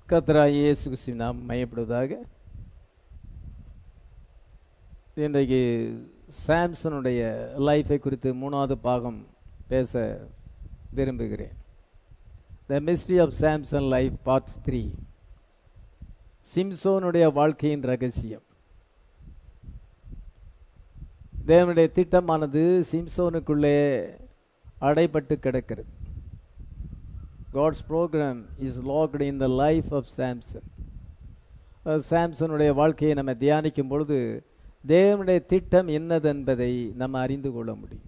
கர்த்தராகிய இயேசு கிறிஸ்துவின் நாம் மையப்படுவதாக இன்றைக்கு சாம்சனுடைய லைஃபை குறித்து மூணாவது பாகம் பேச விரும்புகிறேன் the mystery of Samson life part three சிம்சோனுடைய வாழ்க்கையின் ரகசியம் தேவனுடைய திட்டமானது சிம்சோனுக்குள்ளே அடைபட்டு கிடக்கிறது God's program is locked in the life of Samson சாம்சனுடைய வாழ்க்கையை நம்ம தியானிக்கும் பொழுது தேவனுடைய திட்டம் என்னது என்பதை நம்ம அறிந்து கொள்ள முடியும்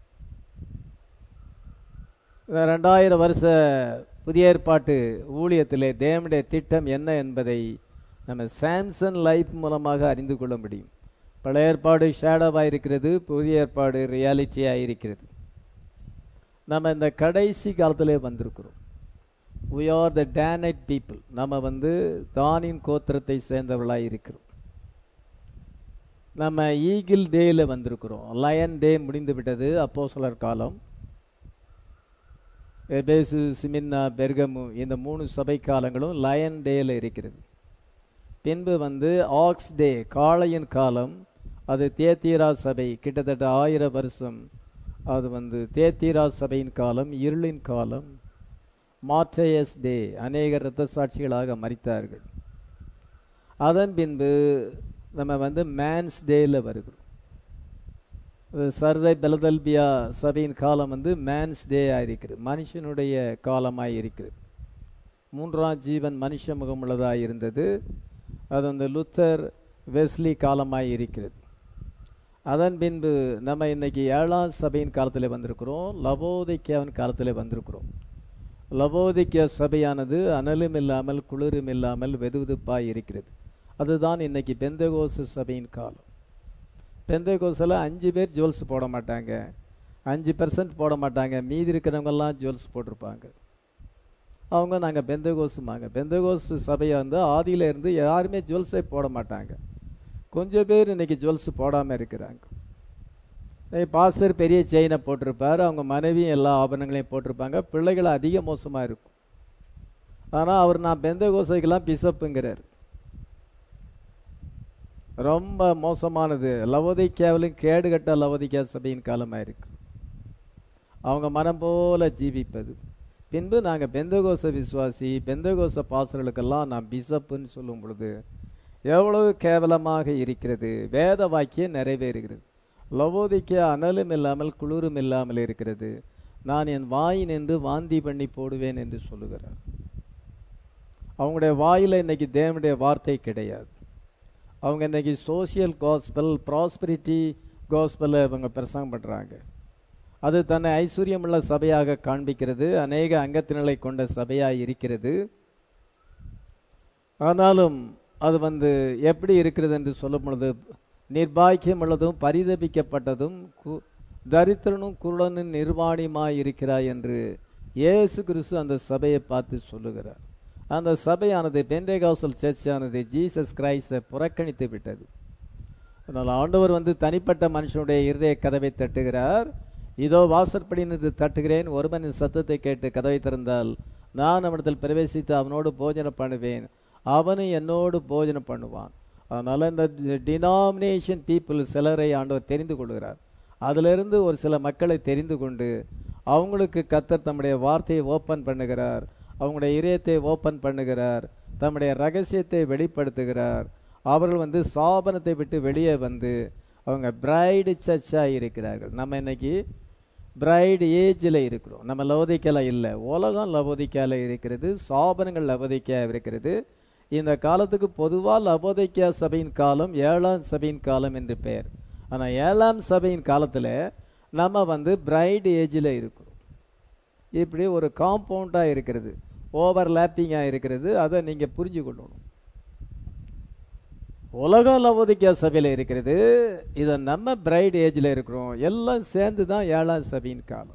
ரெண்டாயிரம் வருஷ புதிய ஏற்பாட்டு ஊழியத்திலே தேவனுடைய திட்டம் என்ன என்பதை நம்ம சாம்சன் லைஃப் மூலமாக அறிந்து கொள்ள முடியும் பழைய ஏற்பாடு ஷேடோவாக இருக்கிறது புதிய ஏற்பாடு ரியாலிட்டியாக இருக்கிறது நம்ம இந்த கடைசி காலத்திலே வந்திருக்கிறோம் we are the Danite people நம்ம வந்து தானின் கோத்திரத்தை சேர்ந்தவர்களாக இருக்கிறோம் நம்ம ஈகிள் டேயில் வந்திருக்கிறோம் லயன் டே முடிந்து விட்டது அப்போ சிலர் காலம் எபேசு சிமின்னா பெர்கமு இந்த மூணு சபை காலங்களும் லயன் டேயில் இருக்கிறது பின்பு வந்து ஆக்ஸ் டே காளையின் காலம் அது தேத்தீரா சபை கிட்டத்தட்ட ஆயிரம் வருஷம் அது வந்து தேத்தீரா சபையின் காலம் இருளின் காலம் மாற்றேயஸ் டே அநேக இரத்த சாட்சிகளாக மறித்தார்கள் அதன் பின்பு நம்ம வந்து மேன்ஸ் டேயில் வருகிறோம் சர்தை பெலதல்பியா சபையின் காலம் வந்து மேன்ஸ் டே ஆயிருக்கிறது மனுஷனுடைய காலமாக இருக்கிறது மூன்றாம் ஜீவன் மனுஷ முகமுள்ளதாக இருந்தது அது அந்த லுத்தர் வெஸ்லி காலமாக இருக்கிறது அதன் பின்பு நம்ம இன்னைக்கு ஏழாம் சபையின் காலத்தில் வந்திருக்கிறோம் லவோதிக்கியாவின் காலத்தில் வந்திருக்கிறோம் லவோதிக்கிய சபையானது அனலும் இல்லாமல் குளிரும் இல்லாமல் வெதுவெதுப்பாக இருக்கிறது அதுதான் இன்னைக்கு பெந்தகோசு சபையின் காலம் பெந்தகோஸில் அஞ்சு பேர் ஜுவல்ஸ் போட மாட்டாங்க அஞ்சு பெர்சன்ட் போட மாட்டாங்க மீதி இருக்கிறவங்கெல்லாம் ஜுவல்ஸ் போட்டிருப்பாங்க அவங்க நாங்கள் பெந்தகோசுமாங்க பெந்தகோசு சபையை வந்து ஆதியில இருந்து யாருமே ஜுவல்ஸே போட மாட்டாங்க கொஞ்சம் பேர் இன்னைக்கு ஜுவல்ஸ் போடாமல் இருக்கிறாங்க பாஸ்டர் பெரிய செயினை போட்டிருப்பார் அவங்க மனைவியும் எல்லா ஆபரணங்களையும் போட்டிருப்பாங்க பிள்ளைகள் அதிக மோசமாக இருக்கும் ஆனால் அவர் நான் பெந்த கோசைக்கெல்லாம் பிசப்புங்கிறார் ரொம்ப மோசமானது லவோதிக்காவிலும் கேடுகட்ட லவோதிக்கா சபையின் காலமாக இருக்கு அவங்க மனம் போல ஜீவிப்பது பின்பு நாங்கள் பெந்தகோச விசுவாசி பெந்தகோச பாசர்களுக்கெல்லாம் நான் பிசப்புன்னு சொல்லும் பொழுது எவ்வளவு கேவலமாக இருக்கிறது வேத வாக்கியம் நிறைவேறுகிறது லவோதிக்க அனலும் இல்லாமல் குளிரும் இல்லாமல் இருக்கிறது நான் என் வாய் நின்று வாந்தி பண்ணி போடுவேன் என்று சொல்லுகிறார் அவங்களுடைய வாயில் இன்னைக்கு தேவனுடைய வார்த்தை கிடையாது அவங்க இன்னைக்கு சோசியல் காஸ்பல் ப்ராஸ்பரிட்டி காஸ்பல் அவங்க பிரசங்கம் பண்ணுறாங்க அது தன்னை ஐஸ்வர்யமுள்ள சபையாக காண்பிக்கிறது அநேக அங்கத்தினலை கொண்ட சபையாக இருக்கிறது ஆனாலும் அது வந்து எப்படி இருக்கிறது என்று சொல்லும் பொழுது நிர்பாக்கியம் உள்ளதும் பரிதபிக்கப்பட்டதும் கு தரித்திரனும் குருடனும் நிர்வாணியுமாய் இருக்கிறாய் என்று இயேசு கிறிஸ்து அந்த சபையை பார்த்து சொல்லுகிறார் அந்த சபையானது பெண்டேகாசல் சர்ச்சானது ஜீசஸ் கிரைஸ்டை புறக்கணித்து விட்டது அதனால் ஆண்டவர் வந்து தனிப்பட்ட மனுஷனுடைய இருதய கதவை தட்டுகிறார் இதோ வாசற்படி நின்று தட்டுகிறேன் ஒருவனின் சத்தத்தை கேட்டு கதவை திறந்தால் நான் அவனிடத்தில் பிரவேசித்து அவனோடு போஜனம் பண்ணுவேன் அவனும் என்னோடு போஜனம் பண்ணுவான் அதனால் இந்த டினாமினேஷன் பீப்புள் சிலரை ஆண்டவர் தெரிந்து கொள்கிறார் அதிலிருந்து ஒரு சில மக்களை தெரிந்து கொண்டு அவங்களுக்கு கத்தர் தம்முடைய வார்த்தையை ஓப்பன் பண்ணுகிறார் அவங்களுடைய இதயத்தை ஓப்பன் பண்ணுகிறார் தம்முடைய ரகசியத்தை வெளிப்படுத்துகிறார் அவர்கள் வந்து சாபனத்தை விட்டு வெளியே வந்து அவங்க பிரைடு சர்ச்சாக இருக்கிறார்கள் நம்ம இன்னைக்கு பிரைடு ஏஜில் இருக்கிறோம் நம்ம லவோதிக்கால இல்லை உலகம் லவோதிக்கால இருக்கிறது சாபனங்கள் லவோதிக்கா இருக்கிறது இந்த காலத்துக்கு பொதுவாக லவோதிக்கா சபையின் காலம் ஏழாம் சபையின் காலம் என்று பெயர் ஆனால் ஏழாம் சபையின் காலத்தில் நம்ம வந்து பிரைட் ஏஜில் இருக்கிறோம் இப்படி ஒரு காம்பவுண்டாக இருக்கிறது ஓவர்லேப்பிங்காக இருக்கிறது அதை நீங்கள் புரிஞ்சு கொள்ளணும் உலகம் லவோதிக்கா சபையில் இருக்கிறது இதை நம்ம பிரைட் ஏஜில் இருக்கிறோம் எல்லாம் சேர்ந்து தான் ஏழாம் சபையின் காலம்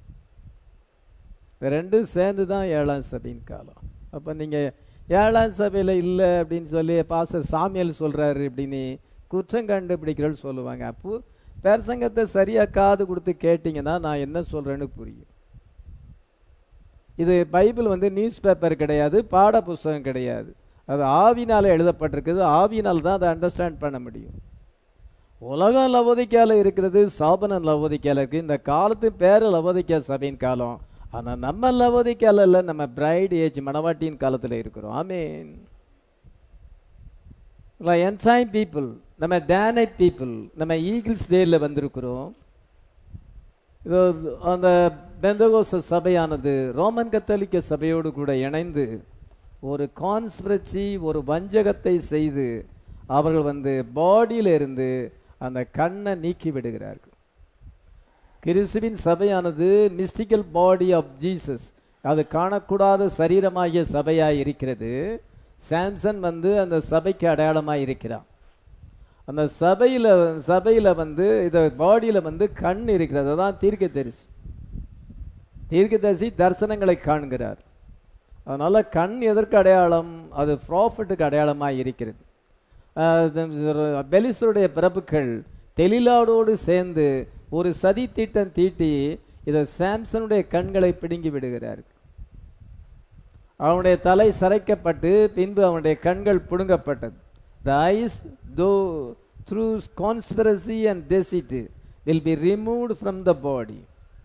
ரெண்டும் சேர்ந்து தான் ஏழாம் சபையின் காலம் அப்போ நீங்கள் ஏழாம் சபையில் இல்லை அப்படின்னு சொல்லி பாசர் சாமியல் சொல்கிறாரு அப்படின்னு குற்றம் கண்டுபிடிக்கிறன்னு சொல்லுவாங்க அப்போ பிரசங்கத்தை சரியாக காது கொடுத்து கேட்டிங்கன்னா நான் என்ன சொல்கிறேன்னு புரியும் இது பைபிள் வந்து நியூஸ் பேப்பர் கிடையாது பாட புஸ்தகம் கிடையாது அது ஆவினால எழுதப்பட்டிருக்குது ஆவினால் தான் அதை அண்டர்ஸ்டாண்ட் பண்ண முடியும் உலகம் லவோதிக்கால இருக்கிறது சாபனம் லவோதிக்கால இருக்கு இந்த காலத்து பேரு லவோதிக்கா சபையின் காலம் ஆனா நம்ம லவோதிக்கால இல்ல நம்ம பிரைட் ஏஜ் மணவாட்டியின் காலத்துல இருக்கிறோம் ஆமீன் என்டைம் பீப்புள் நம்ம டேனைட் பீப்புள் நம்ம ஈகிள்ஸ் டேல வந்திருக்கிறோம் இது அந்த பெந்தகோச சபையானது ரோமன் கத்தோலிக்க சபையோடு கூட இணைந்து ஒரு கான்ஸ்பிரச்சி ஒரு வஞ்சகத்தை செய்து அவர்கள் வந்து பாடியில இருந்து அந்த கண்ணை நீக்கி விடுகிறார்கள் கிறிஸ்துவின் சபையானது மிஸ்டிக்கல் பாடி ஆஃப் ஜீசஸ் அது காணக்கூடாத சரீரமாகிய சபையாய் இருக்கிறது சாம்சன் வந்து அந்த சபைக்கு அடையாளமாய் இருக்கிறான் அந்த சபையில சபையில வந்து இத பாடியில வந்து கண் இருக்கிறது அதான் தீர்க்கதரிசி தீர்க்கதரிசி தரிசனங்களை காண்கிறார் அதனால கண் எதற்கு அடையாளம் அது ப்ராஃபிட்டுக்கு அடையாளமாய் இருக்கிறது பெலிஸ்தருடைய பிரபுக்கள் தெளிலாடோடு சேர்ந்து ஒரு சதி தீட்டம் தீட்டி இதை சாம்சனுடைய கண்களை பிடுங்கி விடுகிறார் அவனுடைய தலை சரைக்கப்பட்டு பின்பு அவனுடைய கண்கள் புடுங்கப்பட்டது the eyes though through conspiracy and deceit will be removed from the body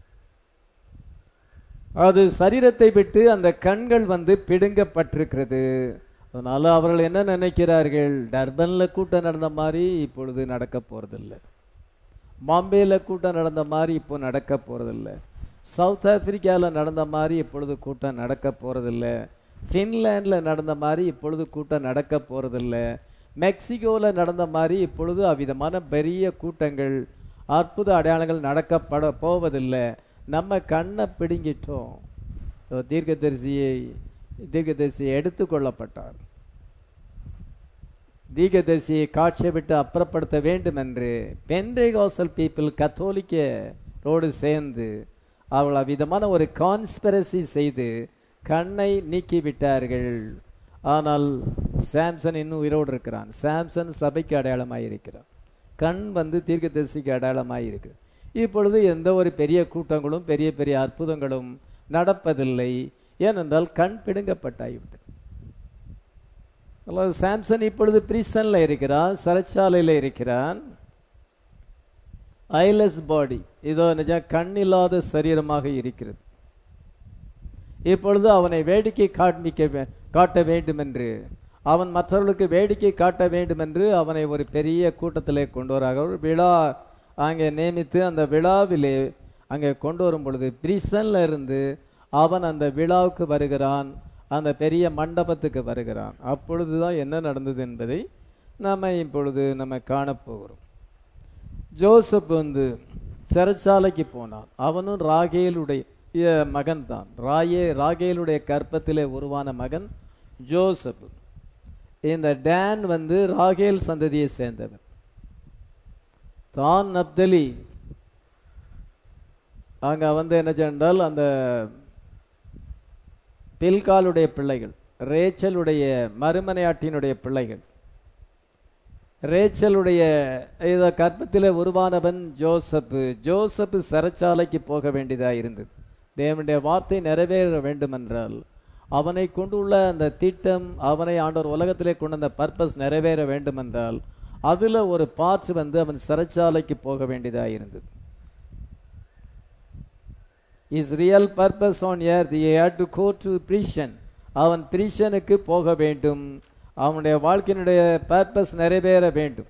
அது சரீரத்தை விட்டு அந்த கண்கள் வந்து பிடுங்கப்பட்டிருக்கிறது அதனால அவர்கள் என்ன நினைக்கிறார்கள் டர்பன்ல கூட்டம் நடந்த மாதிரி இப்பொழுது நடக்க போறதில்லை பாம்பேல கூட்டம் நடந்த மாதிரி இப்போ நடக்க போறதில்லை சவுத் ஆப்பிரிக்காவில் நடந்த மாதிரி இப்பொழுது கூட்டம் நடக்க போறதில்லை ஃபின்லாண்டில் நடந்த மாதிரி இப்பொழுது கூட்டம் நடக்க போறதில்லை மெக்சிகோவில் நடந்த மாதிரி இப்பொழுது அவ்விதமான பெரிய கூட்டங்கள் அற்புத அடையாளங்கள் நடக்கப்பட போவதில்லை நம்ம கண்ணை பிடுங்கிட்டோம் தீர்க்கதரிசியை தீர்க்கதரிசியை எடுத்துக்கொள்ளப்பட்டார் தீர்க்கதரிசியை காட்சியை விட்டு அப்புறப்படுத்த வேண்டும் என்று பென்டேகாசல் பீப்புள் கத்தோலிக்க ரோடு சேர்ந்து அவள் அவ்விதமான ஒரு கான்ஸ்பிரசி செய்து கண்ணை நீக்கி விட்டார்கள் ஆனால் சாம்சன் இன்னும் உயிரோடு இருக்கிறான் சாம்சன் சபைக்கு அடையாளமாக இருக்கிறான் கண் வந்து தீர்க்கதரிசிக்கு அடையாளமாக இருக்கு இப்பொழுது எந்த ஒரு பெரிய கூட்டங்களும் பெரிய பெரிய அற்புதங்களும் நடப்பதில்லை ஏனென்றால் கண் பிடுங்கப்பட்டாகிவிட்டது சாம்சன் இப்பொழுது பிரிசன்ல இருக்கிறான் சிறைச்சாலையில் இருக்கிறான் ஐலஸ் பாடி இதோ நிஜம் கண் இல்லாத சரீரமாக இருக்கிறது இப்பொழுது அவனை வேடிக்கை காண்பிக்க காட்ட வேண்டும் என்று அவன் மற்றவர்களுக்கு வேடிக்கை காட்ட வேண்டும் என்று அவனை ஒரு பெரிய கூட்டத்திலே கொண்டு வரார்கள் விழா அங்கே நியமித்து அந்த விழாவிலே அங்கே கொண்டு வரும் பொழுது பிரிசன்ல இருந்து அவன் அந்த விழாவுக்கு வருகிறான் அந்த பெரிய மண்டபத்துக்கு வருகிறான் அப்பொழுதுதான் என்ன நடந்தது என்பதை நாம இப்பொழுது நம்ம காணப்போகிறோம் ஜோசப் வந்து சிறைச்சாலைக்கு போனான் அவனும் ராகேலுடைய மகன் தான் ராயே ராகேலுடைய கற்பத்திலே உருவான மகன் ஜோசப் இந்த டேன் வந்து ராகேல் சந்ததியை சேர்ந்தவன் தான் நப்தலி அங்க வந்து என்ன சென்றால் அந்த பில்காலுடைய பிள்ளைகள் ரேச்சலுடைய மறுமனையாட்டினுடைய பிள்ளைகள் ரேச்சலுடைய இத கற்பத்தில் உருவானவன் ஜோசப் ஜோசப் சிறைச்சாலைக்கு போக வேண்டியதா இருந்தது தேவனுடைய வார்த்தை நிறைவேற வேண்டும் என்றால் அவனை கொண்டுள்ள அந்த திட்டம் அவனை ஆண்டவர் உலகத்திலே கொண்டு அந்த பர்பஸ் நிறைவேற வேண்டும் என்றால் அதுல ஒரு பார்ட்ஸ் வந்து அவன் சிறைச்சாலைக்கு போக வேண்டியதா இருந்தது his real purpose on air the had to go to prison அவன் பிரிஷனுக்கு போக வேண்டும் அவனுடைய வாழ்க்கையினுடைய பர்பஸ் நிறைவேற வேண்டும்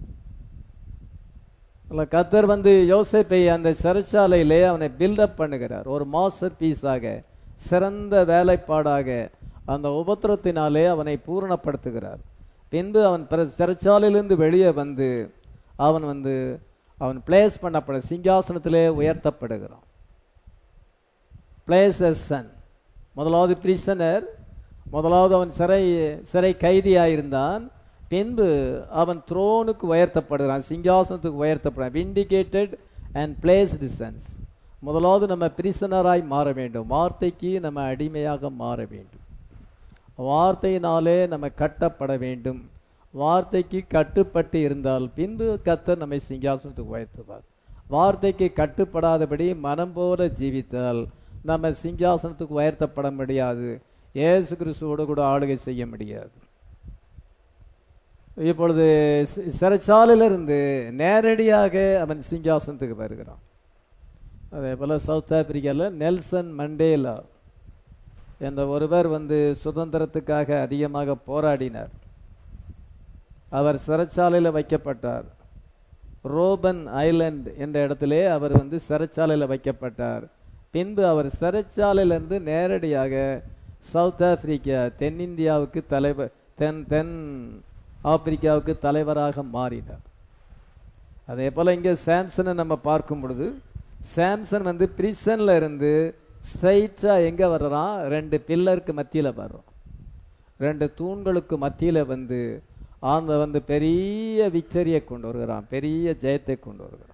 கத்தர் வந்து யோசேப்பை அந்த சிறைச்சாலையிலே அவனை பில்டப் பண்ணுகிறார் ஒரு மாஸ்டர் பீஸாக சிறந்த வேலைப்பாடாக அந்த உபத்திரத்தினாலே அவனை பூரணப்படுத்துகிறார் பின்பு அவன் சிறைச்சாலையிலிருந்து வெளியே வந்து அவன் வந்து அவன் பிளேஸ் பண்ணப்பட சிங்காசனத்திலே உயர்த்தப்படுகிறான் பிளேஸ் சன் முதலாவது பிரிசனர் முதலாவது அவன் சிறை சிறை கைதியாயிருந்தான் பின்பு அவன் த்ரோனுக்கு உயர்த்தப்படுகிறான் சிங்காசனத்துக்கு உயர்த்தப்படுறான் விண்டிகேட்டட் அண்ட் பிளேஸ்டு சன்ஸ் முதலாவது நம்ம பிரிசனராய் மாற வேண்டும் வார்த்தைக்கு நம்ம அடிமையாக மாற வேண்டும் வார்த்தையினாலே நம்ம கட்டப்பட வேண்டும் வார்த்தைக்கு கட்டுப்பட்டு இருந்தால் பின்பு கத்தர் நம்மை சிங்காசனத்துக்கு உயர்த்துவார் வார்த்தைக்கு கட்டுப்படாதபடி மனம் போல ஜீவித்தால் நம்ம சிங்காசனத்துக்கு உயர்த்தப்பட முடியாது இயேசு கிறிஸ்துவோடு கூட ஆளுகை செய்ய முடியாது இப்பொழுது சி- சிறைச்சாலையிலிருந்து நேரடியாக அவன் சிங்காசனத்துக்கு வருகிறான் அதே போல சவுத் ஆப்பிரிக்காவில் நெல்சன் மண்டேலா என்ற ஒருவர் வந்து சுதந்திரத்துக்காக அதிகமாக போராடினார் அவர் சிறைச்சாலையில் வைக்கப்பட்டார் ரோபன் ஐலண்ட் என்ற இடத்திலே அவர் வந்து சிறைச்சாலையில் வைக்கப்பட்டார் பின்பு அவர் சிறைச்சாலையிலிருந்து நேரடியாக சவுத் ஆப்பிரிக்கா தென்னிந்தியாவுக்கு தலைவர் தென் தென் ஆப்பிரிக்காவுக்கு தலைவராக மாறினார் அதே போல இங்க சாம்சனை நம்ம பார்க்கும் பொழுது சாம்சன் வந்து பிரிசன்ல இருந்து ஸ்ட்ரைட்டா எங்க வர்றான் ரெண்டு பில்லருக்கு மத்தியில வர்றான் ரெண்டு தூண்களுக்கு மத்தியில வந்து அந்த வந்து பெரிய விக்டரியை கொண்டு வருகிறான் பெரிய ஜெயத்தை கொண்டு வருகிறான்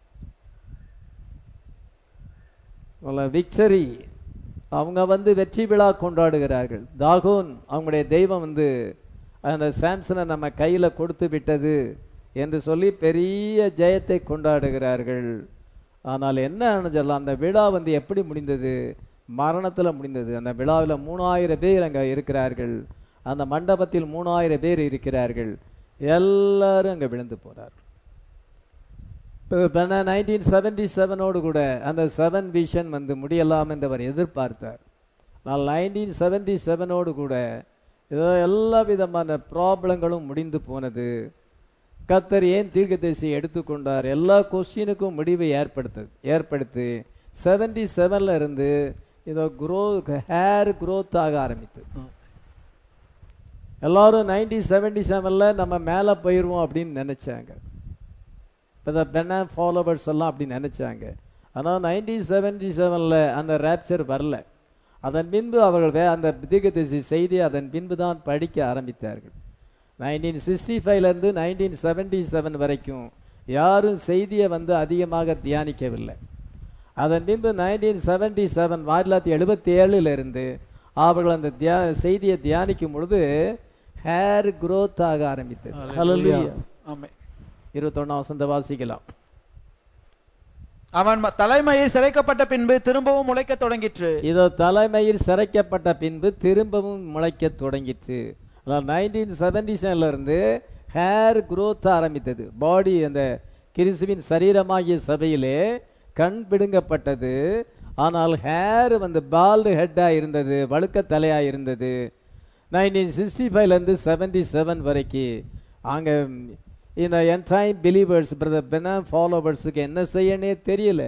விக்டரி அவங்க வந்து வெற்றி விழா கொண்டாடுகிறார்கள் தாகோன் அவங்களுடைய தெய்வம் வந்து அந்த சாம்சனை நம்ம கையில கொடுத்து விட்டது என்று சொல்லி பெரிய ஜெயத்தை கொண்டாடுகிறார்கள் ஆனால் என்ன சொல்லலாம் அந்த விழா வந்து எப்படி முடிந்தது மரணத்துல முடிந்தது அந்த விழாவில் மூணாயிரம் பேர் அங்க இருக்கிறார்கள் அந்த மண்டபத்தில் மூணாயிரம் பேர் இருக்கிறார்கள் எல்லாரும் அங்க விழுந்து போறார்கள் நைன்டீன் செவன்டி செவனோடு கூட அந்த செவன் விஷன் வந்து முடியலாம் என்று அவர் எதிர்பார்த்தார் ஆனால் நைன்டீன் செவன்டி செவனோடு கூட ஏதோ எல்லா விதமான ப்ராப்ளங்களும் முடிந்து போனது கத்தர் ஏன் தீர்க்கதரிசி எடுத்துக்கொண்டார் எல்லா கொஸ்டினுக்கும் முடிவை ஏற்படுத்தது ஏற்படுத்தி செவன்டி செவன்ல இருந்து இதோ குரோ ஹேர் growth ஆக ஆரம்பித்தது எல்லாரும் நைன்டீன் செவன்டி செவன்ல நம்ம மேலே போயிடுவோம் அப்படின்னு நினைச்சாங்க இப்போ இந்த பென்னா ஃபாலோவர்ஸ் எல்லாம் அப்படி நினைச்சாங்க ஆனால் நைன்டீன் செவன்டி செவனில் அந்த ரேப்சர் வரல அதன் பின்பு அவர்கள் வே- அந்த தீர்க்கதரிசி செய்தி அதன் பின்பு தான் படிக்க ஆரம்பித்தார்கள் நைன்டீன் சிக்ஸ்டி ஃபைவ்லேருந்து நைன்டீன் செவன்டி செவன் வரைக்கும் யாரும் செய்தியை வந்து அதிகமாக தியானிக்கவில்லை அதன் பின்பு நைன்டீன் செவன்டி செவன் ஆயிரத்தி தொள்ளாயிரத்தி எழுபத்தி ஏழுலேருந்து அவர்கள் அந்த தியா செய்தியை தியானிக்கும் பொழுது ஹேர் growth ஆக ஆரம்பித்தது Hallelujah. ஆமென். இருபத்தொன்னாம் வசந்த வாசிக்கலாம் அவன் ம- தலைமயிர் சிரைக்கப்பட்ட பின்பு திரும்பவும் முளைக்கத் தொடங்கிற்று இதோ தலைமையில் சிறைக்கப்பட்ட பின்பு திரும்பவும் முளைக்க தொடங்கிற்று நைன்டீன் செவன்டி இருந்து ஹேர் growth ஆரம்பித்தது பாடி அந்த கிறிஸ்துவின் சரீரமாகிய சபையிலே கண் பிடுங்கப்பட்டது ஆனால் ஹேர் வந்து பால்டு ஹெட்டா இருந்தது வழுக்க தலையா இருந்தது நைன்டீன் சிக்ஸ்டி ஃபைவ்லேருந்து செவன்டி செவன் வரைக்கும் அங்க இந்த என்டைம் பிலீவர்ஸ் பிரதர் பெனா ஃபாலோவர்ஸுக்கு என்ன செய்யனே தெரியல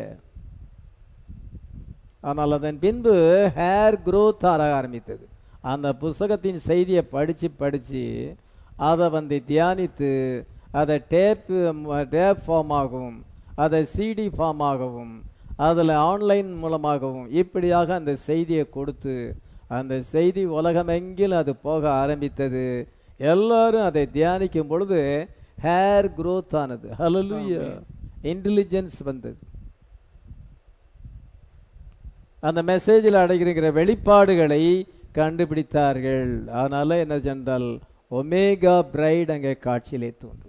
ஆனால் அதன் பின்பு ஹேர் growth ஆக ஆரம்பித்தது அந்த புஸ்தகத்தின் செய்தியை படிச்சு படிச்சு அதை வந்து தியானித்து அதை டேப் டேப் ஃபார்ம் ஆகவும் அதை சிடி ஃபார்ம் ஆகவும் அதில் ஆன்லைன் மூலமாகவும் இப்படியாக அந்த செய்தியை கொடுத்து அந்த செய்தி உலகமெங்கிலும் அது போக ஆரம்பித்தது எல்லாரும் அதை தியானிக்கும் பொழுது ஹேர் growth ஆனது ஹalleluya இன்டெலிஜென்ஸ் வந்தது அந்த மெசேஜில் அடைகிற வெளிப்பாடுகளை கண்டுபிடித்தார்கள் அதனால என்ன சென்றால் ஒமேகா பிரைட் அங்கே காட்சியிலே தோன்றும்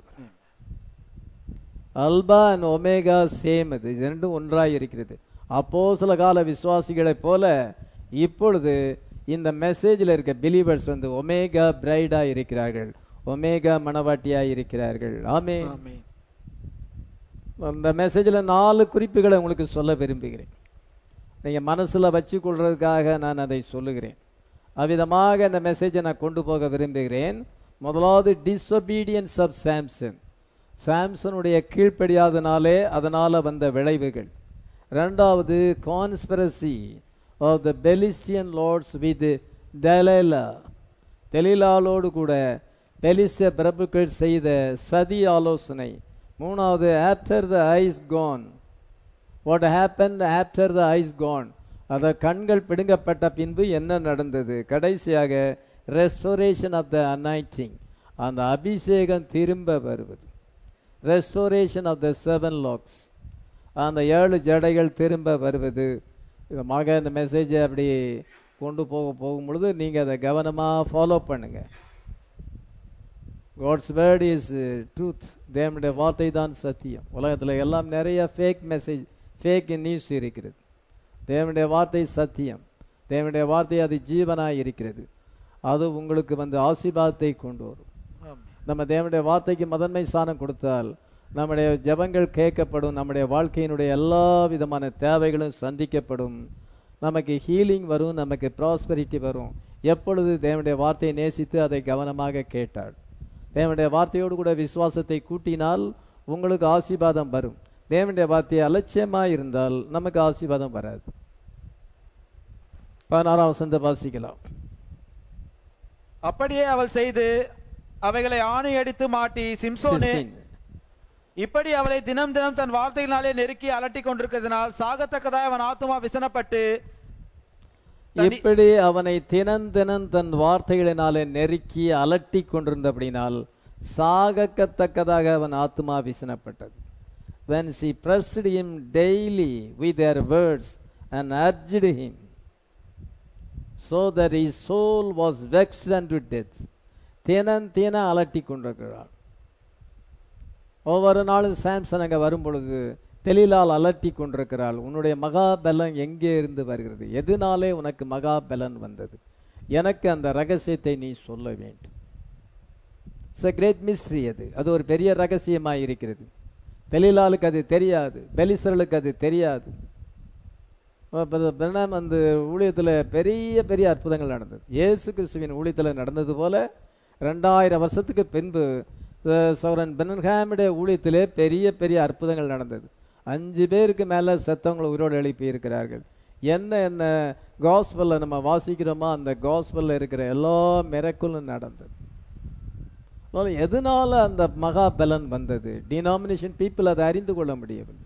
அல்பா அண்ட் ஒமேகா சேம் அது இது ரெண்டும் ஒன்றாய் இருக்கிறது அப்போ சில கால விசுவாசிகளைப் போல இப்பொழுது இந்த மெசேஜில் இருக்க பிலீவர்ஸ் வந்து ஒமேகா பிரைடா இருக்கிறார்கள் ஒமேகா மணவாட்டியா இருக்கிறார்கள் ஆமே ஆமென். அந்த மெசேஜில் நாலு குறிப்புகளை உங்களுக்கு சொல்ல விரும்புகிறேன் நீங்கள் மனசில் வச்சு கொள்றதுக்காக நான் அதை சொல்லுகிறேன் அவ்விதமாக இந்த மெசேஜை நான் கொண்டு போக விரும்புகிறேன் முதலாவது டிஸ்ஒபீடியன்ஸ் ஆஃப் சாம்சன் சாம்சனுடைய கீழ்ப்படியாதனாலே அதனால வந்த விளைவுகள் ரெண்டாவது conspiracy of the Philistine lords with Delilah தெலிலாலோடு கூட பெலிஸ்ட பிரபுக்கள் செய்த சதி ஆலோசனை மூணாவது after the eyes gone what happen after the eyes gone அத கண்கள் பிடுங்கப்பட்ட பின்பு என்ன நடந்தது கடைசியாக ரெஸ்டோரேஷன் ஆஃப் த அனாயிட்டிங் அந்த அபிஷேகம் திரும்ப வருவது restoration of the seven locks அந்த ஏழு ஜடைகள் திரும்ப வருவது மக இந்த மெசேஜை அப்படி கொண்டு போக போகும் பொழுது நீங்கள் அதை கவனமாக ஃபாலோ பண்ணுங்க காட்ஸ் வேர்ட் இஸ் ட்ரூத் தேவனுடைய வார்த்தை தான் சத்தியம் உலகத்தில் எல்லாம் நிறைய ஃபேக் மெசேஜ் ஃபேக் நியூஸ் இருக்கிறது தேவனுடைய வார்த்தை சத்தியம் தேவனுடைய வார்த்தை அது ஜீவனாய் இருக்கிறது அது உங்களுக்கு வந்து ஆசீர்வாதத்தை கொண்டு வரும் நம்ம தேவனுடைய வார்த்தைக்கு முதன்மை ஸ்தானம் கொடுத்தால் நம்முடைய ஜெபங்கள் கேட்கப்படும் நம்முடைய வாழ்க்கையினுடைய எல்லா விதமான தேவைகளும் சந்திக்கப்படும் நமக்கு ஹீலிங் வரும் நமக்கு ப்ராஸ்பரிட்டி வரும் எப்பொழுது தேவனுடைய வார்த்தையை நேசித்து அதை கவனமாக கேட்டாள் தேவனுடைய வார்த்தையோடு கூட விசுவாசத்தை கூட்டினால் உங்களுக்கு ஆசீர்வாதம் வரும் தேவனுடைய வார்த்தையை அலட்சியமாக இருந்தால் நமக்கு ஆசீர்வாதம் வராது பதினாறாம் வசந்த வாசிக்கலாம் அப்படியே அவள் செய்து அவைகளை ஆணை அடித்து மாட்டி சிம்சோனே 16. இப்படி அவளை தினம் தினம் தன் வார்த்தையினாலே நெருக்கி அலட்டி கொண்டிருக்கிறதுனால் சாகத்தக்கதாய் அவன் ஆத்துமா விசனப்பட்டு தனி- இப்படி அவனை தினம் தினம் தன் வார்த்தைகளினாலே நெருக்கி அலட்டி கொண்டிருந்தபடினால் சாகக்கத்தக்கதாக அவன் ஆத்மா விசனப்பட்டது when she pressed him daily with her words and urged him so that his soul was vexed unto death தினம் தினம் அலட்டி கொண்டிருக்கிறாள் ஒவ்வொரு நாளும் சாம்சன் அங்கே வரும் பொழுது தெளிலால் அலட்டி கொண்டிருக்கிறாள் உன்னுடைய மகா பலன் எங்கே இருந்து வருகிறது எதனாலே உனக்கு மகா பலன் வந்தது எனக்கு அந்த ரகசியத்தை நீ சொல்ல வேண்டும் இட்ஸ் கிரேட் மிஸ்ட்ரி அது அது ஒரு பெரிய ரகசியமாக இருக்கிறது தெளிலாளுக்கு அது தெரியாது பெலிசர்களுக்கு அது தெரியாது பிரணாம் அந்த ஊழியத்தில் பெரிய பெரிய அற்புதங்கள் நடந்தது இயேசு கிறிஸ்துவின் ஊழியத்தில் நடந்தது போல ரெண்டாயிரம் வருஷத்துக்கு பின்பு அஹ், சௌரன் பென்ஹாமுடைய ஊழியத்திலே பெரிய பெரிய அற்புதங்கள் நடந்தது அஞ்சு பேருக்கு மேலே செத்தவங்களை உயிரோடு எழுப்பி இருக்கிறார்கள் என்ன என்ன காஸ்பல்ல நம்ம வாசிக்கிறோமோ அந்த காஸ்பல்ல இருக்கிற எல்லா மிரக்கலும் நடந்தது அதனால எதனால அந்த மகா பலன் வந்தது டினாமினேஷன் பீப்புள் அதை அறிந்து கொள்ள முடியவில்லை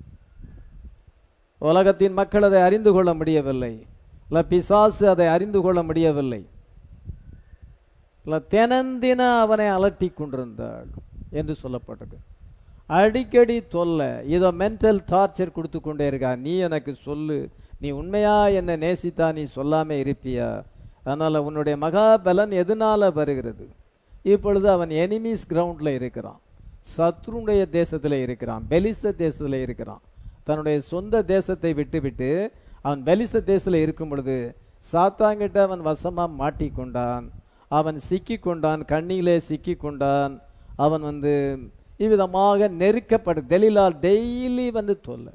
உலகத்தின் மக்கள் அதை அறிந்து கொள்ள முடியவில்லை இல்ல பிசாசு அதை அறிந்து கொள்ள முடியவில்லை இல்ல தினந்தின அவனை அலட்டி கொண்டிருந்தாள் என்று சொல்லப்பட்டது அடிக்கடி தொல்லை இதோ மென்டல் டார்ச்சர் கொடுத்து கொண்டே இருக்கா நீ எனக்கு சொல்லு நீ உண்மையா என்னை நேசித்தா நீ சொல்லாம இருப்பியா அதனால உன்னுடைய மகா பலன் எதனால வருகிறது இப்பொழுது அவன் எனிமீஸ் கிரவுண்ட்ல இருக்கிறான் சத்ருடைய தேசத்துல இருக்கிறான் பெலிச தேசத்துல இருக்கிறான் தன்னுடைய சொந்த தேசத்தை விட்டுவிட்டு அவன் பெலிச தேசத்துல இருக்கும் பொழுது சாத்தாங்கிட்ட அவன் வசமா மாட்டிக்கொண்டான் அவன் சிக்கி கொண்டான் கண்ணியிலே சிக்கி கொண்டான் அவன் வந்து இவ்விதமாக நெருக்கப்படு தெளிலால் டெய்லி வந்து தொல்லை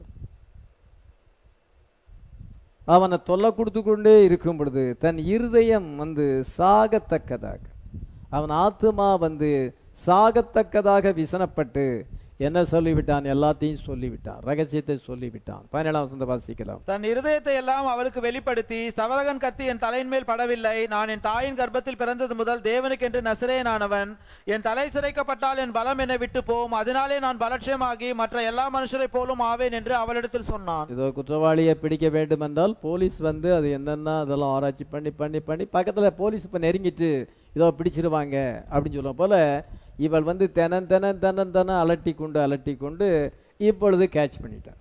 அவனை தொல்லை கொடுத்து கொண்டே இருக்கும் பொழுது தன் இருதயம் வந்து சாகத்தக்கதாக அவன் ஆத்துமா வந்து சாகத்தக்கதாக விசனப்பட்டு என்ன சொல்லிவிட்டான் எல்லாத்தையும் சொல்லிவிட்டான் ரகசியத்தை சொல்லிவிட்டான் பதினேழாம் வசந்த வாசிக்கலாம் தன் இருதயத்தை எல்லாம் அவளுக்கு வெளிப்படுத்தி சவரகன் கத்தி என் தலையின் மேல் படவில்லை நான் என் தாயின் கர்ப்பத்தில் பிறந்தது முதல் தேவனுக்கென்று நசிரேனானவன் என் தலை சிரைக்கப்பட்டால் என் பலம் என்னை விட்டு போம் அதனாலே நான் பலட்சியமாகி மற்ற எல்லா மனுஷரைப் போலும் ஆவேன் என்று அவளிடத்தில் சொன்னான் இதோ குற்றவாளியை பிடிக்க வேண்டும் என்றால் போலீஸ் வந்து அது என்னென்ன அதெல்லாம் ஆராய்ச்சி பண்ணி பண்ணி பண்ணி பக்கத்தில் போலீஸ் இப்போ நெருங்கிட்டு இதோ பிடிச்சிருவாங்க அப்படின்னு சொல்லும் போல இவள் வந்து தெனன் தெனன் தெனன் தென அலட்டி கொண்டு அலட்டி கொண்டு இப்பொழுது கேட்ச் பண்ணிட்டான்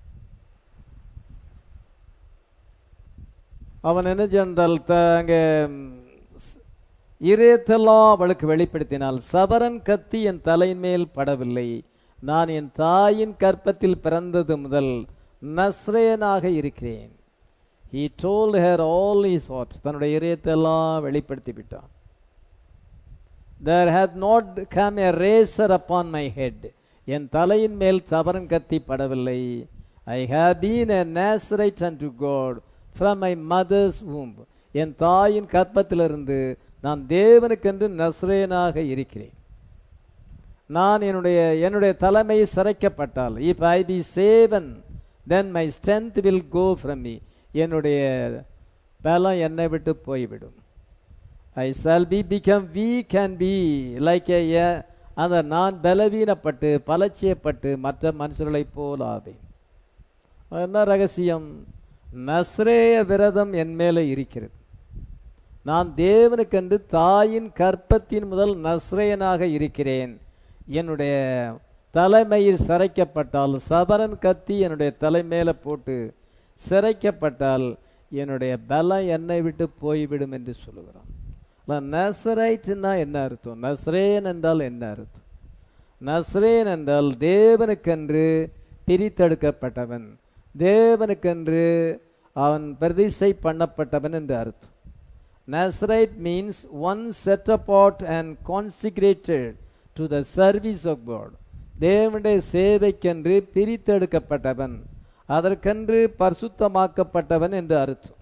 அவன் என்ன சென்றால் அங்கே இதயத்தெல்லாம் அவளுக்கு வெளிப்படுத்தினால் சபரன் கத்தி என் தலையின் மேல் படவில்லை நான் என் தாயின் கற்பத்தில் பிறந்தது முதல் நஸ்ரேனாக இருக்கிறேன் he told her all his heart தன்னுடைய இதயத்தெல்லாம் வெளிப்படுத்தி விட்டான் there had not come a razor upon my head என் தலையின் மேல் சபரன் கத்தி படவில்லை I have been a Nazarite unto God from my mother's womb என் தாயின் கற்பத்திலிருந்து நான் தேவனுக்கென்று நஸ்ரேனாக இருக்கிறேன் நான் என்னுடைய என்னுடைய தலைமை சிறைக்கப்பட்டால் if I be shaven then my strength will go from me என்னுடைய பலம் என்னை விட்டு போய்விடும் I shall be become weak can be like a அந்த நான் பலவீனப்பட்டு பலட்சியப்பட்டு மற்ற மனுஷர்களைப் போல் ஆவேன் என்ன ரகசியம் நஸ்ரேய விரதம் என் மேலே இருக்கிறது நான் தேவனுக்கென்று தாயின் கற்பத்தின் முதல் நஸ்ரேயனாக இருக்கிறேன் என்னுடைய தலைமையில் சிறைக்கப்பட்டால் சபரன் கத்தி என்னுடைய தலைமையில போட்டு சிறைக்கப்பட்டால் என்னுடைய பலம் என்னை விட்டு போய்விடும் என்று சொல்லுகிறான் நசரைட்னா என்ன அர்த்தம் நஸ்ரேன் என்றால் என்ன அர்த்தம் நஸ்ரேன் என்றால் தேவனுக்கென்று பிரித்தெடுக்கப்பட்டவன் தேவனுக்கென்று அவன் பிரதிஷ்டை பண்ணப்பட்டவன் என்று அர்த்தம் Nazarite means one set apart and consecrated to the service of God தேவனுடைய சேவைக்கென்று பிரித்தெடுக்கப்பட்டவன் அதற்கென்று பரிசுத்தமாக்கப்பட்டவன் என்று அர்த்தம்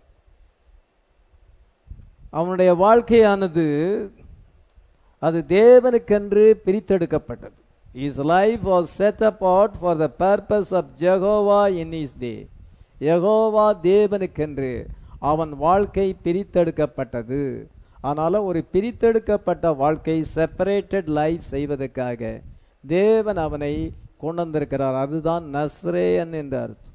அவனுடைய வாழ்க்கையானது அது தேவனுக்கென்று பிரித்தெடுக்கப்பட்டது his life was set apart for the purpose of Jehovah in his day Jehovah தேவனுக்கென்று அவன் வாழ்க்கை பிரித்தெடுக்கப்பட்டது அதனால ஒரு பிரித்தெடுக்கப்பட்ட வாழ்க்கை செப்பரேட்டட் லைஃப் செய்வதற்காக தேவன் அவனை கொண்டு வந்திருக்கிறார் அதுதான் நஸ்ரேயன் என்று அர்த்தம்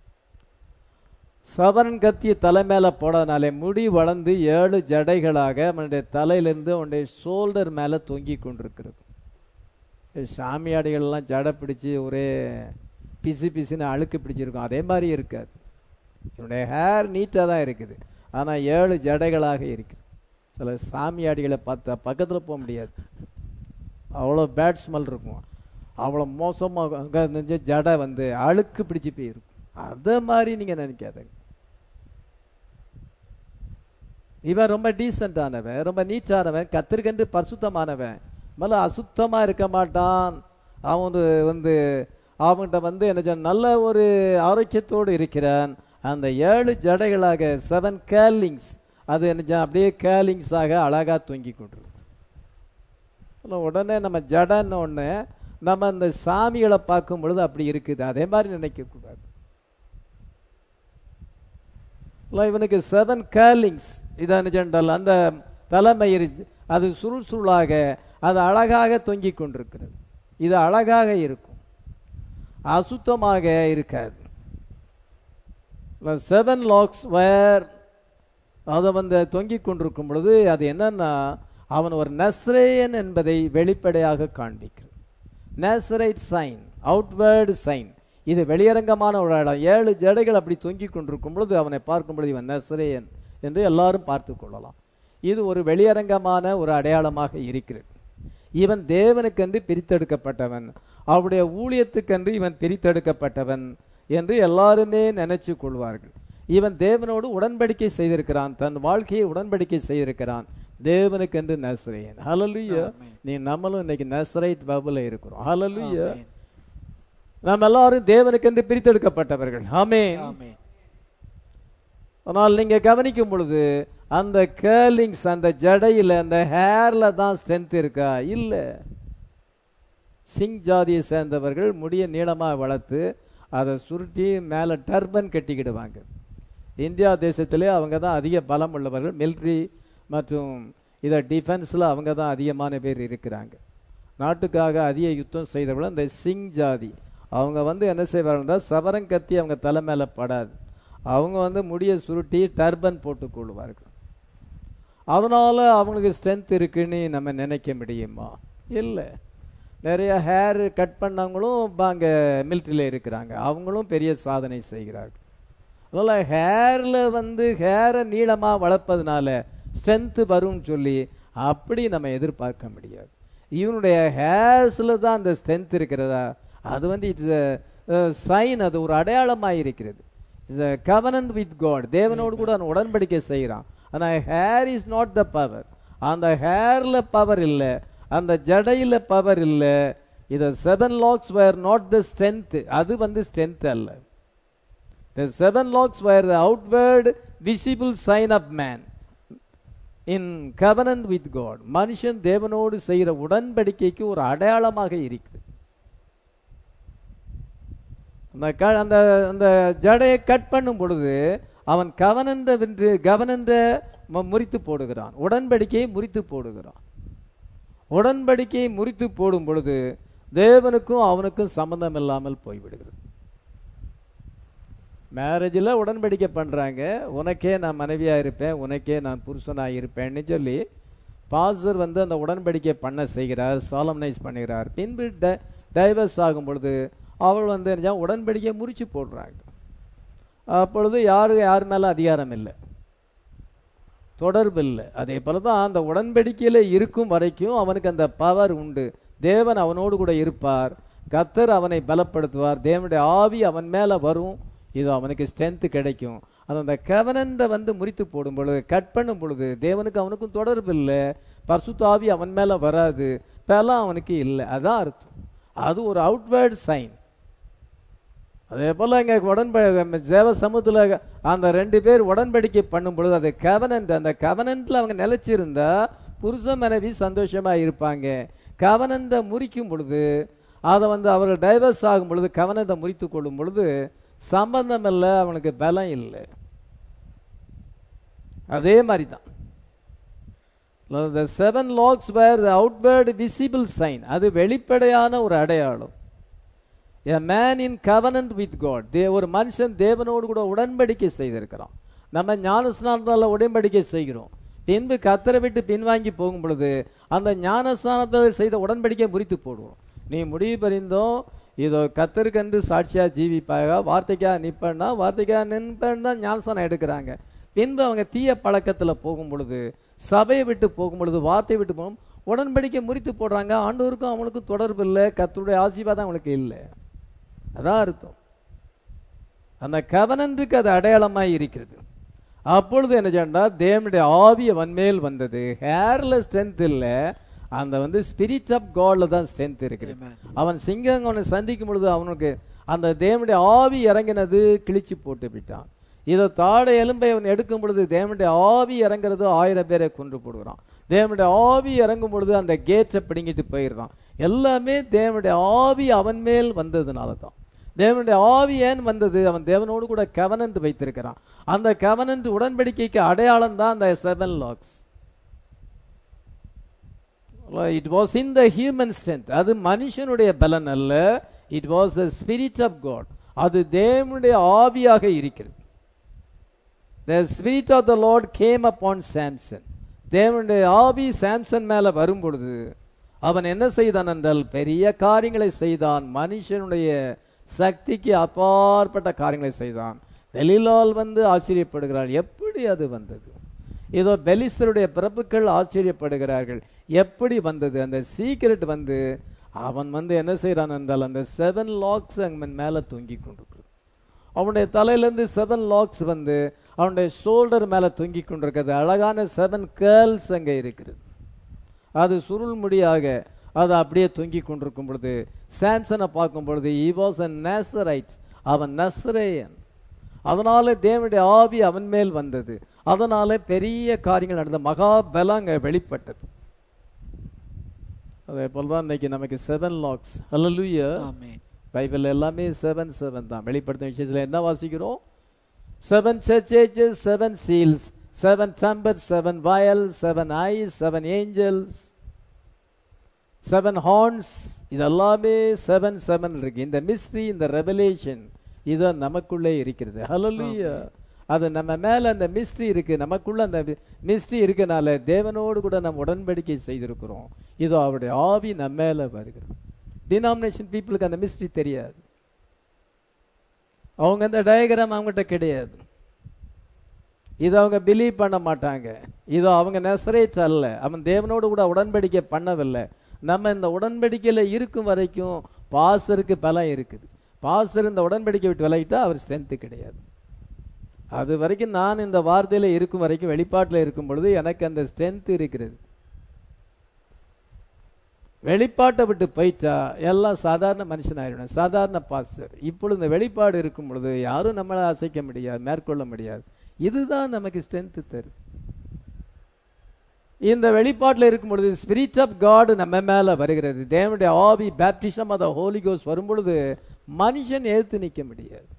சவரன் கத்திய தலை மேல போடனாலே முடி வளர்ந்து ஏழு ஜடைகளாக அவனுடைய தலையிலிருந்து அவனுடைய ஷோல்டர் மேல தொங்கி கொண்டிருக்கிறது சாமியாடிகள்லாம் ஜடை பிடிச்சு ஒரே பிசு பிசுன்னு அழுக்கு பிடிச்சிருக்கும் அதே மாதிரி இருக்காது இவனுடைய ஹேர் நீட்டாக தான் இருக்குது ஆனால் ஏழு ஜடைகளாக இருக்குது சில சாமியாடிகளை பார்த்தா பக்கத்தில் போக முடியாது அவ்வளோ பேட் ஸ்மெல் இருக்கும் அவ்வளோ மோசமாக அங்கே இருந்துச்சு ஜடை வந்து அழுக்கு பிடிச்சி போயிருக்கும் அதை மாதிரி நீங்கள் நினைக்காதங்க இவன் ரொம்ப டீசென்டானவன் ரொம்ப நீட்டானவன் கத்திரிக்கன்று பரிசுத்தமானவன் மேல அசுத்தமா இருக்க மாட்டான் அவன் வந்து வந்து அவன்கிட்ட வந்து என்ன சொன்ன, நல்ல ஒரு ஆரோக்கியத்தோடு இருக்கிறான் அந்த ஏழு ஜடைகளாக செவன் கேலிங்ஸ் அது என்ன சொன்ன, அப்படியே கேலிங்ஸாக அழகா தொங்கி கொண்டிருக்கு ஆனா உடனே நம்ம ஜடன்னு ஒன்று நம்ம அந்த சாமிகளை பார்க்கும் பொழுது அப்படி இருக்குது அதே மாதிரி நினைக்க கூடாது இல்ல, இவனுக்கு செவன் கேர்லிங்ஸ் இதான் ஜெண்டல் அந்த தலைமயிர் அது சுருள் சுருளாக அது அழகாக தொங்கிக் கொண்டிருக்கிறது இது அழகாக இருக்கும் அசுத்தமாக இருக்காது செவன் லாக்ஸ் வேர் அதை வந்து தொங்கிக் கொண்டிருக்கும் பொழுது அது என்னன்னா அவன் ஒரு நஸ்ரேயன் என்பதை வெளிப்படையாக காண்பிக்கிறது நேசரைட் சைன் அவுட்வேர்டு சைன் இது வெளியரங்கமான ஒரு இடம் ஏழு ஜடைகள் அப்படி தொங்கிக் கொண்டிருக்கும் பொழுது அவனை பார்க்கும் பொழுது இவன் நஸ்ரேயன் என்று எல்லாரும் பார்த்து கொள்ளலாம் இது ஒரு வெளியரங்கமான ஒரு அடையாளமாக இருக்கிறது இவன் தேவனுக்கென்று பிரித்தெடுக்கப்பட்டவன் அவருடைய ஊழியத்துக்கென்று இவன் பிரித்தெடுக்கப்பட்டவன் என்று எல்லாருமே நினைச்சு கொள்வார்கள் இவன் தேவனோடு உடன்படிக்கை செய்திருக்கிறான் தன் வாழ்க்கையை உடன்படிக்கை செய்திருக்கிறான் தேவனுக்கென்று நசரேயன் ஹalleluya ஆமென். நீ நம்மளும் இன்னைக்கு நசரைட் பபுல இருக்கிறோம் ஹalleluya ஆமென். நாம் எல்லாரும் தேவனுக்கென்று பிரித்தெடுக்கப்பட்டவர்கள் ஆமென் ஆமென். ஆனால் நீங்க கவனிக்கும் பொழுது அந்த கேர்லிங்ஸ் அந்த ஜடையில அந்த ஹேர்ல தான் ஸ்ட்ரென்த் இருக்கா இல்ல சிங் ஜாதியை சேர்ந்தவர்கள் முடிய நீளமா வளர்த்து அதை சுருட்டி மேல டர்பன் கட்டிக்கிடுவாங்க இந்தியா தேசத்திலே அவங்க தான் அதிக பலம் உள்ளவர்கள் மிலிட்ரி மற்றும் இதை டிஃபென்ஸில் அவங்க தான் அதிகமான பேர் இருக்கிறாங்க நாட்டுக்காக அதிக யுத்தம் செய்தவர்கள் இந்த சிங் ஜாதி அவங்க வந்து என்ன செய்வாங்கன்னா சவரம் கத்தி அவங்க தலை மேல படாது அவங்க வந்து முடிய சுருட்டி டர்பன் போட்டுக் கொள்வார்கள் அதனால அவங்களுக்கு ஸ்ட்ரென்த் இருக்குன்னு நம்ம நினைக்க முடியுமா இல்லை நிறைய ஹேர் கட் பண்ணவங்களும் அங்கே மிலிட்ரியில் இருக்கிறாங்க அவங்களும் பெரிய சாதனை செய்கிறார்கள் அதனால் ஹேரில் வந்து ஹேரை நீளமாக வளர்ப்பதுனால ஸ்ட்ரென்த்து வரும்னு சொல்லி அப்படி நம்ம எதிர்பார்க்க முடியாது இவனுடைய ஹேர்ஸில் தான் அந்த ஸ்ட்ரென்த் இருக்கிறதா அது வந்து இட்ஸ் சைன் அது ஒரு அடையாளமாக இருக்கிறது இட்ஸ் கவனன் வித் காட் தேவனோடு கூட அவன் உடன்படிக்கை செய்கிறான் ஆனால் hair is not the power அந்த ஹேர்ல பவர் இல்லை அந்த ஜடையில பவர் இல்லை இது seven locks were not the strength அது வந்து ஸ்ட்ரென்த் அல்ல the seven locks were the outward visible sign of man in covenant with God மனுஷன் தேவனோடு செய்கிற உடன்படிக்கைக்கு ஒரு அடையாளமாக இருக்குது அந்த க- அந்த அந்த ஜடையை கட் பண்ணும் பொழுது அவன் கவனன்ற வென்று கவனன்ற ம- முறித்து போடுகிறான் உடன்படிக்கையை முறித்து போடுகிறான் உடன்படிக்கையை முறித்து போடும் பொழுது தேவனுக்கும் அவனுக்கும் சம்பந்தம் இல்லாமல் போய்விடுகிறது மேரேஜில் உடன்படிக்கை பண்ணுறாங்க உனக்கே நான் மனைவியாக இருப்பேன் உனக்கே நான் புருஷனாக இருப்பேன்னு சொல்லி பாசர் வந்து அந்த உடன்படிக்கை பண்ண செய்கிறார் சாலம்னைஸ் பண்ணுகிறார் பின்பு ட டைவர்ஸ் ஆகும் பொழுது அவள் வந்து என்ன செய்றா, உடன்படிக்கையை முறிச்சு போடுறாங்க அப்பொழுது யாரு யார் மேலே அதிகாரம் இல்லை தொடர்பு இல்லை அதே போல தான் அந்த உடன்படிக்கையில் இருக்கும் வரைக்கும் அவனுக்கு அந்த பவர் உண்டு தேவன் அவனோடு கூட இருப்பார் கத்தர் அவனை பலப்படுத்துவார் தேவனுடைய ஆவி அவன் மேல வரும் இது அவனுக்கு ஸ்ட்ரென்த் கிடைக்கும் அது அந்த கவனண்டை வந்து முறித்து போடும் பொழுது கட் பண்ணும் பொழுது தேவனுக்கு அவனுக்கும் தொடர்பு இல்லை பரிசுத்தாவி அவன் மேல வராது பலம் அவனுக்கு இல்லை அதான் அர்த்தம் அது ஒரு அவுட்வேர்ட் சைன் அதே போல இங்க உடன்ப தேவ சமூகத்துல அந்த ரெண்டு பேர் உடன்படிக்கை பண்ணும் பொழுது அது கவனன்ட் அந்த கவனன்ட்ல அவங்க நிலைச்சிருந்தா புருஷ மனைவி சந்தோஷமா இருப்பாங்க கவனண்டை முறிக்கும் பொழுது அதை வந்து அவர்கள் டைவர்ஸ் ஆகும் பொழுது கவனத்தை முறித்து கொள்ளும் பொழுது சம்பந்தம் இல்லை அவனுக்கு பலம் இல்லை அதே மாதிரி தான் the seven logs were the outward visible sign அது வெளிப்படையான ஒரு அடையாளம் a man in covenant with god தே ஒரு மனுஷன் தேவனோடு கூட உடன்படிக்கை செய்திருக்கிறான் நம்ம ஞானஸ்நானத்தால் உடன்படிக்கை செய்கிறோம் பின்பு கத்தரை விட்டு பின்வாங்கி போகும் பொழுது அந்த ஞானஸ்நானத்தில் செய்த உடன்படிக்கை முறித்து போடுவோம் நீ முடிவு பறிந்தோம் இதோ கத்தருக்கென்று சாட்சியா ஜீவிப்பாக வார்த்தைக்காக நிப்பேன்னா வார்த்தைக்காக நிற்பேன்னு தான் ஞானஸ்தானம் எடுக்கிறாங்க பின்பு அவங்க தீய பழக்கத்துல போகும் பொழுது சபையை விட்டு போகும் பொழுது வார்த்தை விட்டு போகும் உடன்படிக்கை முறித்து போடுறாங்க ஆண்டவருக்கும் அவனுக்கும் தொடர்பு இல்லை கத்தருடைய ஆசீர்வாதம் அவனுக்கு இல்லை அதான் அர்த்தம் அந்த கவனன்றுக்கு அது அடையாளமாய் இருக்கிறது அப்பொழுது என்ன சொன்னா தேவனுடைய ஆவி அவன் மேல் வந்தது ஹேர்ல ஸ்ட்ரென்த் இல்லை அந்த வந்து ஸ்பிரிட் ஆஃப் காட்ல தான் ஸ்ட்ரென்த் இருக்குது Amen. அவன் சிங்கம் அவனை சந்திக்கும் பொழுது அவனுக்கு அந்த தேவனுடைய ஆவி இறங்கினது கிழிச்சு போட்டு விட்டான் இதை தாடை எலும்பை அவன் எடுக்கும் பொழுது தேவனுடைய ஆவி இறங்குறது ஆயிரம் பேரை கொன்று போடுகிறான் தேவனுடைய ஆவி இறங்கும் பொழுது அந்த கேட்டை பிடுங்கிட்டு போயிடுறான் எல்லாமே தேவனுடைய ஆவி அவன் மேல் வந்ததுனால தான் தேவனுடைய ஆவி ஏன் வந்தது அவன் தேவனோடு கூட கவனன்ட் வைத்திருக்கிறான் அந்த கவனன்ட் உடன்படிக்கைக்கு அடையாளம் தான் அந்த seven locks it was in the human strength அது மனுஷனுடைய பலன் அல்ல it was the spirit of God அது தேவனுடைய ஆவியாக இருக்கிறது the spirit of the lord came upon Samson தேவனுடைய ஆவி சாம்சன் மேல வரும் பொழுது அவன் என்ன செய்தான் என்றால் பெரிய காரியங்களை செய்தான் மனுஷனுடைய சக்திக்கு அப்பாற்பட்ட காரியங்களை செய்தான் தெலிலால் வந்து ஆச்சரியப்படுகிறாள் எப்படி அது வந்தது ஏதோ பெலிஸ்தருடைய பிரபுக்கள் ஆச்சரியப்படுகிறார்கள் எப்படி வந்தது அந்த சீக்கிரட் வந்து அவன் வந்து என்ன செய்றான் என்றால் அந்த செவன் லாக்ஸ் அவன் மேல தொங்கிக் கொண்டிருக்கிறது அவனுடைய தலையிலிருந்து செவன் லாக்ஸ் வந்து அவனுடைய ஷோல்டர் மேல தொங்கிக் கொண்டிருக்கிறது அழகான செவன் கேர்ள்ஸ் அங்கே இருக்கிறது அது சுருள் முடியாக அது அப்படியே தொங்கிக் கொண்டிருக்கும் பொழுது சாம்சனை பார்க்கும் பொழுது he was a நேசரைட் அவன் நஸ்ரேயன் அதனால தேவனுடைய ஆவி அவன் மேல் வந்தது அதனால பெரிய காரியங்கள் நடந்த மகா பலம் அங்க வெளிப்பட்டது அதே போலதான் இன்னைக்கு நமக்கு செவன் லாக்ஸ் அல்லூயா ஆமென் பைபிள் எல்லாமே செவன் செவன் தான் வெளிப்படுத்தும் விஷயத்துல என்ன வாசிக்கிறோம் seven churches seven seals seven trumpet seven vial seven eyes seven angels seven horns இதெல்லாமே செவன் செவன் இருக்கு இந்த மிஸ்ட்ரி இந்த ரெவலேஷன் இது நமக்குள்ளே இருக்கிறது ஹalleluya அது நம்ம மேல அந்த மிஸ்ட்ரி இருக்கு நமக்குள்ள அந்த மிஸ்ட்ரி இருக்கனால தேவனோடு கூட நம்ம உடன்படிக்கை செய்திருக்கிறோம் இதோ அவருடைய ஆவி நம்ம மேல வருகிறது டினாமினேஷன் பீப்புளுக்கு அந்த மிஸ்ட்ரி தெரியாது அவங்க அந்த டயக்ராம் அவங்ககிட்ட கிடையாது இது அவங்க பிலீவ் பண்ண மாட்டாங்க இதோ அவங்க நெசரேட் அல்ல அவன் தேவனோடு கூட உடன்படிக்கை பண்ணவில்லை நம்ம இந்த உடன்படிக்கையில இருக்கும் வரைக்கும் பாசருக்கு பலம் இருக்குது பாசர் இந்த உடன்படிக்கை விட்டு விலகிட்டா அவர் ஸ்ட்ரென்த்து கிடையாது அது வரைக்கும் நான் இந்த வார்த்தையில இருக்கும் வரைக்கும் வெளிப்பாட்டில் இருக்கும் பொழுது எனக்கு அந்த ஸ்ட்ரென்த் இருக்கிறது வெளிப்பாட்டை விட்டு போயிட்டா எல்லாம் சாதாரண மனுஷன் ஆயிடும் சாதாரண பாஸ்டர் இப்பொழுது இந்த வெளிப்பாடு இருக்கும் பொழுது யாரும் நம்மளை அசைக்க முடியாது மேற்கொள்ள முடியாது இதுதான் நமக்கு ஸ்ட்ரென்த் தருது இந்த வெளிப்பாட்டில் இருக்கும் பொழுது ஸ்பிரிட் ஆஃப் காட் நம்ம மேல வருகிறது தேவனுடைய ஆவி பேப்டிசம் அத ஹோலி கோஸ் வரும் பொழுது மனுஷன் ஏத்து நிக்க முடியாது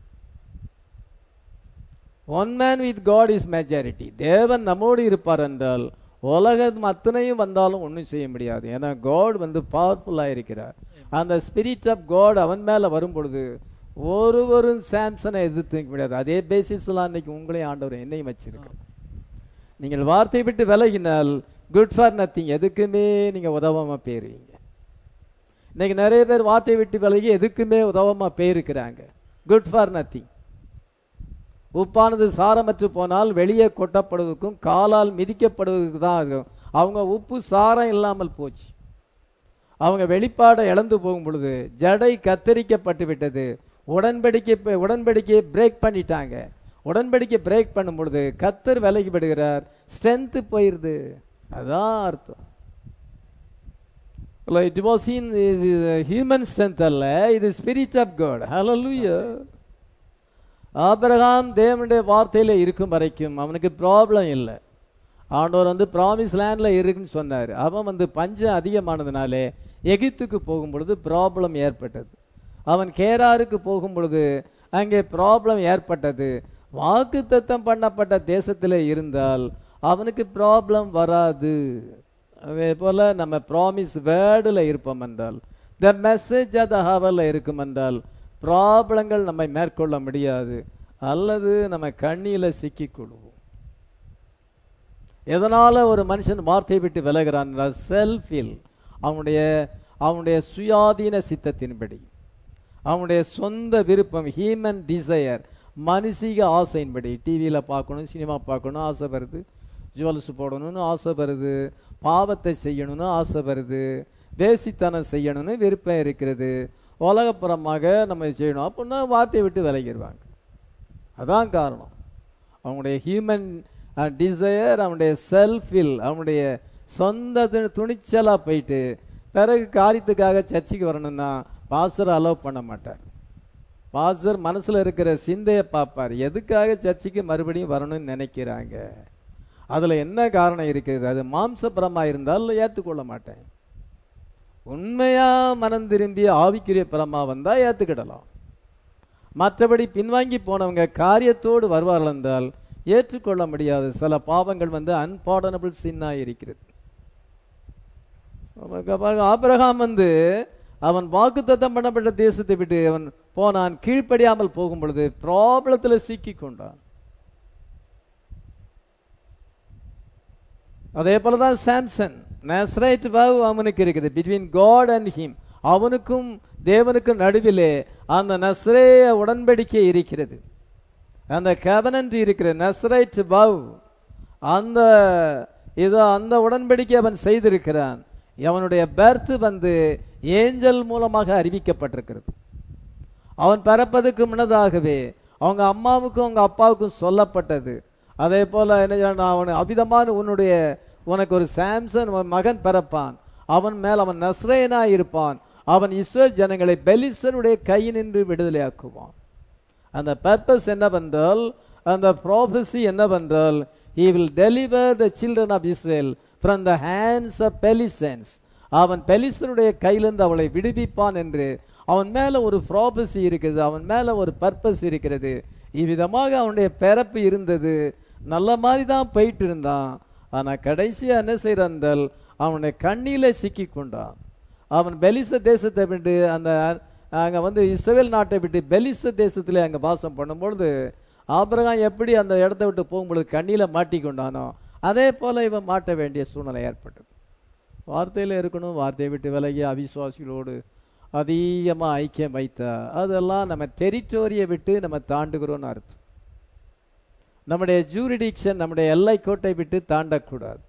one man with God is majority தேவன் நம்மோடு இருப்பார் என்றால் உலகம் அத்தனையும் வந்தாலும் ஒன்றும் செய்ய முடியாது ஏன்னா காட் வந்து பவர்ஃபுல்லாக இருக்கிறார் அந்த ஸ்பிரிட் ஆஃப் காட் அவன் மேல வரும் பொழுது ஒருவரும் சாம்சனை எதிர்த்து நிற்க முடியாது அதே பேசிஸ்லாம் இன்னைக்கு உங்களையும் ஆண்டவர் என்னையும் வச்சிருக்கிறார் நீங்கள் வார்த்தை விட்டு விலகினால் குட் ஃபார் நத்திங் எதுக்குமே நீங்க உதவாம போயிருவீங்க இன்னைக்கு நிறைய பேர் வார்த்தை விட்டு விலகி எதுக்குமே உதவாம போயிருக்கிறாங்க குட் ஃபார் நத்திங் உப்பானது சாரமற்று போனால் வெளியே கொட்டப்படுவதற்கும் காலால் மிதிக்கப்படுவதற்கு தான் இருக்கும் அவங்க உப்பு சாரம் இல்லாமல் போச்சு அவங்க வெளிப்பாடை இழந்து போகும் பொழுது ஜடை கத்தரிக்கப்பட்டு விட்டது உடன்படிக்கை உடன்படிக்கையை பிரேக் பண்ணிட்டாங்க உடன்படிக்கை பிரேக் பண்ணும் பொழுது கத்தர் விலகி விடுகிறார் ஸ்ட்ரென்த் போயிருது அதான் அர்த்தம் it was in human strength அல்ல இது ஸ்பிரிட் ஆஃப் காட் ஹalleluya ஆபிரகாம் தேவனுடைய வார்த்தையில இருக்கும் வரைக்கும் அவனுக்கு ப்ராப்ளம் இல்லை ஆண்டவர் வந்து ப்ராமிஸ் லேண்ட்ல இருக்குன்னு சொன்னார் அவன் வந்து பஞ்சம் அதிகமானதுனாலே எகிப்துக்கு போகும் பொழுது ப்ராப்ளம் ஏற்பட்டது அவன் கேராருக்கு போகும் பொழுது அங்கே ப்ராப்ளம் ஏற்பட்டது வாக்கு தத்தம் பண்ணப்பட்ட தேசத்தில் இருந்தால் அவனுக்கு ப்ராப்ளம் வராது அதே போல நம்ம ப்ராமிஸ் வேர்டில் இருப்போம் என்றால் த மெசேஜ் அது ஹவலில் இருக்கும் என்றால் ப்ராப்ளங்கள் நம்மை மேற்கொள்ள முடியாது அல்லது நம்ம கண்ணியில் சிக்கிக்கொள்வோம் எதனால ஒரு மனுஷன் வார்த்தையை விட்டு விலகிறான் செல்ஃபில் அவனுடைய அவனுடைய சுயாதீன சித்தத்தின்படி அவனுடைய சொந்த விருப்பம் ஹியூமன் டிசையர் மனுஷிக ஆசையின்படி டிவியில் பார்க்கணும் சினிமா பார்க்கணும் ஆசை வருது ஜுவல்ஸ் போடணும்னு ஆசை வருது பாவத்தை செய்யணும்னு ஆசை வருது வேசித்தனம் செய்யணும்னு விருப்பம் இருக்கிறது உலகப்புறமாக நம்ம செய்யணும் அப்படின்னா வார்த்தையை விட்டு விலகிடுவாங்க அதான் காரணம் அவனுடைய ஹியூமன் டிசையர் அவனுடைய செல்ஃபில் அவனுடைய சொந்த து- துணிச்சலா போயிட்டு பிறகு காரியத்துக்காக சர்ச்சுக்கு வரணும்னா பாஸ்டர் அலோவ் பண்ண மாட்டார் பாஸ்டர் மனசுல இருக்கிற சிந்தையை பார்ப்பார் எதுக்காக சர்ச்சுக்கு மறுபடியும் வரணும்னு நினைக்கிறாங்க அதுல என்ன காரணம் இருக்குது அது மாம்சபரமா இருந்தால் ஏத்துக்கொள்ள மாட்டேன் உண்மையா மனம் திரும்பி ஆவிக்குரிய பரமா வந்தா ஏத்துக்கிடலாம் மற்றபடி பின்வாங்கி போனவங்க காரியத்தோடு வருவார்கள் என்றால் ஏற்றுக்கொள்ள முடியாது சில பாவங்கள் வந்து அன்பார்டனபிள் சின்னா இருக்கிறது நமக்கு பாருங்க, ஆபிரகாம் வந்து அவன் வாக்குத்தத்தம் பண்ணப்பட்ட தேசத்தை விட்டு அவன் போனான் கீழ்ப்படியாமல் போகும் பொழுது ப்ராப்ளத்தில் சிக்கி கொண்டான் அதே போலதான் சாம்சன் நஸ்ரைட் வாவ் அவனுக்கு இருக்குது பிட்வீன் காட் அண்ட் ஹிம் அவனுக்கும் தேவனுக்கும் நடுவிலே அந்த நஸ்ரேய உடன்படிக்கை இருக்கிறது அந்த கவனன்ட் இருக்கிற நஸ்ரைட் வாவ் அந்த இதோ அந்த உடன்படிக்கை அவன் செய்திருக்கிறான் அவனுடைய பர்த் வந்து ஏஞ்சல் மூலமாக அறிவிக்கப்பட்டிருக்கிறது அவன் பிறப்பதற்கு முன்னதாகவே அவங்க அம்மாவுக்கும் அவங்க அப்பாவுக்கும் சொல்லப்பட்டது அதே போல என்ன செய்யணும், அவன் அபிதமான உன்னுடைய உனக்கு ஒரு சாம்சன் உன் மகன் பிறப்பான் அவன் மேல் அவன் நஸ்ரேனா இருப்பான் அவன் இஸ்ரேல் ஜனங்களை பெலிசனுடைய கையினின்று விடுதலையாக்குவான் அந்த பர்பஸ் என்னவென்றால் அந்த ப்ராஃபஸி என்னவென்றால் he will deliver the children of Israel from the hands of பெலிசன்ஸ் அவன் பெலிசனுடைய கையிலிருந்து அவளை விடுவிப்பான் என்று அவன் மேல ஒரு ப்ராபசி இருக்கிறது அவன் மேல ஒரு பர்பஸ் இருக்கிறது இவ்விதமாக அவனுடைய பிறப்பு இருந்தது நல்ல மாதிரி தான் போயிட்டு இருந்தான் ஆனா கடைசியா என்ன செய்யறான் என்றால் அவனுடைய கண்ணில சிக்கி கொண்டான் அவன் பெலிச தேசத்தை விட்டு அந்த அங்க வந்து இஸ்ரேல் நாட்டை விட்டு பெலிச தேசத்திலே அங்க வாசம் பண்ணும்பொழுது ஆபிரகாம் எப்படி அந்த இடத்தை விட்டு போகும்பொழுது கண்ணில மாட்டிக்கொண்டானோ அதே போல இவன் மாட்ட வேண்டிய சூழ்நிலை ஏற்பட்டது வார்த்தையில இருக்கணும் வார்த்தையை விட்டு விலகி அவிசுவாசிகளோடு அதிகமா ஐக்கியம் வைத்தா அதெல்லாம் நம்ம டெரிட்டோரியை விட்டு நம்ம தாண்டுகிறோம்னு அர்த்தம் நம்முடைய ஜூரிடிக்ஷன் நம்முடைய எல்லை கோட்டை விட்டு தாண்டக்கூடாது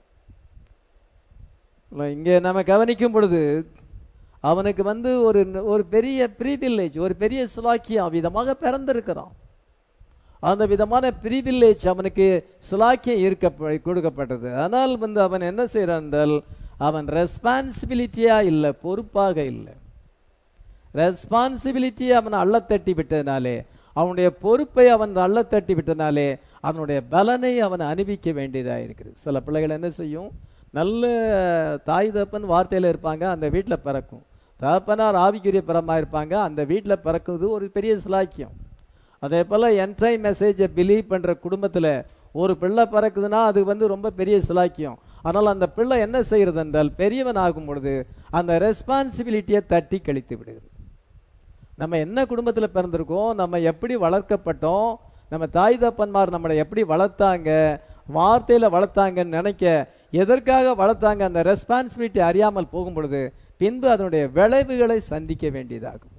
இல்ல, இங்கே நம்ம கவனிக்கும் பொழுது அவனுக்கு வந்து ஒரு ஒரு பெரிய ப்ரீவில்லேஜ் ஒரு பெரிய சுலாக்கியம் விதமாக பிறந்திருக்கிறான் அந்த விதமான ப்ரீவில்லேஜ் அவனுக்கு சுலாக்கியம் இருக்க கொடுக்கப்பட்டது ஆனால் வந்து அவன் என்ன செய்யறான் என்றால் அவன் ரெஸ்பான்சிபிலிட்டியா இல்லை பொறுப்பாக இல்லை ரெஸ்பான்சிபிலிட்டி அவன் அள்ளத்தட்டி விட்டதுனாலே அவனுடைய பொறுப்பை அவன் அள்ளத்தட்டி விட்டனாலே அவனுடைய பலனை அவன் அனுபவிக்க வேண்டியதாக இருக்குது சில பிள்ளைகள் என்ன செய்யும் நல்ல தாய் தப்பன் வார்த்தையில் இருப்பாங்க அந்த வீட்டில் பிறக்கும் தகப்பனார் ஆவிக்குரிய பரமா இருப்பாங்க அந்த வீட்டில் பிறக்குது ஒரு பெரிய சிலாக்கியம் அதே போல் என்ட்ரை மெசேஜை பிலீவ் பண்ணுற குடும்பத்தில் ஒரு பிள்ளை பிறக்குதுன்னா அது வந்து ரொம்ப பெரிய சிலாக்கியம் ஆனால் அந்த பிள்ளை என்ன செய்கிறது என்றால் பெரியவன் ஆகும் பொழுது அந்த ரெஸ்பான்சிபிலிட்டியை தட்டி கழித்து விடுகிறது நம்ம என்ன குடும்பத்தில் பிறந்திருக்கோம் நம்ம எப்படி வளர்க்கப்பட்டோம் நம்ம தாய் தப்பன்மார் நம்மளை எப்படி வளர்த்தாங்க வார்த்தையில் வளர்த்தாங்கன்னு நினைக்க எதற்காக வளர்த்தாங்க அந்த ரெஸ்பான்சிபிலிட்டி அறியாமல் போகும் பொழுது பின்பு அதனுடைய விளைவுகளை சந்திக்க வேண்டியதாகும்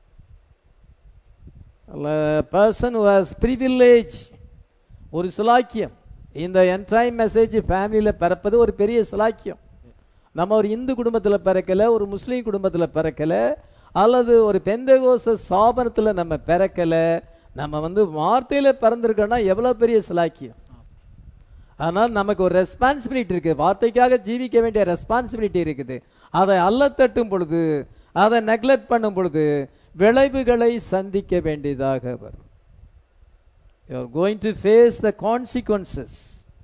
பர்சன் வாஸ் ப்ரிவில்லேஜ் ஒரு சுலாக்கியம் இந்த என்ட்ரைம் மெசேஜ் ஃபேமிலியில் பிறப்பது ஒரு பெரிய சுலாக்கியம் நம்ம ஒரு இந்து குடும்பத்தில் பிறக்கல ஒரு முஸ்லீம் குடும்பத்தில் பிறக்கல அல்லது ஒரு பெந்தகோச ஸ்தாபனத்தில் நம்ம பிறக்கல நம்ம வந்து வார்த்தையில பிறந்திருக்கோம்னா எவ்வளவு பெரிய சிலாக்கியம் ஆனால் நமக்கு ஒரு ரெஸ்பான்சிபிலிட்டி இருக்கு வார்த்தைக்காக ஜீவிக்க வேண்டிய ரெஸ்பான்சிபிலிட்டி இருக்குது அதை அல்ல தட்டும் பொழுது அதை நெக்லெக்ட் பண்ணும் பொழுது விளைவுகளை சந்திக்க வேண்டியதாக வரும் you are going to face the consequences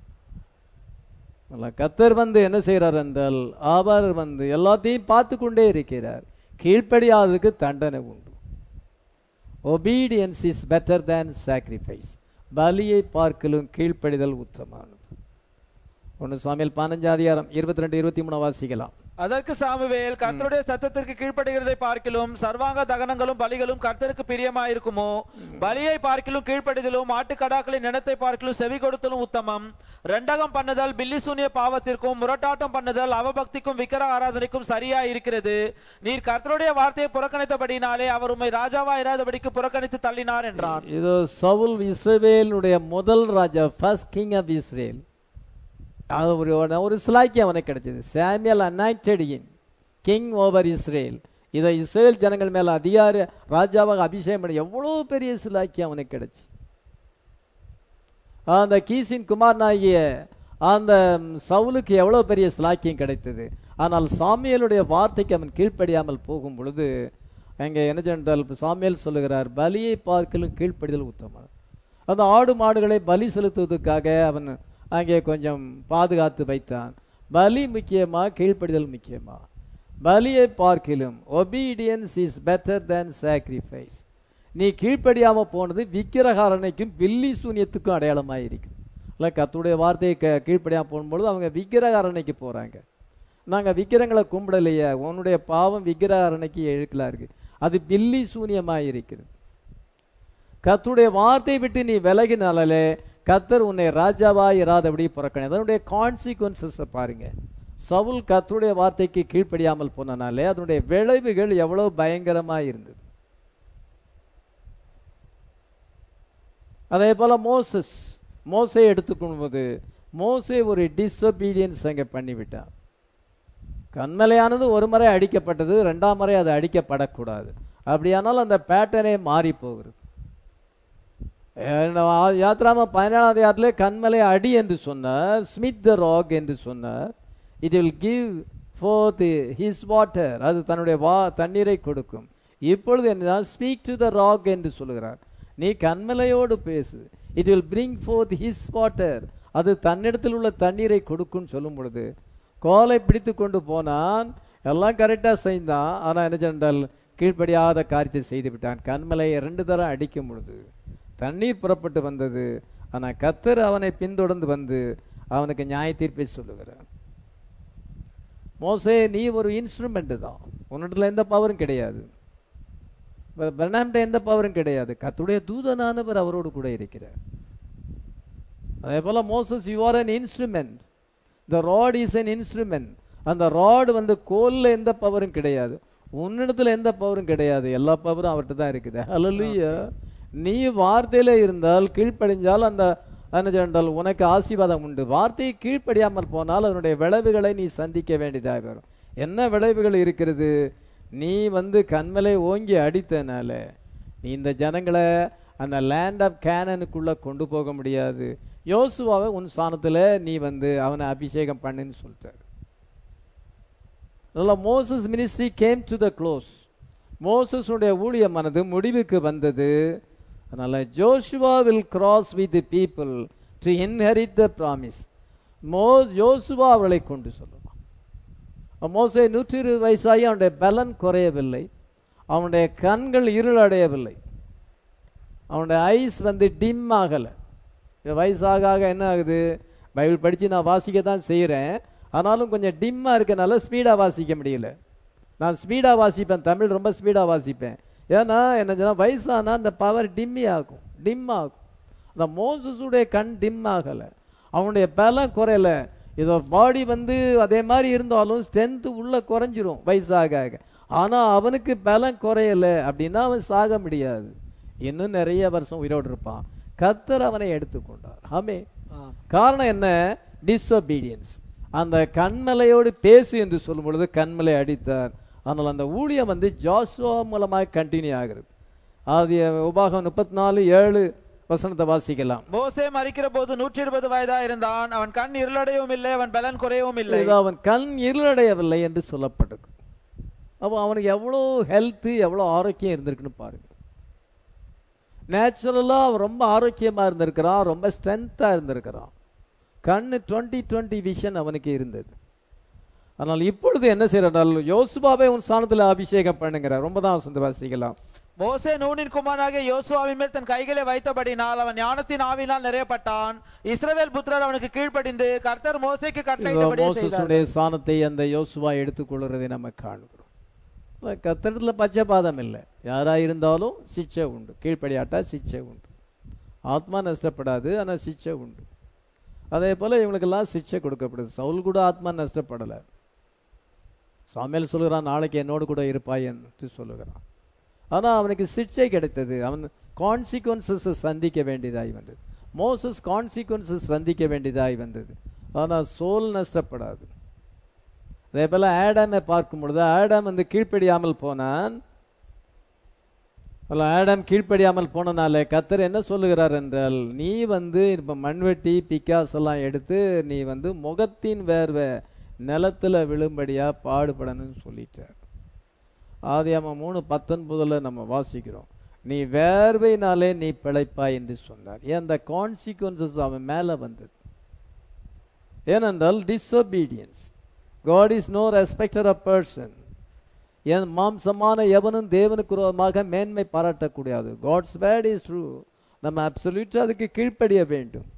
கத்தர் வந்து என்ன செய்கிறார் என்றால் அவர் வந்து எல்லாத்தையும் பார்த்து கொண்டே இருக்கிறார் கீழ்ப்படியாததுக்கு தண்டனை உண்டு obedience is better than sacrifice பலியை பார்க்கலும் கீழ்ப்படிதல் உத்தமானது ஒன்று சாமியல் பதினஞ்சாதிகாரம் இருபத்தி ரெண்டு இருபத்தி மூணு வாசிக்கலாம் அதற்கு சாமுவேல் கர்த்தருடைய சத்தத்திற்கு கீழ்ப்படுகிறதை பார்க்கிலும் சர்வாங்க தகனங்களும் பலிகளும் கர்த்தருக்கு பிரியமாயிருக்குமோ பலியை பார்க்கிலும் கீழ்ப்படிதலும் ஆட்டுக்கடாக்களின் நினத்தை பார்க்கிலும் செவி கொடுத்தலும் உத்தமம் ரெண்டகம் பண்ணுதல் பில்லி சூனிய பாவத்திற்கும் முரட்டாட்டம் பண்ணுதல் அவபக்திக்கும் விக்கிர ஆராதனைக்கும் சரியா இருக்கிறது நீர் கர்த்தருடைய வார்த்தையை புறக்கணித்தபடினாலே அவர் உம்மை ராஜாவா இராதபடிக்கு புறக்கணித்து தள்ளினார் என்றான் இதோ சவுல் இஸ்ரவேலுடைய முதல் ராஜா ஃபர்ஸ்ட் கிங் ஆஃப் இஸ்ரேல் அது ஒரு ஒரு சிலாக்கி அவனுக்கு கிடைச்சது Samuel anointed him king over Israel இதை இஸ்ரேல் ஜனங்கள் மேல அதிகார ராஜாவாக அபிஷேகம் பண்ண எவ்வளோ பெரிய சிலாக்கி அவனுக்கு கிடைச்சு அந்த கீசின் குமாரனாகிய அந்த சவுலுக்கு எவ்வளோ பெரிய சிலாக்கியம் கிடைத்தது ஆனால் சாமியலுடைய வார்த்தைக்கு அவன் கீழ்ப்படியாமல் போகும் பொழுது அங்கே என்ன சென்றால் சாமியல் சொல்லுகிறார் பலியை பார்க்கலும் கீழ்ப்படிதல் உத்தமம் அந்த ஆடு மாடுகளை பலி செலுத்துவதற்காக அவன் அங்கே கொஞ்சம் பாதுகாத்து வைத்தான் பலி முக்கியமா கீழ்ப்படிதல் முக்கியமா பலியை பார்க்கிலும் obedience is better than sacrifice நீ கீழ்ப்படியாம போனது விக்கிரகாரணைக்கும் பில்லி சூனியத்துக்கும் அடையாளமாக இருக்குது இல்லை கத்துடைய வார்த்தையை க கீழ்ப்படியாம போகும்பொழுது அவங்க விக்கிரகாரணைக்கு போறாங்க நாங்க விக்கிரங்களை கும்பிடலையே உன்னுடைய பாவம் விக்கிரகாரணைக்கு எழுக்கலா இருக்கு அது பில்லி சூனியமாக இருக்கிறது கத்துடைய வார்த்தையை விட்டு நீ விலகினாலே கத்தர் உன்னை ராஜாவா இராதபடி புறக்கணி அதனுடைய கான்சிக்வன்சஸ் பாருங்க சவுல் கத்தருடைய வார்த்தைக்கு கீழ்ப்படியாமல் போனனாலே அதனுடைய விளைவுகள் எவ்வளவு பயங்கரமா இருந்தது அதே போல மோசஸ் மோசை எடுத்துக்கொள்வது மோசே ஒரு டிஸ்ஒபீடியன்ஸ் அங்கே பண்ணிவிட்டான் கண்மலையானது ஒரு முறை அடிக்கப்பட்டது ரெண்டாம் முறை அது அடிக்கப்படக்கூடாது அப்படியானால் அந்த பேட்டர்னே மாறி போகிறது யாத்ராம பதினேழாம் அதிகாரத்திலே கண்மலை அடி என்று சொன்னார் ஸ்மித் த ராக் என்று சொன்னார் it will give forth his water அது தன்னுடைய வா தண்ணீரை கொடுக்கும் இப்பொழுது என்ன ஸ்பீக் டு த ராக் என்று சொல்லுகிறார் நீ கண்மலையோடு பேசு it will bring forth his water அது தன்னிடத்தில் உள்ள தண்ணீரை கொடுக்கும் சொல்லும் பொழுது கோலை பிடித்து கொண்டு போனான் எல்லாம் கரெக்டாக செய்தான் ஆனால் என்ன சென்றால் கீழ்ப்படியாத காரியத்தை செய்து விட்டான் கண்மலையை ரெண்டு தரம் அடிக்கும் பொழுது தண்ணீர் புறப்பட்டு வந்தது ஆனா கத்தர் அவனை பின்தொடர்ந்து வந்து அவனுக்கு நியாய தீர்ப்பை சொல்லுகிறார் மோசே நீ ஒரு இன்ஸ்ட்ருமெண்ட் தான் உன்னிடத்துல எந்த பவரும் கிடையாது பெர்னாம்ட எந்த பவரும் கிடையாது கத்துடைய தூதனானவர் அவரோடு கூட இருக்கிறார் அதே போல Moses you are an instrument the rod is an instrument அந்த ராட் வந்து கோல்ல எந்த பவரும் கிடையாது உன்னிடத்துல எந்த பவரும் கிடையாது எல்லா பவரும் அவர்கிட்ட தான் இருக்குது ஹalleluya நீ வார்த்தையில இருந்தால் கீழ்ப்படிஞ்சால் அந்த என்றால் உனக்கு ஆசீர்வாதம் உண்டு வார்த்தையை கீழ்ப்படியாமல் போனால் அதனுடைய விளைவுகளை நீ சந்திக்க வேண்டியதாக வரும் என்ன விளைவுகள் இருக்கிறது நீ வந்து கண்மலை ஓங்கி அடித்தனால நீ இந்த ஜனங்களை அந்த லேண்ட் ஆஃப் கேனனுக்குள்ள கொண்டு போக முடியாது யோசுவாவை உன் ஸ்தானத்துல நீ வந்து அவனை அபிஷேகம் பண்ணுன்னு சொல்லிட்டாரு அதனால Moses ministry came to the close மோசஸுடைய ஊழியமானது முடிவுக்கு வந்தது அதனால Joshua will cross with the people to inherit the promise மோ யோசுவா அவர்களை கொண்டு சொல்லுவான் மோசே நூற்றி இருபது வயசாகி அவனுடைய பலன் குறையவில்லை அவனுடைய கண்கள் இருளடையவில்லை அவனுடைய ஐஸ் வந்து டிம் ஆகலை வயசாக ஆக என்ன ஆகுது பைபிள் படித்து நான் வாசிக்க தான் செய்கிறேன் ஆனாலும் கொஞ்சம் டிம்மாக இருக்கனால ஸ்பீடாக வாசிக்க முடியல நான் ஸ்பீடாக வாசிப்பேன் தமிழ் ரொம்ப ஸ்பீடாக வாசிப்பேன் ஏன்னா என்ன சொன்னால் வயசானா அந்த பவர் டிம்மி ஆகும் டிம் ஆகும் அந்த மோசஸுடைய கண் டிம் ஆகலை அவனுடைய பலம் குறையல இதோ பாடி வந்து அதே மாதிரி இருந்தாலும் ஸ்ட்ரென்த்து உள்ள குறைஞ்சிரும் வயசாக ஆக ஆனால் அவனுக்கு பலம் குறையல அப்படின்னா அவன் சாக முடியாது இன்னும் நிறைய வருஷம் உயிரோடு இருப்பான் கத்தர் அவனை எடுத்துக்கொண்டார் ஆமே காரணம் என்ன டிஸ்ஒபீடியன்ஸ் அந்த கண்மலையோடு பேசு என்று சொல்லும் பொழுது கண்மலை அடித்தார் ஆனால் அந்த ஊழியம் வந்து ஜாசுவா மூலமாக கண்டினியூ ஆகிறது ஆதி உபாகம் முப்பத்தி நாலு ஏழு வசனத்தை வாசிக்கலாம் மோசே மறிக்கிற போது நூற்றி இருபது வயதா இருந்தான் அவன் கண் இருளடையவும் இல்லை அவன் பலன் குறையவும் இல்லை இது அவன் கண் இருளடையவில்லை என்று சொல்லப்பட்டிருக்கு அப்போ அவனுக்கு எவ்வளோ ஹெல்த்து எவ்வளோ ஆரோக்கியம் இருந்திருக்குன்னு பாருங்க நேச்சுரலாக அவன் ரொம்ப ஆரோக்கியமாக இருந்திருக்கிறான் ரொம்ப ஸ்ட்ரென்த்தாக இருந்திருக்கிறான் கண்ணு டுவெண்ட்டி டுவெண்ட்டி விஷன் அவனுக்கு இருந்தது ஆனால் இப்பொழுது என்ன செய்யறால் யோசுபாவை உன் ஸ்தானத்தில் அபிஷேகம் பண்ணுங்கிறார் ரொம்ப தான் வசந்த வாசிக்கலாம் மோசே நூனின் குமாரனாகிய யோசுவாவின் மேல் தன் கைகளை வைத்தபடினால் அவன் ஞானத்தின் ஆவினால் நிறையப்பட்டான் இஸ்ரவேல் புத்திரர் அவனுக்கு கீழ்ப்படிந்து கர்த்தர் மோசேக்கு இதோ கட்டளையிட்டபடியே செய்தார் மோசஸுடைய ஸ்தானத்தை அந்த யோசுவா எடுத்துக்கொள்கிறதை நம்ம காண்கிறோம் கத்திரத்தில் பச்சைபாதம் இல்லை யாரா இருந்தாலும் சிச்சை உண்டு கீழ்ப்படியாட்டா சிச்சை உண்டு ஆத்மா நஷ்டப்படாது ஆனால் சிச்சை உண்டு அதே போல இவங்களுக்கெல்லாம் சிச்சை கொடுக்கப்படுது சவுல் கூட ஆத்மா நஷ்டப்படலை சாமியல் சொல்கிறான் நாளைக்கு என்னோடு கூட இருப்பாய் என்று சொல்லுகிறான் ஆனால் அவனுக்கு சிச்சை கிடைத்தது அவன் கான்சிக்வன்சஸ் சந்திக்க வேண்டியதாய் வந்தது மோசஸ் கான்சிக்வன்சஸ் சந்திக்க வேண்டியதாய் வந்தது ஆனால் சோல் நஷ்டப்படாது அதே போல ஆடாமை பார்க்கும் பொழுது ஆடாம் வந்து கீழ்ப்படியாமல் போனான் அல்ல ஆடாம் கீழ்ப்படியாமல் போனனால கத்தர் என்ன சொல்லுகிறார் என்றால் நீ வந்து இப்போ மண்வெட்டி பிக்காஸ் எல்லாம் எடுத்து நீ வந்து முகத்தின் வேர்வை நிலத்துல விழும்படியா பாடுபடணும்னு சொல்லிட்டார் ஆதியாம மூணு பத்தொன்பதுல நம்ம வாசிக்கிறோம் நீ வேர்வையினாலே நீ பிழைப்பாய் என்று சொன்னார் ஏன் அந்த கான்சிக்வன்சஸ் அவன் மேல வந்தது ஏனென்றால் disobedience God is no respecter of person என் மாம்சமான எவனும் தேவனுக்கு விரோதமாக மேன்மை பாராட்டக்கூடாது காட்ஸ் வேர்ட் இஸ் ட்ரூ நம்ம அப்சல்யூட்டா அதுக்கு கீழ்ப்படிய வேண்டும்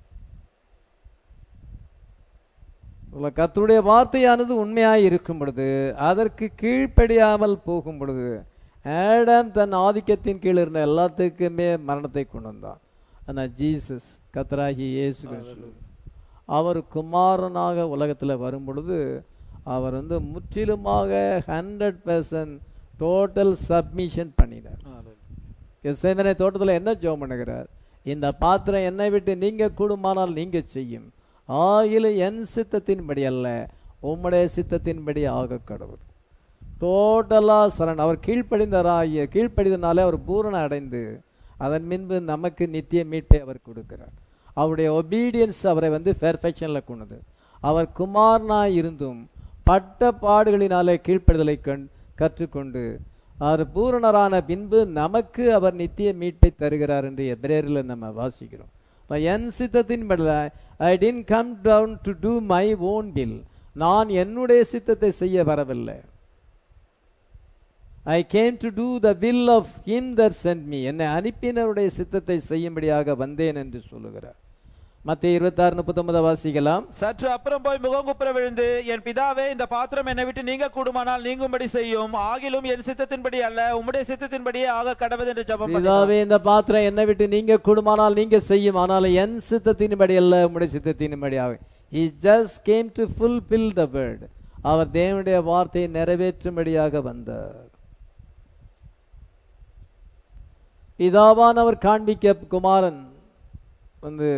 உள்ள கர்த்தருடைய வார்த்தையானது உண்மையாய் இருக்கும் பொழுது அதற்கு கீழ்ப்படியாமல் போகும் பொழுது ஆடம் தன் ஆதிக்கத்தின் கீழ் இருந்த எல்லாத்துக்குமே மரணத்தை கொண்டு வந்தான் ஆனால் ஜீசஸ் கத்தராகி இயேசு கிறிஸ்து அவர் குமாரனாக உலகத்தில் வரும் பொழுது அவர் வந்து முற்றிலுமாக ஹண்ட்ரட் பர்சன்ட் டோட்டல் சப்மிஷன் பண்ணினார் எஸ்ஐமனை தோட்டத்தில் என்ன ஜெபம் பண்ணுகிறார் இந்த பாத்திரம் என்னை விட்டு நீங்க கூடுமானால் நீங்க செய்யும் ஆகிலும் என் சித்தத்தின்படி அல்ல உம்முடைய சித்தத்தின்படி ஆக கடவுள் டோட்டலா சரண் அவர் கீழ்ப்படிந்தாராகிய கீழ்ப்படிந்தனாலே அவர் பூரண அடைந்து அதன் பின்பு நமக்கு நித்திய மீட்டை அவர் கொடுக்கிறார் அவருடைய ஒபீடியன்ஸ் அவரை வந்து பெர்ஃபெக்ஷனில் கொண்டது அவர் குமாரனாய் இருந்தும் பட்ட பாடுகளினாலே கீழ்ப்படுதலை கண் கற்றுக்கொண்டு அவர் பூரணரான பின்பு நமக்கு அவர் நித்திய மீட்டை தருகிறார் என்று எபிரேரில் நம்ம வாசிக்கிறோம் இப்ப என் சித்தத்தின் I didn't come down to do my own will நான் என்னுடைய சித்தத்தை செய்ய வரவில்லை I came to do the will of him that sent me என்னை அனுப்பினருடைய சித்தத்தை செய்யும்படியாக வந்தேன் என்று சொல்லுகிறார் மத்திய இருபத்தாறு முப்பத்தொன்பதை வாசிக்கலாம் சற்று அப்புறம் போய் முகங்குப்புற விழுந்து என் பிதாவே இந்த பாத்திரம் என்னை விட்டு நீங்க கூடுமானால் நீங்கும்படி செய்யும் ஆகிலும் என் சித்தத்தின்படி அல்ல உம்முடைய சித்தத்தின்படியே ஆக கடவுது என்று ஜெபம் பண்ணினான். பிதாவே இந்த பாத்திரம் என்னை விட்டு நீங்க கூடுமானால் நீங்க செய்யும் ஆனால் என் சித்தத்தின்படி அல்ல உம்முடைய சித்தத்தின்படி ஆகும் he just came to fulfill the word அவர் தேவனுடைய வார்த்தையை நிறைவேற்றும்படியாக வந்தார் பிதாவானவர் காண்பிக்க குமாரன் வந்து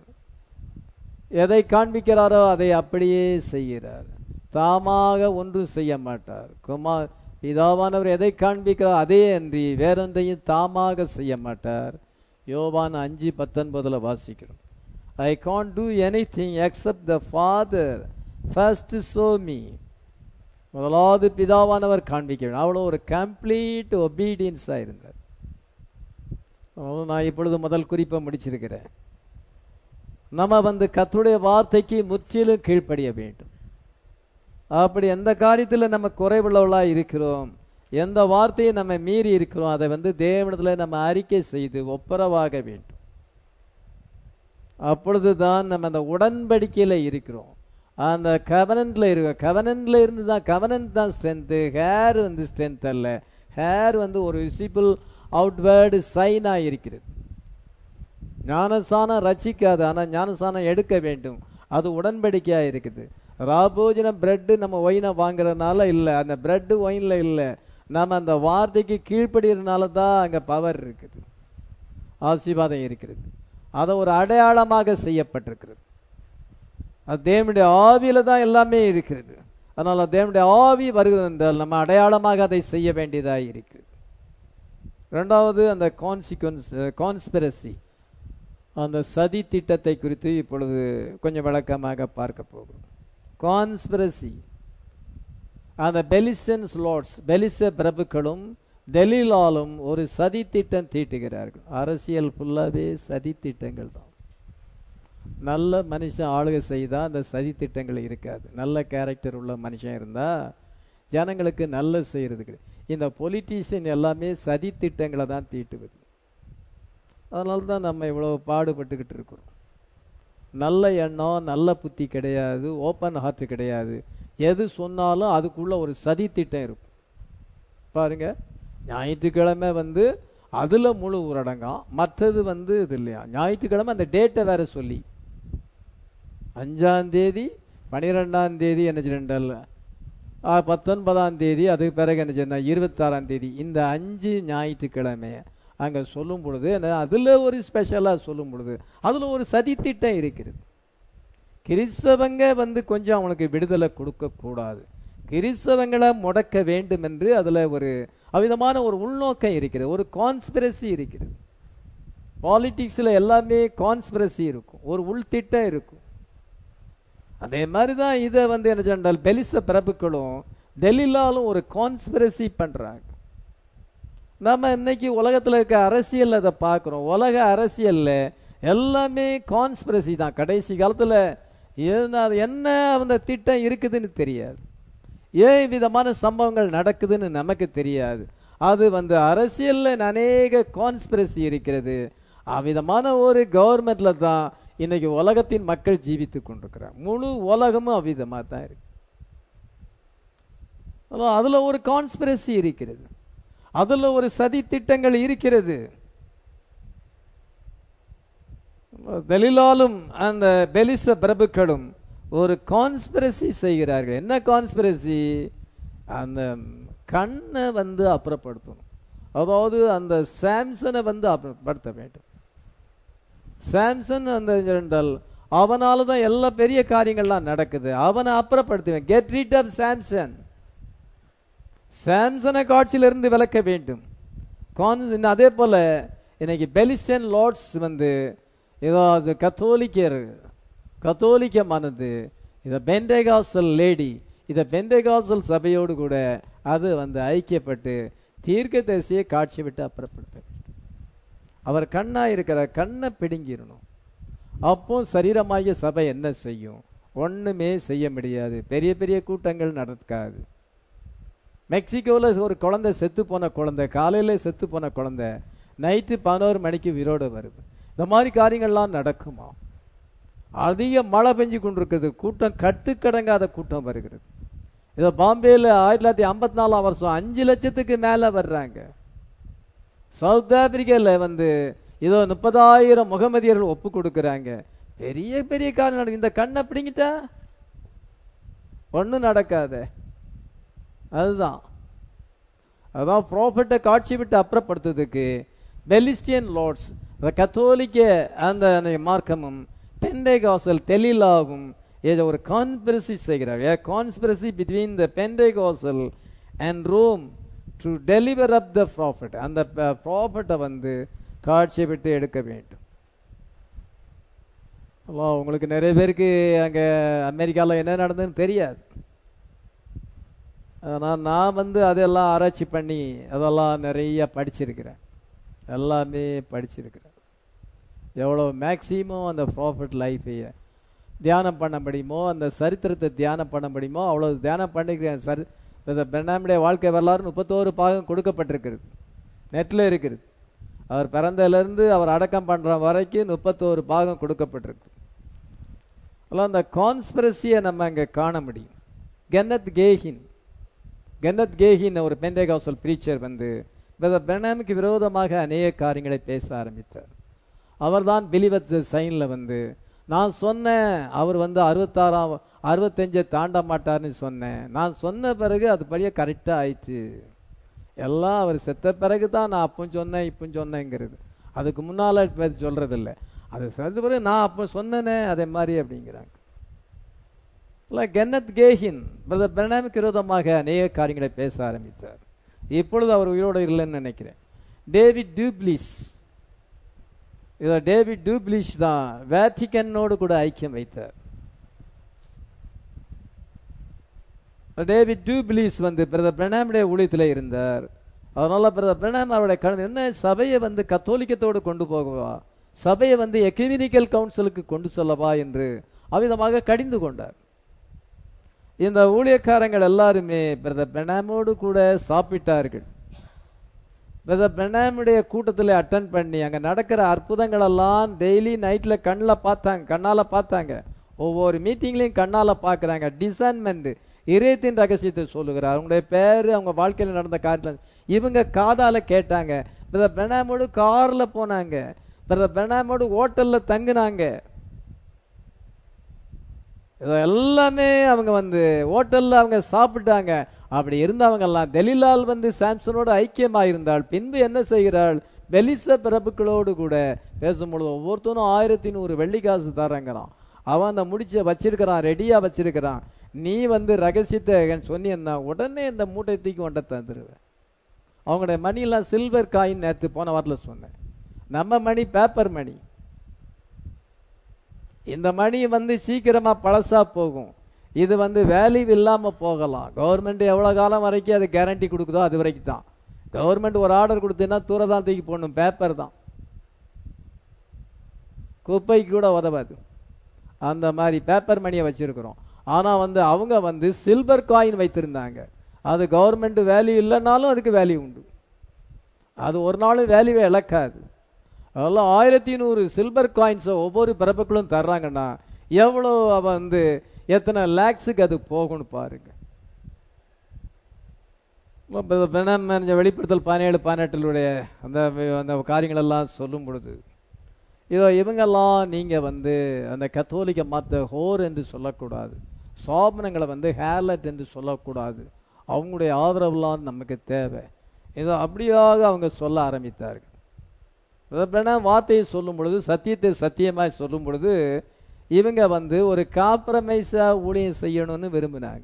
எதை காண்பிக்கிறாரோ அதை அப்படியே செய்கிறார் தாமாக ஒன்றும் செய்ய மாட்டார் குமார் பிதாவானவர் எதை காண்பிக்கிறார் அதே அன்றி வேறொன்றையும் தாமாக செய்ய மாட்டார் யோவான் அஞ்சு பத்தொன்பதுல வாசிக்கிறோம் I can do anything except the father first show me முதலாவது பிதாவானவர் காண்பிக்க வேண்டும் அவ்வளோ ஒரு கம்ப்ளீட் ஒபீடியன்ஸாக இருந்தார் அதனால நான் இப்பொழுது முதல் குறிப்பை முடிச்சிருக்கிறேன் நம்ம வந்து கர்த்தருடைய வார்த்தைக்கு முற்றிலும் கீழ்ப்படிய வேண்டும் அப்படி எந்த காரியத்தில் நம்ம குறைவுள்ளவளா இருக்கிறோம் எந்த வார்த்தையை நம்ம மீறி இருக்கிறோம் அதை வந்து தேவனத்தில் நம்ம அறிக்கை செய்து ஒப்புரவாக வேண்டும் அப்பொழுதுதான் நம்ம அந்த உடன்படிக்கையில் இருக்கிறோம் அந்த கவனன்ட்ல இருக்கோம் கவனன்ட்ல இருந்து தான் கவனன்ட் தான் ஸ்ட்ரென்த்து ஹேர் வந்து ஸ்ட்ரென்த் அல்ல ஹேர் வந்து ஒரு விசிபிள் அவுட்வேர்டு சைனாக இருக்கிறது ஞானசானம் ரச்சிக்காது ஆனால் ஞானசானம் எடுக்க வேண்டும் அது உடன்படிக்கையாக இருக்குது ராபோஜனம் பிரெட்டு நம்ம ஒயினை வாங்குறதுனால இல்லை அந்த பிரெட்டு ஒயினில் இல்லை நம்ம அந்த வார்த்தைக்கு கீழ்ப்படுகிறதுனால தான் அங்கே பவர் இருக்குது ஆசீர்வாதம் இருக்கிறது அதை ஒரு அடையாளமாக செய்யப்பட்டிருக்கிறது அது தேவனுடைய ஆவியில தான் எல்லாமே இருக்கிறது அதனால தேவனுடைய ஆவி வருகிறது என்றால் நம்ம அடையாளமாக அதை செய்ய வேண்டியதாக இருக்கிறது ரெண்டாவது அந்த கான்சிக்வன்ஸ் கான்ஸ்பிரசி அந்த சதி திட்டத்தை குறித்து இப்பொழுது கொஞ்சம் விளக்கமாக பார்க்க போகிறோம் கான்ஸ்பிரசி அந்த பெலிசன்ஸ் லார்ட்ஸ் பெலிச பிரபுக்களும் தெலிலாலும் ஒரு சதி திட்டம் தீட்டுகிறார்கள் அரசியல் ஃபுல்லாகவே சதி திட்டங்கள் தான் நல்ல மனுஷன் ஆளுகை செய்தால் அந்த சதி திட்டங்கள் இருக்காது நல்ல கேரக்டர் உள்ள மனுஷன் இருந்தால் ஜனங்களுக்கு நல்ல செய்கிறது கிடையாது இந்த பொலிட்டீஷியன் எல்லாமே சதி திட்டங்களை தான் தீட்டுவது அதனால தான் நம்ம இவ்வளோ பாடுபட்டுக்கிட்டு இருக்கிறோம் நல்ல எண்ணம் நல்ல புத்தி கிடையாது ஓப்பன் ஹார்ட் கிடையாது எது சொன்னாலும் அதுக்குள்ள ஒரு சதி திட்டம் இருக்கும் பாருங்க ஞாயிற்றுக்கிழமை வந்து அதில் முழு ஊரடங்காம் மற்றது வந்து இது இல்லையா ஞாயிற்றுக்கிழமை அந்த டேட்டை வேற சொல்லி அஞ்சாம் தேதி பனிரெண்டாம் தேதி என்ன ரெண்டல்ல பத்தொன்பதாம் தேதி அதுக்கு பிறகு என்ன சொன்னா இருபத்தாறாம் தேதி இந்த அஞ்சு ஞாயிற்றுக்கிழமை அங்கே சொல்லும் பொழுது என்ன அதில் ஒரு ஸ்பெஷலாக சொல்லும் பொழுது அதில் ஒரு சதித்திட்டம் இருக்கிறது கிறிஸ்தவங்க வந்து கொஞ்சம் அவனுக்கு விடுதலை கொடுக்கக்கூடாது கிறிஸ்தவங்களை முடக்க வேண்டும் என்று அதில் ஒரு அவ்விதமான ஒரு உள்நோக்கம் இருக்கிறது ஒரு கான்ஸ்பிரசி இருக்கிறது பாலிட்டிக்ஸில் எல்லாமே கான்ஸ்பிரசி இருக்கும் ஒரு உள்திட்டம் இருக்கும் அதே மாதிரி தான் இதை வந்து என்ன சொன்னால் பெலிச பிரபுக்களும் டெல்லிலாலும் ஒரு கான்ஸ்பிரசி பண்ணுறாங்க நம்ம இன்னைக்கு உலகத்தில் இருக்க அரசியல் அதை பார்க்குறோம் உலக அரசியலில் எல்லாமே கான்ஸ்பிரசி தான் கடைசி காலத்தில் என்ன அந்த திட்டம் இருக்குதுன்னு தெரியாது ஏன் விதமான சம்பவங்கள் நடக்குதுன்னு நமக்கு தெரியாது அது வந்து அரசியலில் அநேக கான்ஸ்பிரசி இருக்கிறது அவ்விதமான ஒரு கவர்மெண்ட்ல தான் இன்னைக்கு உலகத்தின் மக்கள் ஜீவித்து கொண்டிருக்கிறார் முழு உலகமும் அவ்விதமாக தான் இருக்கு அதில் ஒரு கான்ஸ்பிரசி இருக்கிறது அதில் ஒரு சதி திட்டங்கள் இருக்கிறது தெலிலாலும் அந்த பெலிச பிரபுக்களும் ஒரு கான்ஸ்பிரசி செய்கிறார்கள் என்ன கான்ஸ்பிரசி அந்த கண்ணை வந்து அப்புறப்படுத்தணும் அதாவது அந்த சாம்சனை வந்து அப்புறப்படுத்த வேண்டும் சாம்சன் அந்த என்றால் அவனால தான் எல்லா பெரிய காரியங்கள்லாம் நடக்குது அவனை அப்புறப்படுத்துவேன் கெட் ரீட் ஆஃப் சாம்சன் சாம்சனை காட்சியிலிருந்து விளக்க வேண்டும் அதே போல இன்னைக்கு பெலிசன் லார்ட்ஸ் வந்து ஏதாவது கத்தோலிக்கர் கத்தோலிக்கமானது இதை பெண்டேகாசல் லேடி இதை பெண்டேகாசல் சபையோடு கூட அது வந்து ஐக்கியப்பட்டு தீர்க்க தரிசியை காட்சி விட்டு அப்புறப்படுத்த வேண்டும் அவர் கண்ணா இருக்கிற கண்ணை பிடுங்கிடணும் அப்போ சரீரமாகிய சபை என்ன செய்யும் ஒண்ணுமே செய்ய முடியாது பெரிய பெரிய கூட்டங்கள் நடக்காது மெக்சிகோவில் ஒரு குழந்தை செத்து போன குழந்தை காலையில செத்து போன குழந்தை நைட்டு பதினோரு மணிக்கு விரோட வருது இந்த மாதிரி காரியங்கள்லாம் நடக்குமா அதிக மழை பெஞ்சு கொண்டிருக்குது கூட்டம் கட்டுக்கடங்காத கூட்டம் வருகிறது இதோ பாம்பேயில் ஆயிரத்தி தொள்ளாயிரத்தி ஐம்பத்தி நாலாம் வருஷம் அஞ்சு லட்சத்துக்கு மேலே வர்றாங்க சவுத் ஆப்பிரிக்காவில் வந்து இதோ முப்பதாயிரம் முகமதியர்கள் ஒப்பு கொடுக்குறாங்க பெரிய பெரிய காரியம் நடக்குது இந்த கண்ணை பிடிங்கிட்டா ஒன்றும் நடக்காத அதுதான் அதான் ப்ராஃபிட்டை காட்சி விட்டு அப்புறப்படுத்துறதுக்கு பெலிஸ்டியன் லார்ட்ஸ் கத்தோலிக்க அந்த மார்க்கமும் பெண்டேகாசல் தெலிலாகும் ஏதோ ஒரு கான்ஸ்பிரசி செய்கிறார் a conspiracy between the Pentecostal and Rome to deliver up the prophet அந்த ப்ராஃபிட்டை வந்து காட்சி விட்டு எடுக்க வேண்டும் உங்களுக்கு நிறைய பேருக்கு அங்கே அமெரிக்காவில் என்ன நடந்ததுன்னு தெரியாது ஆனால் நான் வந்து அதெல்லாம் ஆராய்ச்சி பண்ணி அதெல்லாம் நிறைய படிச்சிருக்கிறேன் எல்லாமே படிச்சிருக்கிறேன் எவ்வளோ மேக்சிமம் அந்த ப்ராஃபிட் லைஃபைய தியானம் பண்ண முடியுமோ அந்த சரித்திரத்தை தியானம் பண்ண முடியுமோ அவ்வளோ தியானம் பண்ணிக்கிறேன் சரி இந்த பெண்ணாமுடைய வாழ்க்கை வரலாறு முப்பத்தோரு பாகம் கொடுக்கப்பட்டிருக்கிறது நெட்டில் இருக்குது அவர் பிறந்ததுலேருந்து அவர் அடக்கம் பண்ணுற வரைக்கும் முப்பத்தோரு பாகம் கொடுக்கப்பட்டிருக்கு அதெல்லாம் அந்த கான்ஸ்பிரசியை நம்ம அங்கே காண முடியும் கென்னத் கேஹின் கென்னத் கேஹின் ஒரு பெண்டேகாசல் பிரீச்சர் வந்து பெனாமுக்கு விரோதமாக அநேக காரியங்களை பேச ஆரம்பித்தார் அவர்தான் பிலிவத் சைனில் வந்து நான் சொன்னேன் அவர் வந்து அறுபத்தாறாம் அறுபத்தஞ்சை தாண்ட மாட்டார்னு சொன்னேன் நான் சொன்ன பிறகு அது படியே கரெக்டாக ஆயிடுச்சு எல்லாம் அவர் செத்த பிறகு தான் நான் அப்போ சொன்னேன் இப்போ சொன்னேங்கிறது அதுக்கு முன்னால் சொல்றது இல்லை அது செத்த பிறகு நான் அப்போ சொன்னேனே அதே மாதிரி அப்படிங்கிறாங்க இல்லை கென்னத் கேஹின் பிரதர் பிரணாமுக்கு விரோதமாக அநேக காரியங்களை பேச ஆரம்பித்தார் இப்பொழுது அவர் உயிரோடு இல்லைன்னு நினைக்கிறேன் டேவிட் டூப்ளிஸ் இதை டேவிட் டூப்ளிஷ் தான் வேட்டிக்கனோடு கூட ஐக்கியம் வைத்தார் டேவிட் டூப்ளிஸ் வந்து பிரதர் பிரணாமுடைய ஊழியத்தில் இருந்தார் அதனால பிரதர் பிரணாம் அவருடைய கண் என்ன சபையை வந்து கத்தோலிக்கத்தோடு கொண்டு போகவா சபையை வந்து எக்யூமினிக்கல் கவுன்சிலுக்கு கொண்டு செல்லவா என்று அவ்விதமாக கடிந்து கொண்டார் இந்த ஊழியக்காரங்கள் எல்லாருமே பிரதர் பிரணாமோடு கூட சாப்பிட்டார்கள் பிரதர் பிரணாமுடைய கூட்டத்தில் அட்டன் பண்ணி அங்கே நடக்கிற அற்புதங்கள் எல்லாம் டெய்லி நைட்டில் கண்ணில் பார்த்தாங்க கண்ணால் பார்த்தாங்க ஒவ்வொரு மீட்டிங்லையும் கண்ணால் பார்க்குறாங்க டிசைன்மெண்ட் இதயத்தின் ரகசியத்தை சொல்லுகிறார் அவங்களுடைய பேர் அவங்க வாழ்க்கையில் நடந்த காரியத்தில் இவங்க காதால கேட்டாங்க பிரதர் பிரணாமோடு காரில் போனாங்க பிரதர் பிரணாமோடு ஹோட்டலில் தங்குனாங்க இது எல்லாமே அவங்க வந்து ஹோட்டலில் அவங்க சாப்பிட்டாங்க அப்படி இருந்தவங்க எல்லாம் தெலிலால் வந்து சாம்சனோடு ஐக்கியமாக இருந்தாள் பின்பு என்ன செய்கிறாள் பெலிச பிரபுக்களோடு கூட பேசும்பொழுது ஒவ்வொருத்தனும் ஆயிரத்தி நூறு வெள்ளி காசு தரங்கிறான் அவன் அந்த முடிச்ச வச்சிருக்கிறான் ரெடியா வச்சிருக்கிறான் நீ வந்து ரகசியத்தை சொன்னீன்னா உடனே இந்த மூட்டை தூக்கி ஒன்றை தந்துடுவேன் அவங்களுடைய மணியெல்லாம் சில்வர் காயின் நேற்று போன வாரத்தில் சொன்னேன் நம்ம மணி பேப்பர் மணி இந்த மணி வந்து சீக்கிரமா பழசா போகும் இது வந்து வேல்யூ இல்லாம போகலாம் கவர்மெண்ட் எவ்வளவு காலம் வரைக்கும் அது கேரண்டி கொடுக்குதோ அது வரைக்கும் தான் கவர்மெண்ட் ஒரு ஆர்டர் கொடுத்தீங்கன்னா தூர தான் தூக்கி போடணும் பேப்பர் தான் குப்பைக்கு கூட உதவாது அந்த மாதிரி பேப்பர் மணியை வச்சிருக்கிறோம் ஆனா வந்து அவங்க வந்து சில்வர் காயின் வைத்திருந்தாங்க அது கவர்மெண்ட் வேல்யூ இல்லைனாலும் அதுக்கு வேல்யூ உண்டு அது ஒரு நாளும் வேல்யூவை இழக்காது அதெல்லாம் ஆயிரத்தி நூறு சில்வர் காயின்ஸை ஒவ்வொரு பிறப்புகளும் தர்றாங்கன்னா எவ்வளோ அவ வந்து எத்தனை லேக்ஸுக்கு அது போகும்னு பாருங்க மேனேஜர் வெளிப்படுத்தல் பதினேழு பதினெட்டிலுடைய அந்த அந்த காரியங்கள் எல்லாம் சொல்லும் பொழுது இதோ இவங்கெல்லாம் நீங்கள் வந்து அந்த கத்தோலிக்க மாத்த ஹோர் என்று சொல்லக்கூடாது சோபனங்களை வந்து ஹேர்லட் என்று சொல்லக்கூடாது அவங்களுடைய ஆதரவுலாம் நமக்கு தேவை இதோ அப்படியாக அவங்க சொல்ல ஆரம்பித்தார்கள் அப்படின்னா வார்த்தையை சொல்லும் பொழுது சத்தியத்தை சத்தியமாய் சொல்லும் பொழுது இவங்க வந்து ஒரு காம்ப்ரமைஸா ஊழியம் செய்யணும்னு விரும்பினாங்க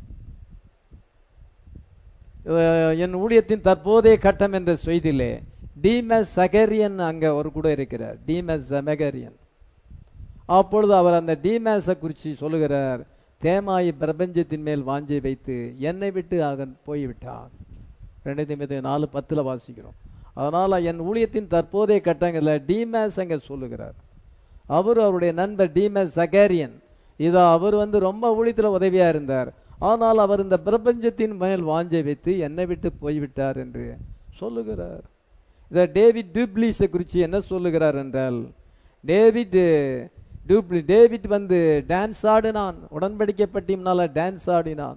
அஹ் என் ஊழியத்தின் தற்போதைய கட்டம் என்ற செய்தியிலே டிமஸ் சகரியன் அங்க ஒரு கூட இருக்கிறார் டிமஸ் ஜமெகரியன் அப்பொழுது அவர் அந்த டிமேஸை குறித்து சொல்லுகிறார் தேமாய் பிரபஞ்சத்தின் மேல் வாஞ்சை வைத்து என்னை விட்டு அவன் போய்விட்டான் ரெண்டாயிரத்தி ஐம்பத்தி நாலு பத்தில் வாசிக்கிறோம் அதனால என் ஊழியத்தின் தற்போதைய கட்டங்களில் டிமேஸ் அங்க சொல்லுகிறார் அவர் அவருடைய நண்பர் டிமேஸ் சகேரியன் இதோ அவர் வந்து ரொம்ப ஊழியத்தில் உதவியா இருந்தார் ஆனால் அவர் இந்த பிரபஞ்சத்தின் மேல் வாஞ்சை வைத்து என்னை விட்டு போய்விட்டார் என்று சொல்லுகிறார் இதை டேவிட் டூப்ளிஸை குறித்து என்ன சொல்லுகிறார் என்றால் டேவிட் டூப்ளி டேவிட் வந்து டான்ஸ் ஆடினான் உடன்படிக்கை பட்டியம்னால டான்ஸ் ஆடினான்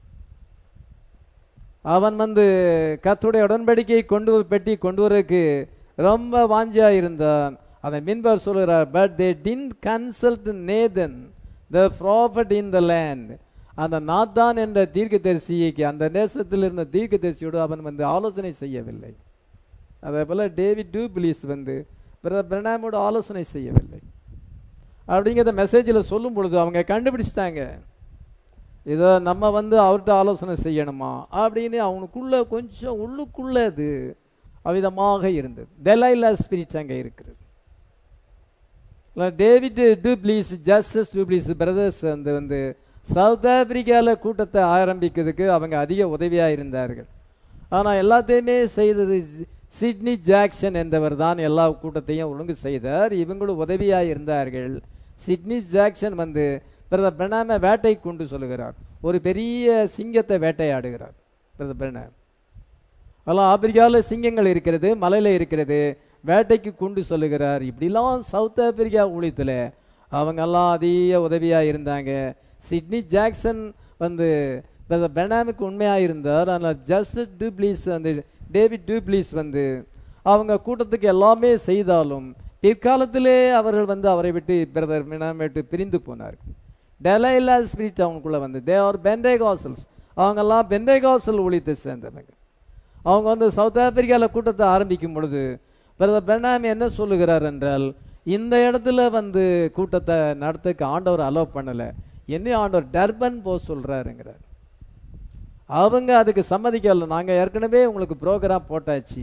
அவன் வந்து கத்துடைய உடன்படிக்கையை கொண்டு வ- பெட்டி கொண்டு வரக்கு ரொம்ப வாஞ்சியா இருந்தான் அதை மின்பர் சொல்கிறார் but they didn't consult Nathan the prophet in the land அந்த நாத்தான் என்ற தீர்க்கதரிசிக்கு அந்த தேசத்தில் இருந்த தீர்க்கதரிசியோடு அவன் வந்து ஆலோசனை செய்யவில்லை அதே போல டேவிட் டூபிலிஸ் வந்து பிரதர் பிரணாமோடு ஆலோசனை செய்யவில்லை அப்படிங்கிறத மெசேஜில் சொல்லும் பொழுது அவங்க கண்டுபிடிச்சிட்டாங்க இதை நம்ம வந்து அவர்கிட்ட ஆலோசனை செய்யணுமா அப்படின்னு அவனுக்குள்ள கொஞ்சம் உள்ளுக்குள்ள அது அவிதமாக இருந்தது டெலைலா ஸ்பிரிட் அங்கே இருக்கிறது David du Plessis justice du Plessis brothers வந்து வந்து சவுத் ஆப்பிரிக்காவில் கூட்டத்தை ஆரம்பிக்கிறதுக்கு அவங்க அதிக உதவியாக இருந்தார்கள் ஆனால் எல்லாத்தையுமே செய்தது சி- சிட்னி ஜாக்சன் என்பவர் தான் எல்லா கூட்டத்தையும் ஒழுங்கு செய்தார் இவங்களும் உதவியாக இருந்தார்கள் சிட்னி ஜாக்சன் வந்து பிரதர் பிரணாம வேட்டை கொண்டு சொல்லுகிறார் ஒரு பெரிய சிங்கத்தை வேட்டையாடுகிறார் பிரதர் பிரணாம் அதெல்லாம் ஆப்பிரிக்காவில் சிங்கங்கள் இருக்கிறது மலையில் இருக்கிறது வேட்டைக்கு கொண்டு சொல்லுகிறார் இப்படிலாம் சவுத் ஆப்பிரிக்கா ஊழியத்தில் அவங்கெல்லாம் அதிக உதவியாக இருந்தாங்க சிட்னி ஜாக்சன் வந்து பிரதர் பெனாமுக்கு உண்மையாக இருந்தார் ஆனால் ஜஸ்டிஸ் டூப்ளீஸ் வந்து டேவிட் டூப்ளீஸ் வந்து அவங்க கூட்டத்துக்கு எல்லாமே செய்தாலும் பிற்காலத்திலே அவர்கள் வந்து அவரை விட்டு பிரதர் பெனாமை விட்டு பிரிந்து போனார்கள் டெலைலா ஸ்பிரிட் அவங்களுக்குள்ள வந்து தே ஆர் பெண்டேகாசல்ஸ் அவங்கெல்லாம் பெண்டேகாசல் ஊழியத்தை சேர்ந்தவங்க அவங்க வந்து சவுத் ஆப்பிரிக்காவில் கூட்டத்தை ஆரம்பிக்கும் பொழுது பிரதர் பெர்னாமி என்ன சொல்லுகிறார் என்றால் இந்த இடத்துல வந்து கூட்டத்தை நடத்துக்கு ஆண்டவர் அலோவ் பண்ணல என்ன ஆண்டவர் டர்பன் போ சொல்றாருங்கிறார் அவங்க அதுக்கு சம்மதிக்கல நாங்க ஏற்கனவே உங்களுக்கு ப்ரோக்ராம் போட்டாச்சு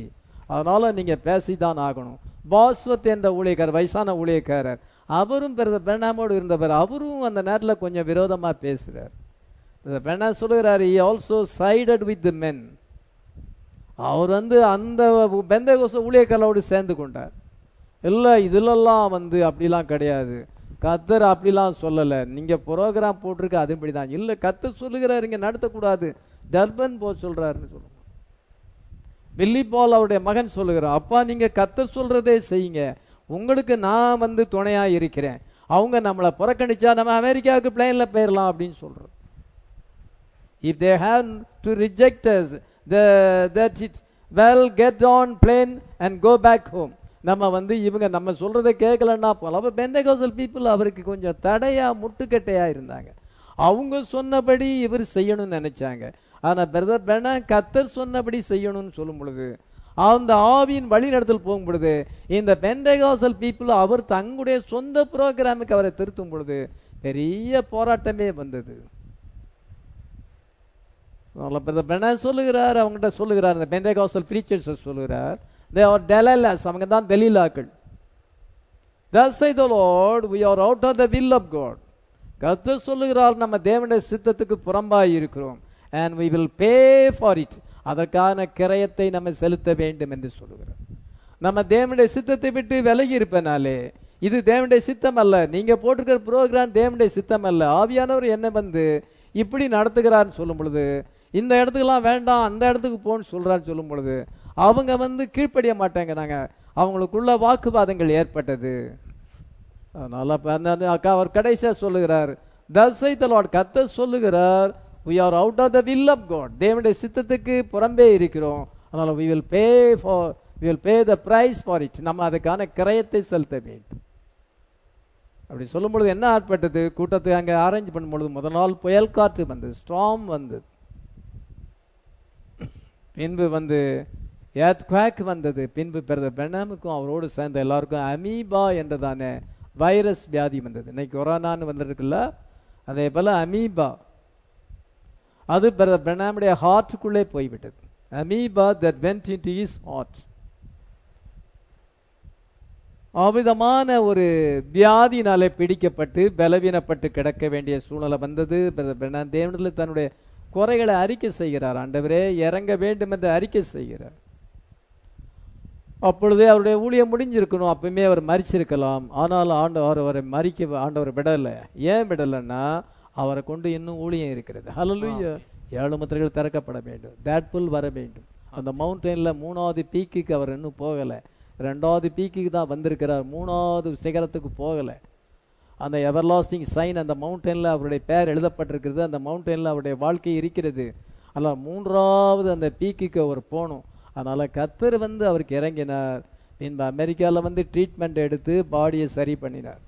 அதனால நீங்க பேசிதான் ஆகணும் பாஸ்வத் என்ற ஊழியக்காரர் வயசான ஊழியக்காரர் அவரும் பிறந்த பெண்ணாமோடு இருந்தவர் அவரும் அந்த நேரத்தில் கொஞ்சம் விரோதமா பேசுறார் பெண்ணா சொல்லுகிறார் he also sided with the men அவர் வந்து அந்த பெந்தகோச ஊழியக்காரோடு சேர்ந்து கொண்டார் இல்லை இதுலெல்லாம் வந்து அப்படிலாம் கிடையாது கத்தர் அப்படிலாம் சொல்லலை நீங்க ப்ரோக்ராம் போட்டிருக்க அதுபடி தான் இல்லை கத்தர் சொல்லுகிறார் இங்க நடத்தக்கூடாது டர்பன் போ சொல்றாருன்னு சொல்லுங்க பில்லி பால் அவருடைய மகன் சொல்லுகிறார் அப்பா நீங்க கத்தர் சொல்றதே செய்யுங்க உங்களுக்கு நான் வந்து துணையா இருக்கிறேன் அவங்க நம்மளை புறக்கணிச்சா நம்ம அமெரிக்காவுக்கு பிளேன்ல போயிடலாம் அப்படின்னு சொல்றோம் if they have to reject us the that it well get on plane and go back home நம்ம வந்து இவங்க நம்ம சொல்றதை கேட்கலன்னா போல அப்ப பெந்தகோசல் பீப்புள் அவருக்கு கொஞ்சம் தடையா முட்டுக்கட்டையா இருந்தாங்க அவங்க சொன்னபடி இவர் செய்யணும்னு நினைச்சாங்க ஆனா பிரதர் பெனா கத்தர் சொன்னபடி செய்யணும்னு சொல்லும் பொழுது அந்த ஆவியின் வழிநடத்தல் போகும் பொழுது இந்த பெந்தகாசல் பீப்புள் அவர் தங்களுடைய சொந்த புரோகிராமுக்கு அவரை திருத்தும் பொழுது பெரிய போராட்டமே வந்தது பென சொல்லுகிறார் அவங்ககிட்ட சொல்லுகிறார் இந்த பெந்தகாசல் பிரீச்சர்ஸ் சொல்லுகிறார் தே ஆர் டெலலஸ் அவங்க தான் தெலீலாக்கள் Thus say the Lord, we are out of the will of God. கர்த்தர் சொல்லுகிறார் நம்ம தேவனுடைய சித்தத்துக்கு புறம்பாய் இருக்கிறோம் and we will pay for it அதற்கான கிரயத்தை நம்ம செலுத்த வேண்டும் என்று சொல்லுகிறார் நம்ம தேவனுடைய சித்தத்தை விட்டு விலகி இருப்பனாலே இது தேவனுடைய சித்தம் அல்ல நீங்க போட்டிருக்கிற ப்ரோக்ராம் தேவனுடைய சித்தம் அல்ல ஆவியானவர் என்ன வந்து இப்படி நடத்துகிறார்னு சொல்லும் பொழுது இந்த இடத்துக்குலாம் வேண்டாம் அந்த இடத்துக்கு போன்னு சொல்றான்னு சொல்லும் பொழுது அவங்க வந்து கீழ்ப்படிய மாட்டாங்க நாங்க அவங்களுக்குள்ள வாக்குவாதங்கள் ஏற்பட்டது அதனால அப்ப அந்த அக்கா அவர் கடைசியா சொல்லுகிறார் தசை தலவாட் கத்த சொல்லுகிறார் we are out of the will of God தேவனுடைய சித்தத்துக்கு புறம்பே இருக்கிறோம் அதனால we will pay for we will pay the price for it நம்ம அதுக்கான கிரயத்தை செலுத்த வேண்டும் அப்படி சொல்லும் பொழுது என்ன ஆட்பட்டது கூட்டத்தை அங்க அரேஞ்ச் பண்ணும் பொழுது முதல் நாள் புயல் காற்று வந்தது ஸ்ட்ராம் வந்தது பின்பு வந்து ஏத்குவாக் வந்தது பின்பு பிறந்த பெனாமுக்கும் அவரோடு சேர்ந்த எல்லாருக்கும் அமீபா என்றதான வைரஸ் வியாதி வந்தது இன்னைக்கு கொரோனான்னு வந்திருக்குல்ல அதே போல அமீபா அது பிறந்த பெனாமுடைய ஹார்ட்டுக்குள்ளே போய்விட்டது amoeba that went into his heart அவ்விதமான ஒரு வியாதினாலே பிடிக்கப்பட்டு பலவீனப்பட்டு கிடக்க வேண்டிய சூழ்நிலை வந்தது தேவனத்தில் தன்னுடைய குறைகளை அறிக்கை செய்கிறார் ஆண்டவரே இறங்க வேண்டும் என்று அறிக்கை செய்கிறார் அப்பொழுதே அவருடைய ஊழியம் முடிஞ்சிருக்கணும் அப்பவுமே அவர் மறிச்சிருக்கலாம் ஆனால் ஆண்டவர் அவரை மறிக்க ஆண்டவர் விடலை ஏன் விடலைன்னா அவரை கொண்டு இன்னும் ஊழியம் இருக்கிறது ஹலலுயா ஏழு முத்திரைகள் திறக்கப்பட வேண்டும் தேட்புல் வர வேண்டும் அந்த மவுண்டன்ல மூணாவது பீக்குக்கு அவர் இன்னும் போகலை ரெண்டாவது பீக்குக்கு தான் வந்திருக்கிறார் மூணாவது சிகரத்துக்கு போகலை அந்த எவர்லாஸ்டிங் சைன் அந்த மவுண்டனில் அவருடைய பெயர் எழுதப்பட்டிருக்கிறது அந்த மவுண்டனில் அவருடைய வாழ்க்கை இருக்கிறது அல்ல மூன்றாவது அந்த பீக்குக்கு அவர் போகணும் அதனால கத்தர் வந்து அவருக்கு இறங்கினார் இந்த அமெரிக்காவில் வந்து ட்ரீட்மெண்ட் எடுத்து பாடியை சரி பண்ணினார்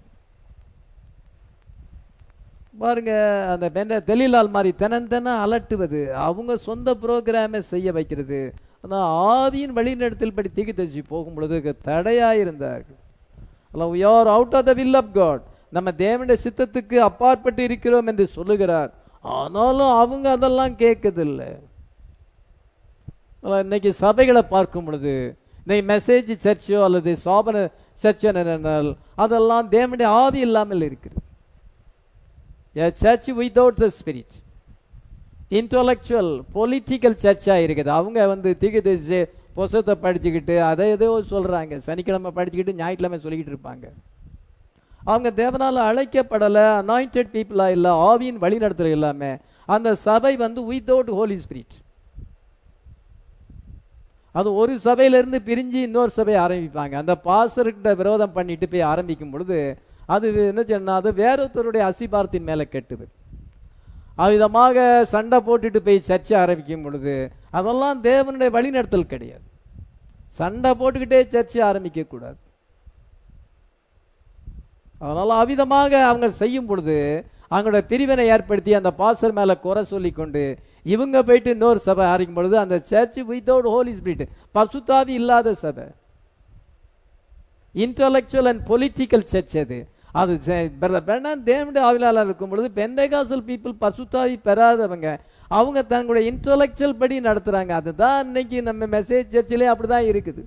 பாருங்க அந்த பெண்ண தெளிலால் மாதிரி தினம் அலட்டுவது அவங்க சொந்த புரோகிராமை செய்ய வைக்கிறது ஆனால் ஆவியின் வழிநடத்தில் படி தீக்கு தச்சு போகும் பொழுது தடையாயிருந்தார்கள் அல்ல we are out of the will of God நம்ம தேவனுடைய சித்தத்துக்கு அப்பாற்பட்டு இருக்கிறோம் என்று சொல்லுகிறார் ஆனாலும் அவங்க அதெல்லாம் கேட்கதில்லை இன்னைக்கு சபைகளை பார்க்கும் பொழுது இந்த மெசேஜ் சர்ச்சோ அல்லது சோபன சர்ச்சோ அதெல்லாம் தேவனுடைய ஆவி இல்லாமல் இருக்கிறது church without the spirit intellectual political சர்ச்சா இருக்குது அவங்க வந்து திகு புசத்தை படிச்சுக்கிட்டு அதை ஏதோ சொல்றாங்க சனிக்கிழமை படிச்சுக்கிட்டு ஞாயிற்றுக்கிழமை சொல்லிக்கிட்டு இருப்பாங்க அவங்க தேவனால அழைக்கப்படலை அனாயிண்டட் பீப்புளா இல்ல ஆவியின் வழிநடத்தல் இல்லாம அந்த சபை வந்து வித்தவுட் ஹோலி ஸ்பிரிட் அது ஒரு சபையிலிருந்து பிரிஞ்சு இன்னொரு சபையை ஆரம்பிப்பாங்க அந்த பாசர்கிட்ட விரோதம் பண்ணிட்டு போய் ஆரம்பிக்கும் பொழுது அது என்ன சொன்னா அது வேறொருத்தருடைய அசிபாரத்தின் மேல கெட்டுது அவ்விதமாக சண்டை போட்டுட்டு போய் சர்ச்சை ஆரம்பிக்கும் பொழுது அதெல்லாம் தேவனுடைய வழிநடத்தல் கிடையாது சண்டை போட்டுக்கிட்டே சர்ச்சை ஆரம்பிக்க கூடாது அதனால அவிதமாக அவங்க செய்யும் பொழுது அவங்களோட பிரிவினை ஏற்படுத்தி அந்த பாசர் மேல குறை சொல்லி கொண்டு இவங்க போயிட்டு இன்னொரு சபை ஆரம்பிக்கும் பொழுது அந்த சர்ச் வித்தவுட் ஹோலி ஸ்பிரிட் பசுத்தாவி இல்லாத சபை இன்டலெக்சுவல் அண்ட் பொலிட்டிக்கல் சர்ச் அது அது தேவனுடைய ஆவிலாளர் இருக்கும் பொழுது பெந்தைகாசல் பீப்புள் பசுத்தாவி பெறாதவங்க அவங்க தங்களுடைய இன்டலெக்சுவல் படி நடத்துறாங்க அதுதான் இன்னைக்கு நம்ம மெசேஜ் சர்ச்சிலே அப்படிதான் இருக்குது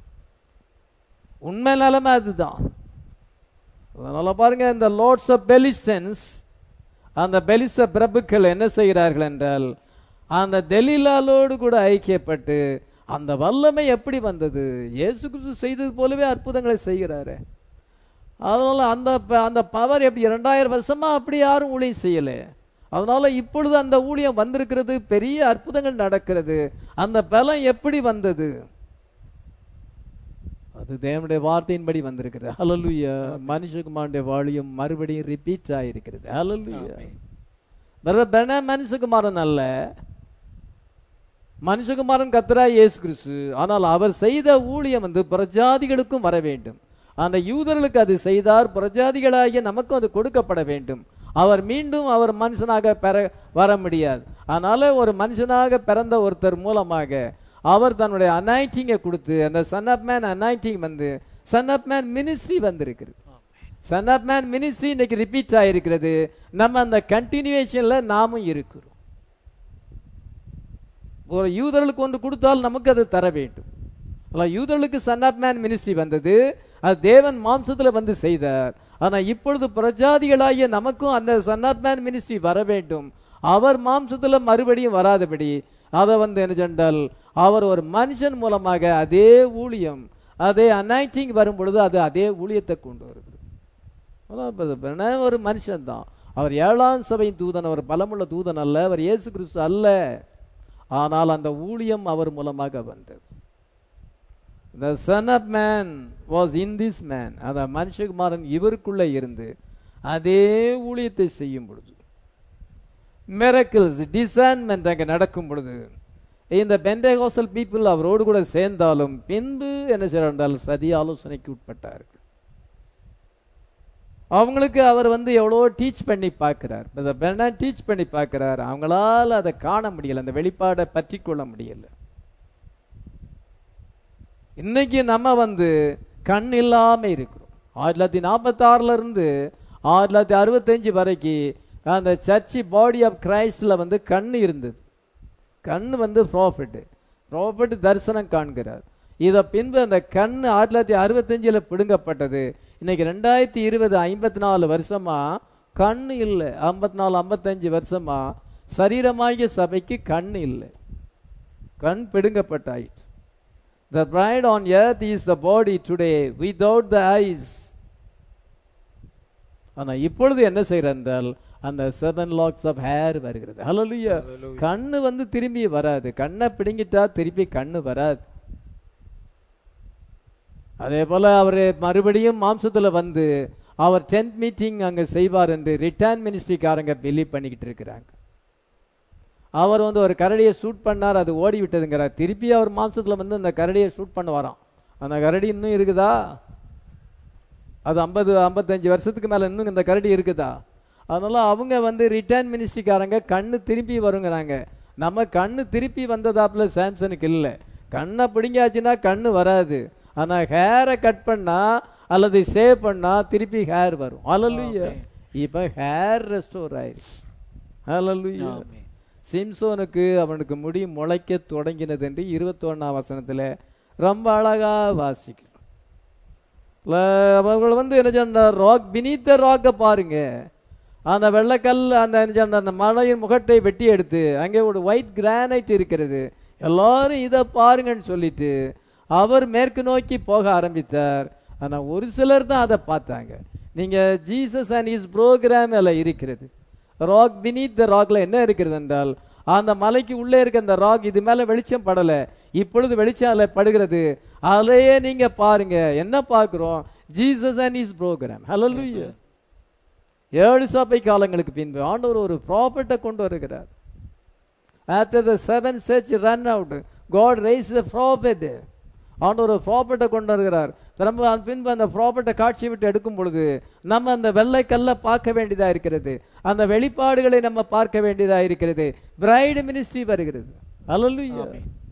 உண்மை நிலைமை அதுதான் அதனால பாருங்க இந்த லார்ட்ஸ் ஆஃப் பெலிசன்ஸ் அந்த பெலிச பிரபுக்கள் என்ன செய்கிறார்கள் என்றால் அந்த தெலீலாலோடு கூட ஐக்கியப்பட்டு அந்த வல்லமை எப்படி வந்தது இயேசு கிறிஸ்து செய்தது போலவே அற்புதங்களை செய்கிறாரு அதனால அந்த ப- அந்த பவர் எப்படி இரண்டாயிரம் வருஷமா அப்படி யாரும் ஊழியம் செய்யல அதனால இப்பொழுது அந்த ஊழியம் வந்திருக்கிறது பெரிய அற்புதங்கள் நடக்கிறது அந்த பலம் எப்படி வந்தது அது தேவனுடைய வார்த்தையின்படி வந்திருக்கிறது ஹalleluya மனுஷகுமாரனுடைய வாழியம் மறுபடியும் ரிப்பீட் ஆயிருக்கிறது ஹalleluya பிரதர் பென மனுஷகுமாரன் அல்ல மனுஷகுமாரன் கத்தரா இயேசு கிறிஸ்து ஆனால் அவர் செய்த ஊழியம் வந்து பிரஜாதிகளுக்கும் வர வேண்டும் அந்த யூதர்களுக்கு அது செய்தார் பிரஜாதிகளாகிய நமக்கும் அது கொடுக்கப்பட வேண்டும் அவர் மீண்டும் அவர் மனுஷனாக பெற வர முடியாது அதனால ஒரு மனுஷனாக பிறந்த ஒருத்தர் மூலமாக அவர் தன்னுடைய அனாயிட்டிங்கை கொடுத்து அந்த சன் ஆஃப் மேன் அனாயிட்டிங் வந்து சன் ஆஃப் மேன் மினிஸ்ட்ரி வந்திருக்கிறது சன் ஆஃப் மேன் மினிஸ்ட்ரி இன்னைக்கு ரிப்பீட் ஆயிருக்கிறது நம்ம அந்த கண்டினியூவேஷன்ல நாமும் இருக்கிறோம் ஒரு யூதர்களுக்கு ஒன்று கொடுத்தால் நமக்கு அது தர வேண்டும் அல்ல யூதர்களுக்கு சன் ஆஃப் மேன் மினிஸ்ட்ரி வந்தது அது தேவன் மாம்சத்துல வந்து செய்தார் ஆனா இப்பொழுது பிரஜாதிகளாகிய நமக்கும் அந்த சன் ஆஃப் மேன் மினிஸ்ட்ரி வர வேண்டும் அவர் மாம்சத்துல மறுபடியும் வராதபடி அதை வந்து என்ன சென்றால் அவர் ஒரு மனுஷன் மூலமாக அதே ஊழியம் அதே அனாய்டிங் வரும் பொழுது அது அதே ஊழியத்தை கொண்டு வருது அதான் இப்ப இது என்ன ஒரு மனுஷன் தான் அவர் ஏழாம் சபையின் தூதன் அவர் பலமுள்ள தூதன் அல்ல அவர் இயேசு கிறிஸ்து அல்ல ஆனால் அந்த ஊழியம் அவர் மூலமாக வந்தது the son of man was in this man அந்த மனுஷகுமாரன் இவருக்குள்ள இருந்து அதே ஊழியத்தை செய்யும் பொழுது மிரக்கிள்ஸ் டிசைன்மெண்ட் அங்கே நடக்கும் பொழுது இந்த பெண்டேகோசல் பீப்புள் அவரோடு கூட சேர்ந்தாலும் பின்பு என்ன செய்யறால் சதி ஆலோசனைக்கு உட்பட்டார்கள் அவங்களுக்கு அவர் வந்து எவ்வளோ டீச் பண்ணி பார்க்கிறார் டீச் பண்ணி பார்க்கிறார் அவங்களால அதை காண முடியல அந்த வெளிப்பாடை பற்றி கொள்ள முடியல இன்னைக்கு நம்ம வந்து கண் இல்லாம இருக்கிறோம் ஆயிரத்தி தொள்ளாயிரத்தி நாற்பத்தாறுல இருந்து ஆயிரத்தி தொள்ளாயிரத்தி அறுபத்தஞ்சு வரைக்கும் அந்த சர்ச்சி பாடி ஆஃப் கிரைஸ்ட்ல வந்து கண் இருந்தது கண் வந்து ப்ராஃபிட் ப்ராஃபிட் தரிசனம் காண்கிறார் இத பின்பு அந்த கண் ஆயிரத்தி தொள்ளாயிரத்தி அறுபத்தஞ்சுல பிடுங்கப்பட்டது இன்னைக்கு ரெண்டாயிரத்தி இருபது ஐம்பத்தி நாலு வருஷமா கண் இல்லை ஐம்பத்தி நாலு ஐம்பத்தஞ்சு வருஷமா சரீரமாகிய சபைக்கு கண் இல்லை கண் பிடுங்கப்பட்டாயிற்று The bride on earth is the body today without the eyes. ஆனா இப்பொழுது என்ன செய்யறால் அந்த செவன் லாக்ஸ் ஆஃப் ஹேர் வருகிறது ஹalleluya கண்ணு வந்து திரும்பி வராது கண்ணை பிடுங்கிட்டா திருப்பி கண்ணு வராது அதே போல அவர் மறுபடியும் மாம்சத்துல வந்து அவர் டென்த் மீட்டிங் அங்க செய்வார் என்று ரிட்டர்ன் மினிஸ்ட்ரிக்காரங்க பிலீவ் பண்ணிக்கிட்டு இருக்கிறாங்க அவர் வந்து ஒரு கரடியை ஷூட் பண்ணார் அது ஓடி விட்டதுங்கிறார் திருப்பி அவர் மாம்சத்துல வந்து அந்த கரடியை ஷூட் பண்ண வரான் அந்த கரடி இன்னும் இருக்குதா அது ஐம்பது ஐம்பத்தஞ்சு வருஷத்துக்கு மேல இன்னும் இந்த கரடி இருக்குதா அதனால அவங்க வந்து ரிட்டர்ன் மினிஸ்ட்ரிக்காரங்க கண்ணு திருப்பி வருங்கிறாங்க நம்ம கண்ணு திருப்பி வந்ததாப்புல சாம்சனுக்கு இல்லை கண்ணை பிடிங்காச்சுன்னா கண்ணு வராது ஆனா ஹேரை கட் பண்ணா அல்லது சேவ் பண்ணா திருப்பி ஹேர் வரும் ஹalleluya இப்ப ஹேர் ரெஸ்டோர் ஆயிருக்கு ஹalleluya ஆமென். சிம்சோனுக்கு அவனுக்கு முடி முளைக்க தொடங்கினது என்று இருபத்தொன்னாம் வசனத்துல ரொம்ப அழகா வாசிக்கிறோம் ல- அவர்கள் வந்து என்ன சொன்னார் ராக் பினித்த ராக்க பாருங்க அந்த வெள்ளக்கல் அந்த என்ன சொன்னார், அந்த மலையின் முகட்டை வெட்டி எடுத்து அங்கே ஒரு ஒயிட் கிரானைட் இருக்கிறது எல்லாரும் இதை பாருங்கன்னு சொல்லிட்டு அவர் மேற்கு நோக்கி போக ஆரம்பித்தார் ஆனா ஒரு சிலர் தான் அதை பார்த்தாங்க நீங்க ஜீசஸ் அண்ட் இஸ் ப்ரோக்ராம் எல்லாம் இருக்கிறது ராக் பினீத் த ராக்ல என்ன இருக்கிறது என்றால் அந்த மலைக்கு உள்ளே இருக்க அந்த ராக் இது மேல வெளிச்சம் படல இப்பொழுது வெளிச்சம் அதுல படுகிறது அதையே நீங்க பாருங்க என்ன பார்க்கிறோம் ஜீசஸ் அண்ட் இஸ் ப்ரோக்ராம் ஹalleluya ஏழு சபை காலங்களுக்கு பின்பு ஆண்டவர் ஒரு ப்ராப்பர்ட்டை கொண்டு வருகிறார் after the seven church run out God raise the prophet ஆண்டவர் ஒரு ப்ராப்பர்ட்டை கொண்டு வருகிறார் திரும்ப அதன் பின்பு அந்த ப்ராப்பர்ட்டை காட்சி விட்டு எடுக்கும் பொழுது நம்ம அந்த வெள்ளைக்கல்ல பார்க்க வேண்டியதா இருக்கிறது அந்த வெளிப்பாடுகளை நம்ம பார்க்க வேண்டியதா இருக்கிறது பிரைடு மினிஸ்ட்ரி வருகிறது அல்லலுயா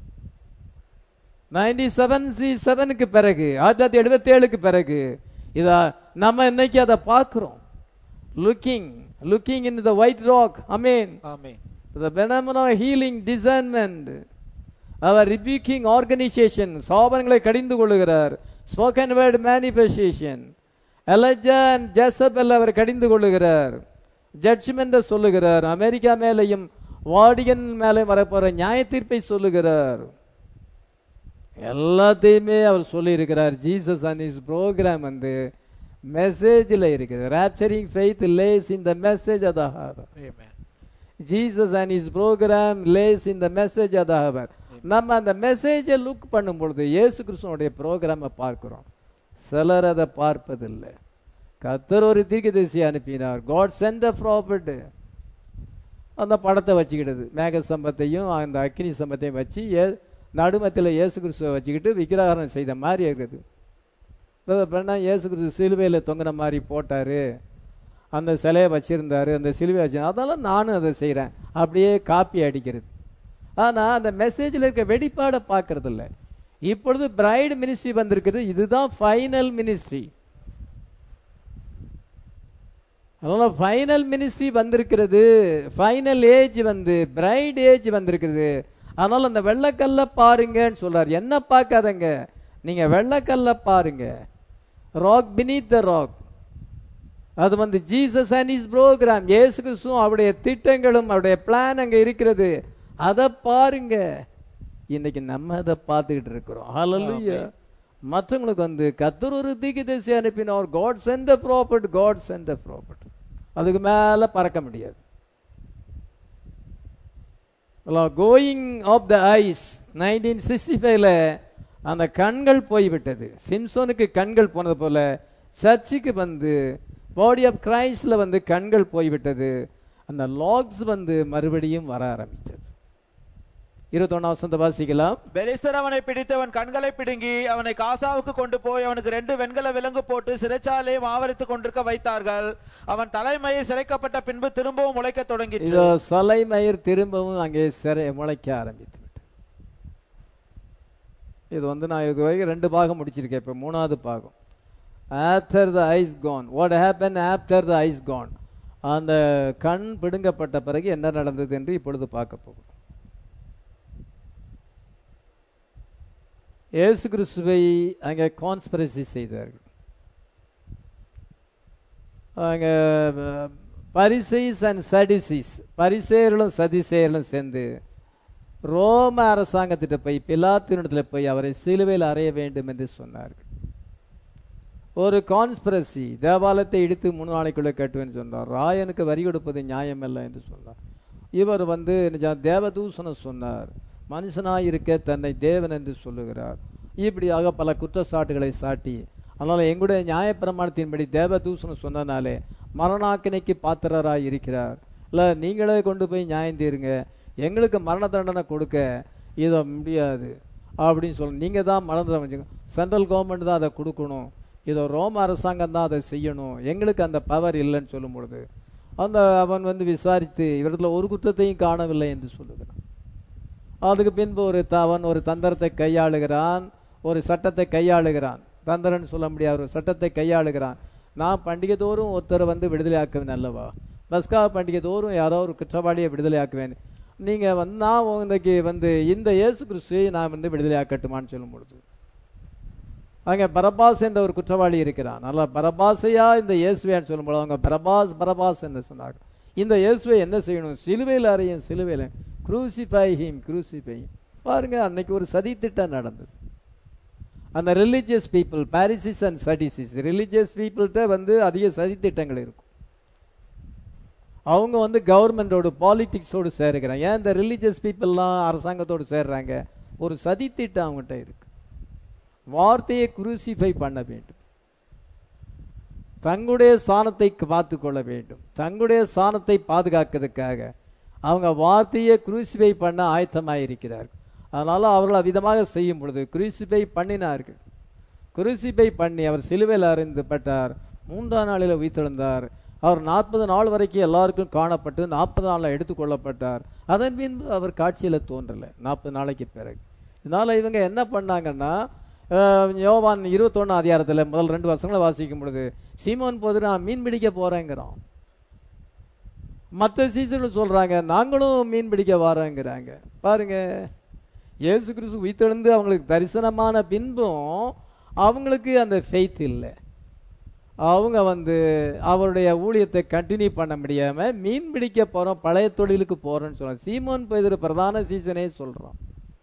நைன்டி செவன் சி செவனுக்கு பிறகு ஆயிரத்தி தொள்ளாயிரத்தி எழுபத்தி ஏழுக்கு பிறகு இதா நம்ம இன்னைக்கு அதை பார்க்கிறோம் looking looking in the white rock அமீன் ஆமென் the phenomenon of healing discernment அவர் ரிபியூக்கிங் ஆர்கனைசேஷன் சாபனங்களை கடிந்து கொள்ளுகிறார் spoken word manifestation Elijah and Jezebel அவர் கடிந்து கொள்ளுகிறார் ஜட்ஜ்மெண்ட்டை சொல்லுகிறார் அமெரிக்கா மேலேயும் வாடிகன் மேலே வரப்போற நியாய தீர்ப்பை சொல்லுகிறார் எல்லாத்தையுமே அவர் சொல்லியிருக்கிறார் ஜீசஸ் அண்ட் இஸ் ப்ரோக்ராம் வந்து மெசேஜில் இருக்குது rapturing faith lies in the message அத Amen. Jesus and his program lies in the message அத நம்ம அந்த மெசேஜை லுக் பண்ணும் பொழுது இயேசு கிறிஸ்துவனுடைய ப்ரோக்ராமை பார்க்கிறோம் சிலர் அதை பார்ப்பதில்லை கத்தர் ஒரு தீர்க்கதரிசி அனுப்பினார் காட் சென்ட் அ ப்ராப்பர்ட் அந்த படத்தை வச்சுக்கிட்டது மேக சம்பத்தையும் அந்த அக்னி சம்பத்தையும் வச்சு ஏ நடுமத்தில் இயேசு கிறிஸ்துவை வச்சுக்கிட்டு விக்கிரகாரம் செய்த மாதிரி இருக்குது பண்ணால் இயேசு கிறிஸ்து சிலுவையில் தொங்கின மாதிரி போட்டார் அந்த சிலையை வச்சுருந்தாரு அந்த சிலுவை வச்சு அதெல்லாம் நானும் அதை செய்கிறேன் அப்படியே காப்பி அடிக்கிறது ஆனால் அந்த மெசேஜில் இருக்க வெடிப்பாடை பார்க்கறது இல்ல இப்பொழுது பிரைடு மினிஸ்ட்ரி வந்திருக்குது இதுதான் ஃபைனல் மினிஸ்ட்ரி அதனால ஃபைனல் மினிஸ்ட்ரி வந்திருக்கிறது ஃபைனல் ஏஜ் வந்து பிரைட் ஏஜ் வந்திருக்கிறது அதனால அந்த வெள்ளக்கல்ல பாருங்கன்னு சொல்றாரு என்ன பார்க்காதங்க நீங்க வெள்ளக்கல்ல பாருங்க ராக் beneath த ராக் அது வந்து ஜீசஸ் அண்ட் இஸ் ப்ரோக்ராம் இயேசு கிறிஸ்துவும் அவருடைய திட்டங்களும் அவருடைய பிளான் அங்க இருக்கிறது அதை பாருங்க இன்னைக்கு நம்ம அதை பார்த்துக்கிட்டு இருக்கிறோம் ஹalleluya மற்றவங்களுக்கு வந்து கத்தர் ஒரு தீர்க்கதரிசி அனுப்பினார் God sent a prophet God sent a prophet அதுக்கு மேல பறக்க முடியாது going of the eyes nineteen sixty ஃபைவ்ல அந்த கண்கள் போய்விட்டது சிம்சோனுக்கு கண்கள் போனது போல சர்ச்சுக்கு வந்து பாடி ஆஃப் கிரைஸ்ட்ல வந்து கண்கள் போய்விட்டது அந்த லாக்ஸ் வந்து மறுபடியும் வர ஆரம்பிச்சது இருபத்தொன்னா வசந்த வாசிக்கலாம் பெலிஸ்தர் அவனை பிடித்து அவன் கண்களை பிடுங்கி அவனை காசாவுக்கு கொண்டு போய் அவனுக்கு ரெண்டு வெண்கல விலங்கு போட்டு சிறைச்சாலையும் ஆவரித்துக் கொண்டிருக்க வைத்தார்கள் அவன் தலைமையை சிறைக்கப்பட்ட பின்பு திரும்பவும் முளைக்க தொடங்கிற்று இதோ சலைமயிர் திரும்பவும் அங்கே சிறை முளைக்க ஆரம்பித்து விட்டது இது வந்து நான் இது வரைக்கும் ரெண்டு பாகம் முடிச்சிருக்கேன் இப்போ மூணாவது பாகம் after the eyes gone what happen after the eyes gone அந்த கண் பிடுங்கப்பட்ட பிறகு என்ன நடந்தது என்று இப்பொழுது பார்க்க போகிறோம் இயேசு கிறிஸ்துவை அங்கே கான்ஸ்பிரசி செய்தார்கள் அங்கே பரிசைஸ் அண்ட் சடிசிஸ் பரிசேயர்களும் சதிசேயர்களும் சேர்ந்து ரோம அரசாங்கத்திட்ட போய் பிலாத்தினிடத்தில் போய் அவரை சிலுவையில் அறைய வேண்டும் என்று சொன்னார்கள் ஒரு கான்ஸ்பிரசி தேவாலயத்தை இடித்து மூணு நாளைக்குள்ளே கட்டுவேன்னு சொன்னார் ராயனுக்கு வரி கொடுப்பது நியாயமல்ல என்று சொன்னார் இவர் வந்து நிஜம் தேவதூஷணம் சொன்னார் மனுஷனாய் இருக்க தன்னை தேவன் என்று சொல்லுகிறார் இப்படியாக பல குற்றச்சாட்டுகளை சாட்டி அதனால எங்களுடைய நியாயப்பிரமாணத்தின்படி தேவதூஷணம் சொன்னனாலே மரணாக்கினைக்கு பாத்திரராய் இருக்கிறார் இல்லை நீங்களே கொண்டு போய் நியாயம் தீருங்க எங்களுக்கு மரண தண்டனை கொடுக்க இதை முடியாது அப்படின்னு சொல்ல நீங்கள் தான் மரண தண்டனை சென்ட்ரல் கவர்மெண்ட் தான் அதை கொடுக்கணும் இதோ ரோம அரசாங்கம் தான் அதை செய்யணும் எங்களுக்கு அந்த பவர் இல்லைன்னு சொல்லும் பொழுது அந்த அவன் வந்து விசாரித்து இவரிடத்துல ஒரு குற்றத்தையும் காணவில்லை என்று சொல்லுகிறான் அதுக்கு பின்பு ஒரு த- அவன் ஒரு தந்திரத்தை கையாளுகிறான் ஒரு சட்டத்தை கையாளுகிறான் தந்திரன்னு சொல்ல முடியாது ஒரு சட்டத்தை கையாளுகிறான் நான் பண்டிகை தோறும் ஒருத்தரை வந்து விடுதலை ஆக்குவேன் அல்லவா பஸ்கா பண்டிகை தோறும் யாரோ ஒரு குற்றவாளியை விடுதலை ஆக்குவேன் நீங்க வந்து நான் இன்னைக்கு வந்து இந்த இயேசு கிறிஸ்துவை நான் வந்து விடுதலை ஆக்கட்டுமான்னு சொல்லும் பொழுது அங்க பரபாஸ் என்ற ஒரு குற்றவாளி இருக்கிறான் நல்லா பரபாசையா இந்த இயேசுவையான்னு சொல்லும்போது அவங்க பரபாஸ் பரபாஸ் என்று சொன்னாங்க இந்த இயேசுவை என்ன செய்யணும் சிலுவையில் அறையும் சிலுவையில் குரூசிஃபை ஹிம் குரூசிஃபை பாருங்க அன்னைக்கு ஒரு சதி திட்டம் நடந்தது அந்த religious people Pharisees and Sadducees religious பீப்புள்கிட்ட வந்து அதிக சதி திட்டங்கள் இருக்கும் அவங்க வந்து கவர்மெண்டோட பாலிடிக்ஸோடு சேருகிறாங்க ஏன் இந்த ரிலீஜியஸ் பீப்புளெலாம் அரசாங்கத்தோடு சேர்றாங்க ஒரு சதி திட்டம் அவங்ககிட்ட இருக்கு வார்த்தையை குரூசிஃபை பண்ண வேண்டும் தங்களுடைய சாணத்தை பார்த்து கொள்ள வேண்டும் தங்களுடைய சாணத்தை பாதுகாக்கிறதுக்காக அவங்க வார்த்தையை குரூசிஃபை பண்ண ஆயத்தமாக இருக்கிறார்கள் அதனால அவர்கள் அவ்விதமாக செய்யும் பொழுது குரூசிஃபை பண்ணினார்கள் குரூசிஃபை பண்ணி அவர் சிலுவையில் அறிந்துப்பட்டார் மூன்றாம் நாளில் உயிர்த்தெழுந்தார் அவர் நாற்பது நாள் வரைக்கும் எல்லாருக்கும் காணப்பட்டு நாற்பது நாளில் எடுத்துக்கொள்ளப்பட்டார் அதன் பின்பு அவர் காட்சியில் தோன்றலை நாற்பது நாளைக்கு பிறகு இதனால இவங்க என்ன பண்ணாங்கன்னா அஹ், யோவான் இருபத்தொன்னு அதிகாரத்தில் முதல் ரெண்டு வருஷங்களை வாசிக்கும் பொழுது சீமோன் போது நான் மீன் பிடிக்க போறேங்கிறான் மற்ற சீசர்கள் சொல்றாங்க நாங்களும் மீன் பிடிக்க வரோங்கிறாங்க பாருங்க இயேசு கிறிஸ்து உயிர்த்தெழுந்து அவங்களுக்கு தரிசனமான பின்பும் அவங்களுக்கு அந்த ஃபெய்த் இல்லை அவங்க வந்து அவருடைய ஊழியத்தை கண்டினியூ பண்ண முடியாம மீன் பிடிக்க போறோம் பழைய தொழிலுக்கு போறோம்னு சொல்றோம் சீமோன் பேதுரு பிரதான சீசனே சொல்றோம்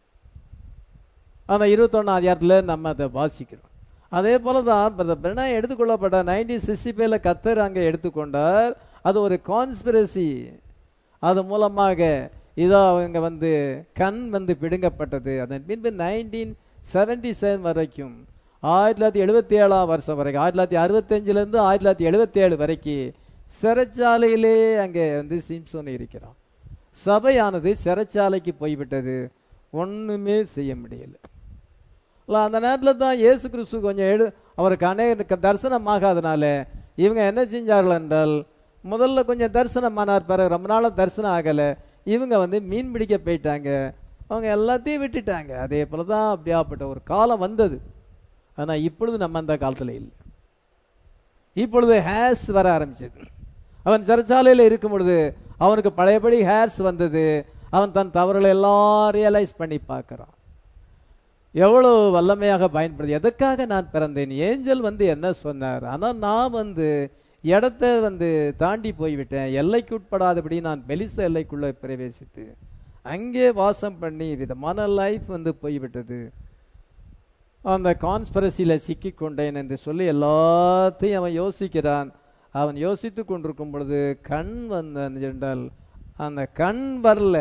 அந்த இருபத்தொன்னாம் அதிகாரத்துல நம்ம அதை வாசிக்கிறோம் அதே போல தான் பிரணா எடுத்துக்கொள்ளப்பட்ட நைன்டீன் சிக்ஸ்டி ஃபைவ்ல கத்தர் அங்கே எடுத்துக்கொண்டார் அது ஒரு கான்ஸ்பிரசி அது மூலமாக இதோ அவங்க வந்து கண் வந்து பிடுங்கப்பட்டது அதன் பின்பு நைன்டீன் செவன்டி செவன் வரைக்கும் ஆயிரத்தி தொள்ளாயிரத்தி எழுபத்தி ஏழாம் வருஷம் வரைக்கும் ஆயிரத்தி தொள்ளாயிரத்தி அறுபத்தஞ்சிலேருந்து ஆயிரத்தி தொள்ளாயிரத்தி எழுபத்தி ஏழு வரைக்கும் சிறைச்சாலையிலே அங்கே வந்து சிம்சோன் இருக்கிறான் சபையானது சிறைச்சாலைக்கு போய்விட்டது ஒண்ணுமே செய்ய முடியல இல்ல, அந்த நேரத்தில் தான் இயேசு கிறிஸ்து கொஞ்சம் எடு அவருக்கு அநேக தரிசனமாகாதனால இவங்க என்ன செஞ்சார்கள் என்றால் முதல்ல கொஞ்சம் தரிசனமானார் பிறகு ரொம்ப நாளாக தரிசனம் ஆகலை இவங்க வந்து மீன் பிடிக்க போயிட்டாங்க அவங்க எல்லாத்தையும் விட்டுட்டாங்க அதே போல தான் அப்படியாப்பட்ட ஒரு காலம் வந்தது ஆனா இப்பொழுது நம்ம அந்த காலத்துல இல்லை இப்பொழுது ஹேர்ஸ் வர ஆரம்பிச்சது அவன் சிறைச்சாலையில் இருக்கும் பொழுது அவனுக்கு பழையபடி ஹேர்ஸ் வந்தது அவன் தன் தவறுகளை எல்லாம் ரியலைஸ் பண்ணி பார்க்கறான் எவ்வளவு வல்லமையாக பயன்படுது எதற்காக நான் பிறந்தேன் ஏஞ்சல் வந்து என்ன சொன்னார் ஆனா நான் வந்து இடத்த வந்து தாண்டி போய்விட்டேன் எல்லைக்கு உட்படாதபடி நான் பெலிச எல்லைக்குள்ள பிரவேசித்து அங்கே வாசம் பண்ணி விதமான லைஃப் வந்து போய்விட்டது அந்த கான்ஸ்பரசியில் சிக்கிக் கொண்டேன் என்று சொல்லி எல்லாத்தையும் அவன் யோசிக்கிறான் அவன் யோசித்து கொண்டிருக்கும் பொழுது கண் வந்த என்றால் அந்த கண் வரல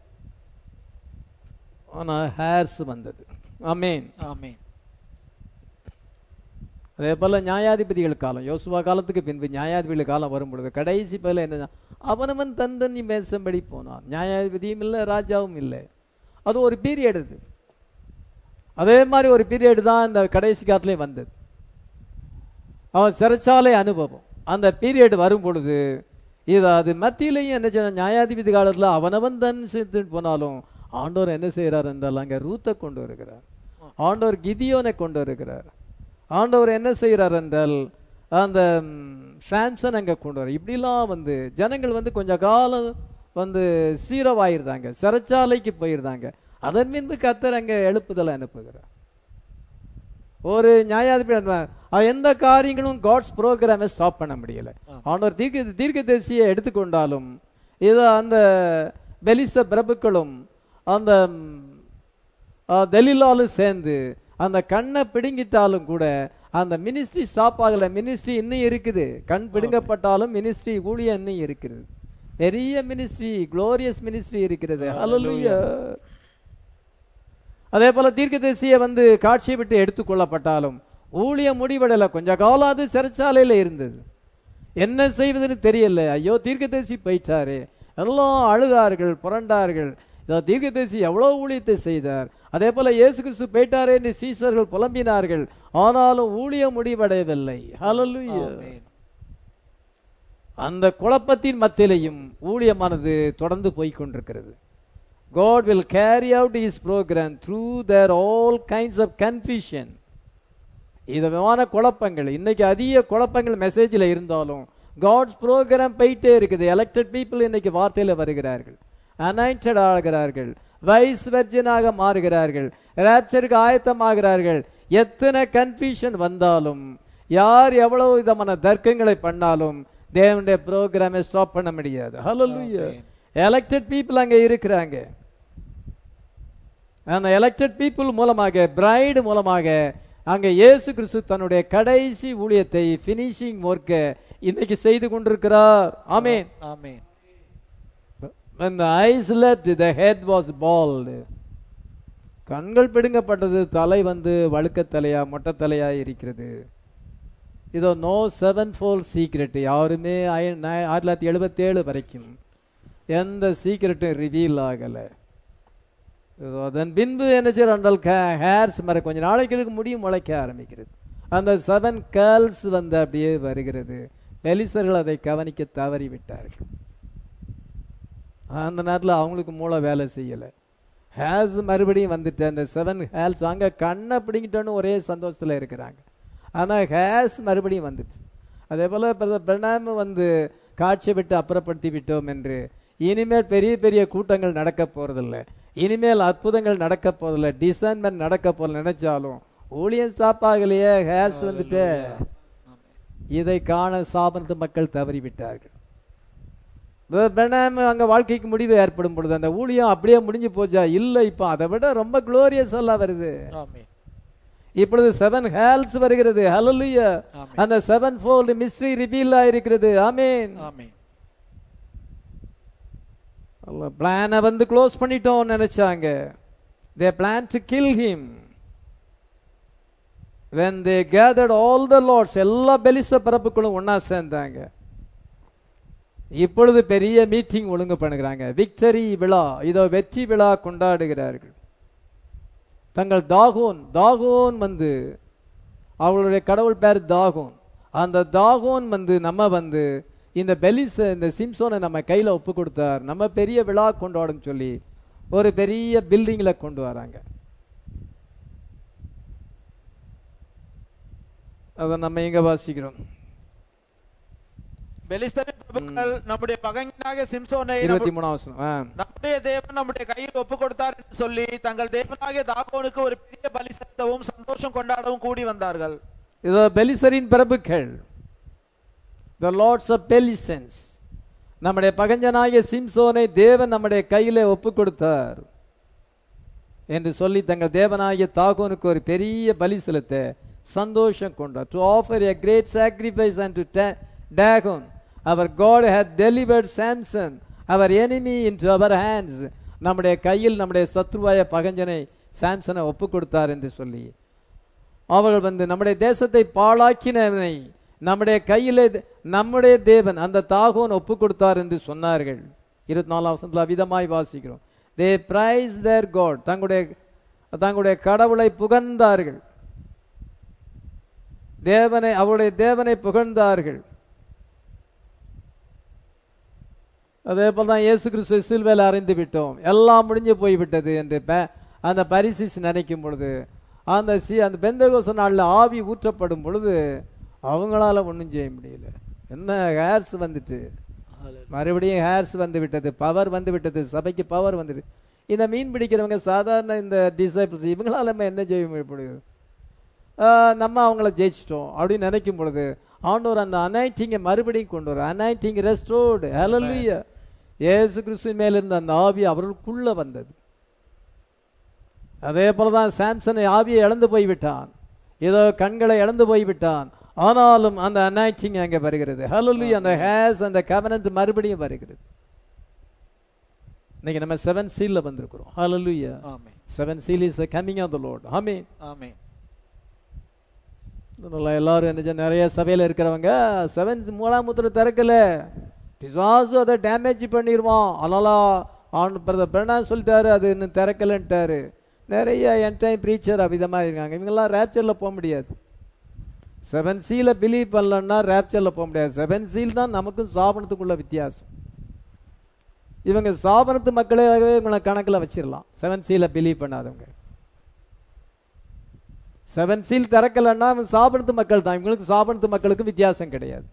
ஆனால் ஹேர்ஸ் வந்தது ஆமேன் ஆமென் அதே போல நியாயாதிபதிகள் காலம் யோசுவா காலத்துக்கு பின்பு நியாயாதிபதிகள் காலம் வரும் பொழுது கடைசி பதில என்ன அவனவன் தன் தண்ணி மேசம்படி போனான் நியாயாதிபதியும் இல்லை ராஜாவும் இல்லை அது ஒரு பீரியட் அது அதே மாதிரி ஒரு பீரியட் தான் இந்த கடைசி காலத்துலேயும் வந்தது அவன் சிறைச்சாலை அனுபவம் அந்த பீரியட் வரும் பொழுது இது அது மத்தியிலையும் என்ன செய்ய நியாயாதிபதி காலத்துல அவனவன் தன் சேர்த்து போனாலும் ஆண்டவர் என்ன செய்கிறார் என்றால் அங்க ரூத்தை கொண்டு வருகிறார் ஆண்டவர் கிதியோனை கொண்டு வருகிறார் ஆண்டவர் என்ன செய்கிறார் என்றால் அந்த ம், சாம்சன் அங்க கொண்டு வர இப்படிலாம் வந்து ஜனங்கள் வந்து கொஞ்ச காலம் வந்து சீரவாயிருந்தாங்க சிறைச்சாலைக்கு போயிருந்தாங்க அதன் பின்பு கத்தர் அங்க எழுப்புதலை அனுப்புகிறார் ஒரு நியாயாதிபதி அனுப்புவார். அவன் எந்த காரியங்களும் காட்ஸ் ப்ரோக்ராமை ஸ்டாப் பண்ண முடியல ஆண்டவர் தீர்க்க தீர்க்கதரிசியை எடுத்துக்கொண்டாலும் இது அந்த பெலிச பிரபுக்களும் அந்த ம், ஆ, தெலீலாலும் சேர்ந்து அந்த கண்ணை பிடுங்கிட்டாலும் கூட அந்த மினிஸ்ட்ரி ஸ்டாப் ஆகல மினிஸ்ட்ரி இன்னும் இருக்குது கண் பிடுங்கப்பட்டாலும் மினிஸ்ட்ரி ஊழியம் இன்னும் இருக்கிறது பெரிய மினிஸ்ட்ரி குளோரியஸ் மினிஸ்ட்ரி இருக்கிறது ஹalleluya அதே போல தீர்க்கதரிசியை வந்து காட்சியை விட்டு எடுத்துக்கொள்ளப்பட்டாலும் ஊழியம் முடிவடையல கொஞ்ச காலம் அது சிறைச்சாலையில இருந்தது என்ன செய்வதுன்னு தெரியல ஐயோ தீர்க்கதரிசி போயிட்டாரு எல்லாம் அழுதார்கள் புரண்டார்கள் இதோ தீர்க்கதரிசி எவ்வளவு ஊழியத்தை செய்தார் அதே போல இயேசு கிறிஸ்து போயிட்டாரே என்று சீசர்கள் புலம்பினார்கள் ஆனாலும் ஊழியம் முடிவடையவில்லை ஹalleluya ஆமென். அந்த குழப்பத்தின் மத்தியிலையும் ஊழியமானது தொடர்ந்து போய்க் கொண்டிருக்கிறது God will carry out his program through their all kinds of confusion விதமான குழப்பங்கள் இன்னைக்கு அதிக குழப்பங்கள் மெசேஜில் இருந்தாலும் காட்ஸ் ப்ரோக்ராம் போயிட்டே இருக்குது எலெக்டட் பீப்புள் இன்னைக்கு வார்த்தையில வருகிறார்கள் அனாயிண்டட் ஆகிறார்கள் வைஸ் வெர்ஜனாக மாறுகிறார்கள் ராப்சருக்கு ஆயத்தமாகிறார்கள் எத்தனை கன்ஃபியூஷன் வந்தாலும் யார் எவ்வளவு விதமான தர்க்கங்களை பண்ணாலும் தேவனுடைய ப்ரோக்ராமை ஸ்டாப் பண்ண முடியாது ஹalleluya எலெக்டட் பீப்புள் அங்க இருக்கிறாங்க அந்த எலெக்டட் பீப்புள் மூலமாக பிரைடு மூலமாக அங்க இயேசு கிறிஸ்து தன்னுடைய கடைசி ஊழியத்தை ஃபினிஷிங் ஒர்க்கை இன்னைக்கு செய்து கொண்டிருக்கிறார் ஆமென் ஆமென் when the eyes left the head was bald கண்கள் பிடுங்கப்பட்டது தலை வந்து வழுக்க தலையா மொட்டை தலையா இருக்கிறது இதோ நோ செவன் ஃபோல் சீக்ரெட் யாருமே ஆய- நா- ஆயிரத்தி தொள்ளாயிரத்தி எழுபத்தி ஏழு வரைக்கும் எந்த சீக்ரெட்டும் ரிவீல் ஆகல இதோ அதன் பின்பு என்ன செய்யறால் ஹேர்ஸ் மர கொஞ்ச நாளைக்கு இருக்கு முடியும் முளைக்க ஆரம்பிக்கிறது அந்த செவன் கேர்ள்ஸ் வந்து அப்படியே வருகிறது பெலிசர்கள் அதை கவனிக்க தவறி விட்டார்கள் அந்த நேரத்தில் அவங்களுக்கு மூளை வேலை செய்யலை ஹேர்ஸ் மறுபடியும் வந்துட்டு அந்த செவன் ஹேர்ஸ் அங்கே கண்ணை பிடிங்கிட்டோன்னு ஒரே சந்தோஷத்தில் இருக்கிறாங்க ஆனால் ஹேர்ஸ் மறுபடியும் வந்துட்டு அதே போல் பிரணாம வந்து காட்சி விட்டு அப்புறப்படுத்தி விட்டோம் என்று இனிமேல் பெரிய பெரிய கூட்டங்கள் நடக்க போறதில்ல இனிமேல் அற்புதங்கள் நடக்க போறதில்ல டிசைன்மெண்ட் நடக்க போற நினைச்சாலும் ஊழியம் ஸ்டாப் ஆகலையே ஹேர்ஸ் வந்துட்டு இதை காண சாபனத்து மக்கள் தவறிவிட்டார்கள் பெனாம் அங்க வாழ்க்கைக்கு முடிவு ஏற்படும் பொழுது அந்த ஊழியம் அப்படியே முடிஞ்சு போச்சா இல்ல இப்ப அதை விட ரொம்ப குளோரியஸ் எல்லாம் வருது ஆமென் இப்பொழுது செவன் ஹேல்ஸ் வருகிறது ஹalleluya ஆமென். அந்த செவன் ஃபோல்ட் மிஸ்ட்ரி ரிவீல் ஆயிருக்கிறது ஆமென் ஆமென் பிளானை வந்து க்ளோஸ் பண்ணிட்டோம் நினைச்சாங்க they plan to kill him when they gathered all the lords எல்லா பெலிச பரப்புகளும் ஒண்ணா சேர்ந்தாங்க இப்பொழுது பெரிய மீட்டிங் ஒழுங்கு பண்ணுகிறாங்க விக்டரி விழா இதோ வெற்றி விழா கொண்டாடுகிறார்கள் தங்கள் தாகோன் தாகோன் வந்து அவளுடைய கடவுள் பேர் தாகோன் அந்த தாகோன் வந்து நம்ம வந்து இந்த பெலிச இந்த சிம்சோனை நம்ம கையில ஒப்பு கொடுத்தார் நம்ம பெரிய விழா கொண்டாடும் சொல்லி ஒரு பெரிய பில்டிங்ல கொண்டு வராங்க அதை நம்ம எங்க வாசிக்கிறோம் பெலிஸ்தரின் பிரபுக்கள் நம்முடைய பகைஞனாகிய சிம்சோனை இருபத்தி மூணாம் வசனம் ஆ. நம்முடைய தேவன் நம்முடைய கையில் ஒப்பு கொடுத்தார் என்று சொல்லி தங்கள் தேவனாகிய தாகோனுக்கு ஒரு பெரிய பலி செலுத்தவும் சந்தோஷம் கொண்டாடவும் கூடி வந்தார்கள் இதோ பெலிசரின் பிரபுக்கள் த லார்ட்ஸ் ஆஃப் பெலிசன்ஸ் நம்முடைய பகஞ்சனாகிய சிம்சோனை தேவன் நம்முடைய கையிலே ஒப்பு கொடுத்தார் என்று சொல்லி தங்கள் தேவனாகிய தாகோனுக்கு ஒரு பெரிய பலி செலுத்த சந்தோஷம் கொண்டார் to offer a great sacrifice and to Dagon our God had delivered Samson our enemy into our hands நம்முடைய கையில் நம்முடைய சத்ருவாய பகஞ்சனை சாம்சனை ஒப்பு கொடுத்தார் என்று சொல்லி அவர்கள் வந்து நம்முடைய தேசத்தை பாழாக்கினவனை நம்முடைய கையிலே நம்முடைய தேவன் அந்த தாகோன் ஒப்பு கொடுத்தார் என்று சொன்னார்கள் இருபத்தி நாலாம் வசனத்தில் அவிதமாய் வாசிக்கிறோம் தே பிரைஸ் தேர் காட் தங்களுடைய தங்களுடைய கடவுளை புகழ்ந்தார்கள் தேவனை அவருடைய தேவனை புகழ்ந்தார்கள் அதே போல தான் இயேசு கிறிஸ்து சிலுவையில் அறிந்து விட்டோம் எல்லாம் முடிஞ்சு போய்விட்டது என்று ப- அந்த பரிசிஸ் நினைக்கும் பொழுது அந்த சி அந்த பெந்தகோச நாளில் ஆவி ஊற்றப்படும் பொழுது அவங்களால ஒன்றும் செய்ய முடியல என்ன ஹேர்ஸ் வந்துட்டு மறுபடியும் ஹேர்ஸ் வந்து விட்டது பவர் வந்து விட்டது சபைக்கு பவர் வந்துட்டு இந்த மீன் பிடிக்கிறவங்க சாதாரண இந்த டிசைபிள்ஸ் இவங்களால நம்ம என்ன செய்ய முடியும் ஆஹ் நம்ம அவங்கள ஜெயிச்சிட்டோம் அப்படின்னு நினைக்கும் பொழுது ஆண்டவர் அந்த அனைட்டிங்கை மறுபடியும் கொண்டு வர அனைட்டிங் ரெஸ்டோர்டு ஹalleluya இயேசு கிறிஸ்துவின் மேல இருந்த அந்த ஆவி அவர்களுக்குள்ள வந்தது அதே போலதான் சாம்சனை ஆவியை இழந்து போய்விட்டான் ஏதோ கண்களை இழந்து போய்விட்டான் ஆனாலும் அந்த அனாய்ச்சிங் அங்கே வருகிறது ஹalleluya அந்த ஹேஸ் அந்த கவனன்ட் மறுபடியும் வருகிறது இன்னைக்கு நம்ம செவன் சீல்ல வந்திருக்கிறோம் ஹalleluya ஆமென் seven seal is the coming of the Lord ஆமென் ஆமென் நல்லா எல்லாரும் என்ன செய்ய- நிறைய சபையில இருக்கிறவங்க செவன் மூலாம் முத்திரை திறக்கல பிசாசு அதை டேமேஜ் பண்ணிடுவான் அதனால ஆன் பிரதர் பிரணா சொல்லிட்டாரு அது இன்னும் திறக்கலன்ட்டாரு நிறைய என் டைம் ப்ரீச்சர் அவிதமா இருக்காங்க இவங்கெல்லாம் ரேப்சர்ல போக முடியாது செவன் சீல பிலீவ் பண்ணலன்னா ரேப்சர்ல போக முடியாது செவன் சீல் தான் நமக்கும் சாபனத்துக்குள்ள வித்தியாசம் இவங்க சாபனத்து மக்களாகவே இவங்களை கணக்குல வச்சிடலாம் செவன் சீல பிலீவ் பண்ணாதவங்க செவன் சீல் திறக்கலன்னா அவன் சாபனத்து மக்கள் தான் இவங்களுக்கு சாபனத்து மக்களுக்கு வித்தியாசம் கிடையாது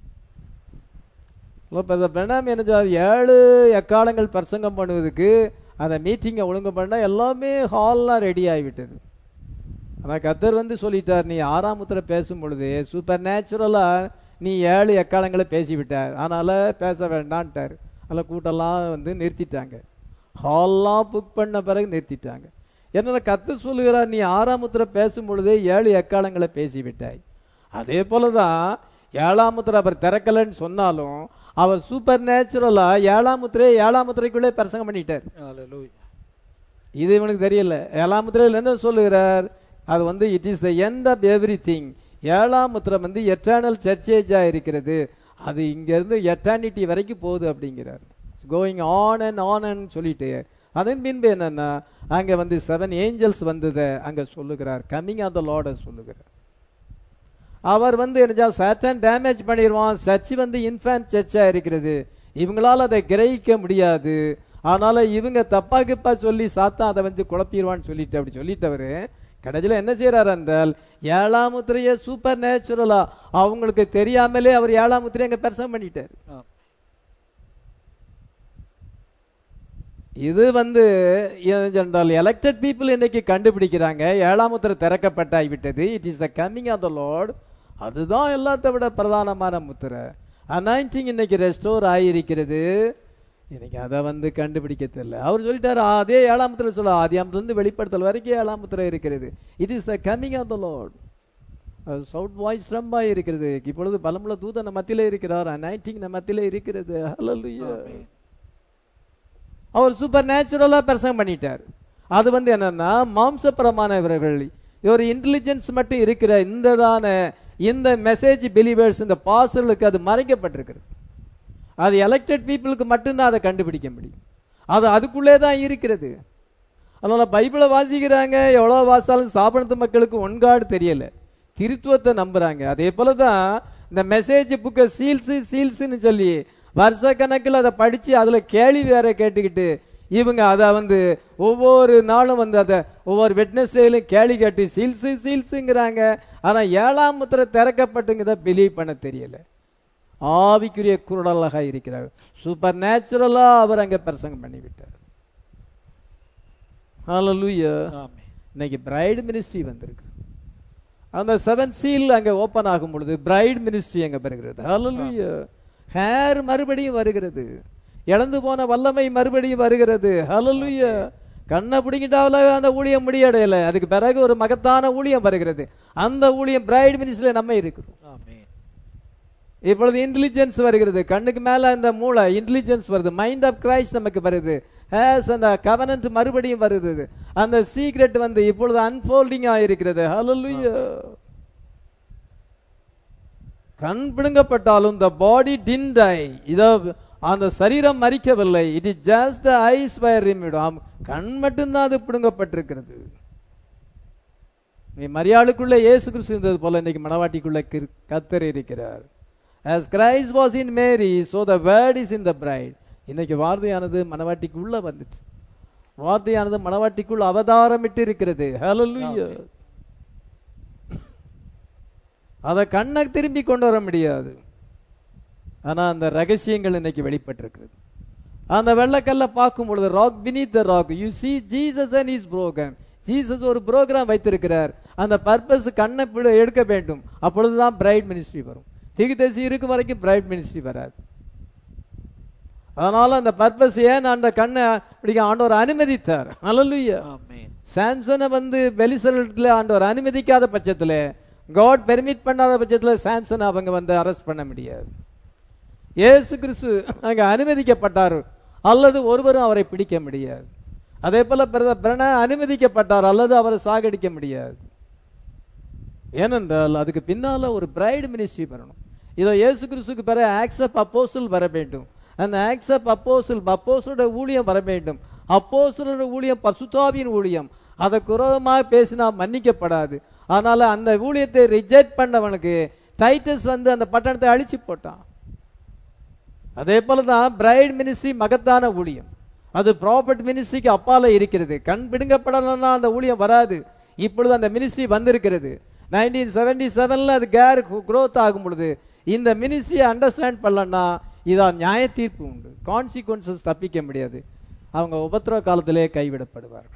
இப்போ இந்த பிரணாம் என்ன செய்வார்? ஏழு எக்காலங்கள் பிரசங்கம் பண்ணுவதுக்கு அந்த மீட்டிங்கை ஒழுங்கு பண்ணா எல்லாமே ஹால்லாம் ரெடி ஆகிவிட்டது ஆனால் கத்தர் வந்து சொல்லிட்டார் நீ ஆறாம் முத்திரை பேசும் பொழுது சூப்பர் நேச்சுரலா நீ ஏழு எக்காலங்களை பேசிவிட்டார் அதனால பேச வேண்டான்ட்டார் அதில் கூட்டெல்லாம் வந்து நிறுத்திட்டாங்க ஹால்லாம் புக் பண்ண பிறகு நிறுத்திட்டாங்க என்ன கத்து சொல்லுகிறார் நீ ஆறாம் முத்திரை பேசும் பொழுதே ஏழு எக்காலங்களை பேசிவிட்டாய் அதே போலதான் ஏழாம் முத்திரை அவர் திறக்கலன்னு சொன்னாலும் அவர் சூப்பர் நேச்சுரலா ஏழாம் முத்திரையை ஏழாம் முத்திரைக்குள்ளே பிரசங்கம் பண்ணிட்டார் ஹalleluya இது இவனுக்கு தெரியல ஏழாம் முத்திரையில் என்ன சொல்லுகிறார் அது வந்து it is the end of everything ஏழாம் முத்திரை வந்து எட்டர்னல் சர்ச்சேஜா இருக்கிறது அது இங்க இருந்து எட்டர்னிட்டி வரைக்கும் போகுது அப்படிங்கிறார் going on and on and சொல்லிட்டு அதன் பின்பு என்னன்னா அங்க வந்து செவன் ஏஞ்சல்ஸ் வந்ததை அங்க சொல்லுகிறார் கம்மிங் ஆஃப் த லார்ட சொல்லுகிறார் அவர் வந்து என்ன சட்டன் டேமேஜ் பண்ணிடுவான் சர்ச் வந்து இன்ஃபேன்ட் சர்ச்சா இருக்கிறது இவங்களால அதை கிரகிக்க முடியாது அதனால இவங்க தப்பா கிப்பா சொல்லி சாத்தா அதை வந்து குழப்பிடுவான்னு சொல்லிட்டு அப்படி சொல்லிட்டவரு கடைசியில் என்ன செய்யறாரு என்றால் ஏழாம் முத்திரையே சூப்பர் நேச்சுரலா அவங்களுக்கு தெரியாமலே அவர் ஏழாம் முத்திரையை அங்க பெருசம் பண்ணிட்டாரு ஆம். இது வந்து என்றால் எலெக்டட் பீப்புள் இன்னைக்கு கண்டுபிடிக்கிறாங்க ஏழாம் முத்திரை திறக்கப்பட்டாய் விட்டது it is the coming of the Lord அதுதான் எல்லாத்தை விட பிரதானமான முத்திரை அனாயிண்டிங் இன்னைக்கு ரெஸ்டோர் ஆகியிருக்கிறது இன்னைக்கு அதை வந்து கண்டுபிடிக்க தெரியல அவர் சொல்லிட்டாரு அதே ஏழாம் முத்திரை சொல்ல ஆதியாமத்திலிருந்து வெளிப்படுத்தல் வரைக்கும் ஏழாம் முத்திரை இருக்கிறது it is the coming of the Lord shout voice ரொம்ப இருக்கிறது இப்பொழுது பலமுள்ள தூதன் நம்ம மத்தியிலே இருக்கிறார் அனாயிண்டிங் நம்ம மத்தியிலே இருக்கிறது ஹalleluya அவர் சூப்பர் நேச்சுரலா பிரசங்கம் பண்ணிட்டார் அது வந்து என்னன்னா மாம்சபரமானவர்கள் ஒரு இன்டெலிஜென்ஸ் மட்டும் இருக்கிற இந்ததான இந்த மெசேஜ் பிலீவர்ஸ் இந்த பாசலுக்கு அது மறைக்கப்பட்டிருக்கிறது அது எலெக்டட் பீப்புளுக்கு மட்டும்தான் அதை கண்டுபிடிக்க முடியும் அது அதுக்குள்ளே தான் இருக்கிறது அதனால பைபிளை வாசிக்கிறாங்க எவ்வளோ வாசித்தாலும் சாப்பிடுறது மக்களுக்கு ஒன்காடு தெரியல திருத்துவத்தை நம்புறாங்க அதே போல தான் இந்த மெசேஜ் புக்கை சீல்ஸு சீல்ஸுன்னு சொல்லி வருஷ கணக்கில் அதை படித்து அதில் கேள்வி வேற கேட்டுக்கிட்டு இவங்க அதை வந்து ஒவ்வொரு நாளும் வந்து அதை ஒவ்வொரு வெட்னஸ்டேலையும் கேள்வி கேட்டு சீல்ஸு சீல்ஸுங்கிறாங்க ஆனால் ஏழாம் முத்திரை திறக்கப்பட்டுங்கிறத பிலீவ் பண்ண தெரியல ஆவிக்குரிய குரலாக இருக்கிறார் சூப்பர் நேச்சுரலா அவர் அங்க பிரசங்கம் பண்ணிவிட்டார் ஹalleluya ஆமென் இன்னைக்கு பிரைட் மினிஸ்ட்ரி வந்திருக்கு அந்த செவன் சீல் அங்க ஓபன் ஆகும் பொழுது பிரைட் மினிஸ்ட்ரி அங்க வருகிறது ஹalleluya ஹேர் மறுபடியும் வருகிறது இழந்து போன வல்லமை மறுபடியும் வருகிறது ஹalleluya கண்ணை பிடிங்கிட்டாவில் அந்த ஊழியம் முடியடையல அதுக்கு பிறகு ஒரு மகத்தான ஊழியம் வருகிறது அந்த ஊழியம் பிரைட் மினிஸ்ட்ரியில நம்ம இருக்கிறோம் ஆமென் இப்பொழுது இன்டெலிஜென்ஸ் வருகிறது கண்ணுக்கு மேல அந்த மூளை இன்டெலிஜென்ஸ் வருது மைண்ட் ஆஃப் கிரைஸ்ட் நமக்கு வருது ஹேஸ் அந்த கவனன்ட் மறுபடியும் வருது அந்த சீக்ரெட் வந்து இப்பொழுது அன்ஃபோல்டிங் ஆயிருக்கிறது ஹalleluya கண் பிடுங்கப்பட்டாலும் the body didn't die இதோ அந்த சரீரம் மறிக்கவில்லை it is just the eyes were ரிமிடும் கண் மட்டும்தான் அது பிடுங்கப்பட்டிருக்கிறது நீ மரியாளுக்குள்ள இயேசு கிறிஸ்து இருந்தது போல இன்னைக்கு மணவாட்டிக்குள்ள கிர்- கர்த்தர் இருக்கிறார் as Christ was in Mary so the word is in the bride இன்னைக்கு வார்த்தையானது மணவாட்டிக்குள்ள வந்துச்சு வார்த்தையானது மணவாட்டிக்குள் அவதாரமிட்டு இருக்கிறது ஹalleluya அதை கண்ணை திரும்பி கொண்டு வர முடியாது ஆனா அந்த ரகசியங்கள் இன்னைக்கு வெளிப்பட்டிருக்கிறது அந்த வெள்ளக்கல்ல பார்க்கும் பொழுது rock beneath the rock you see Jesus and his program Jesus ஒரு ப்ரோக்ராம் வைத்திருக்கிறார் அந்த பர்பஸ் கண்ணை பிடி- எடுக்க வேண்டும் அப்பொழுதுதான் பிரைட் மினிஸ்ட்ரி வரும் திகுதசி இருக்கும் வரைக்கும் பிரைட் மினிஸ்ட்ரி வராது அதனால அந்த பர்பஸ் ஏன் அந்த கண்ணை பிடிக்க ஆண்டவர் அனுமதித்தார் ஹalleluya ஆமென் சாம்சனை வந்து வெளிசலத்தில் ஆண்டவர் அனுமதிக்காத பட்சத்துல காட் பெர்மிட் பண்ணாத பட்சத்துல சாம்சனை அவங்க வந்து அரெஸ்ட் பண்ண முடியாது இயேசு கிறிஸ்து அங்க அனுமதிக்கப்பட்டார் அல்லது ஒருவரும் அவரை பிடிக்க முடியாது அதே போல பிரத- பிரண அனுமதிக்கப்பட்டார் அல்லது அவரை சாகடிக்க முடியாது ஏனென்றால் அதுக்கு பின்னால ஒரு பிரைடு மினிஸ்ட்ரி வரணும் இதோ இயேசு கிறிஸ்துக்கு பிறகு ஆக்சப் அப்போஸ்தல் வர வேண்டும் அந்த ஆக்சப் அப்போஸ்தல் அப்போஸ்தலோட ஊழியம் வர வேண்டும் அப்போஸ்தலோட ஊழியம் பசுத்தாவியின் ஊழியம் அதை குரோதமாக பேசினா மன்னிக்கப்படாது அதனால அந்த ஊழியத்தை ரிஜெக்ட் பண்ணவனுக்கு டைட்டஸ் வந்து அந்த பட்டணத்தை அழிச்சு போட்டான் அதே போல தான் பிரைட் மினிஸ்ட்ரி மகத்தான ஊழியம் அது ப்ராப்பர்ட் மினிஸ்ட்ரிக்கு அப்பால இருக்கிறது கண் பிடுங்கப்படலன்னா அந்த ஊழியம் வராது இப்பொழுது அந்த மினிஸ்ட்ரி வந்திருக்கிறது நைன்டீன் செவன்டி செவன்ல அது கேர் growth ஆகும் பொழுது இந்த மினிஸ்ட்ரியை அண்டர்ஸ்டாண்ட் பண்ணலன்னா இதான் நியாய தீர்ப்பு உண்டு கான்சிக்வன்சஸ் தப்பிக்க முடியாது அவங்க உபத்திரவ காலத்திலே கைவிடப்படுவார்கள்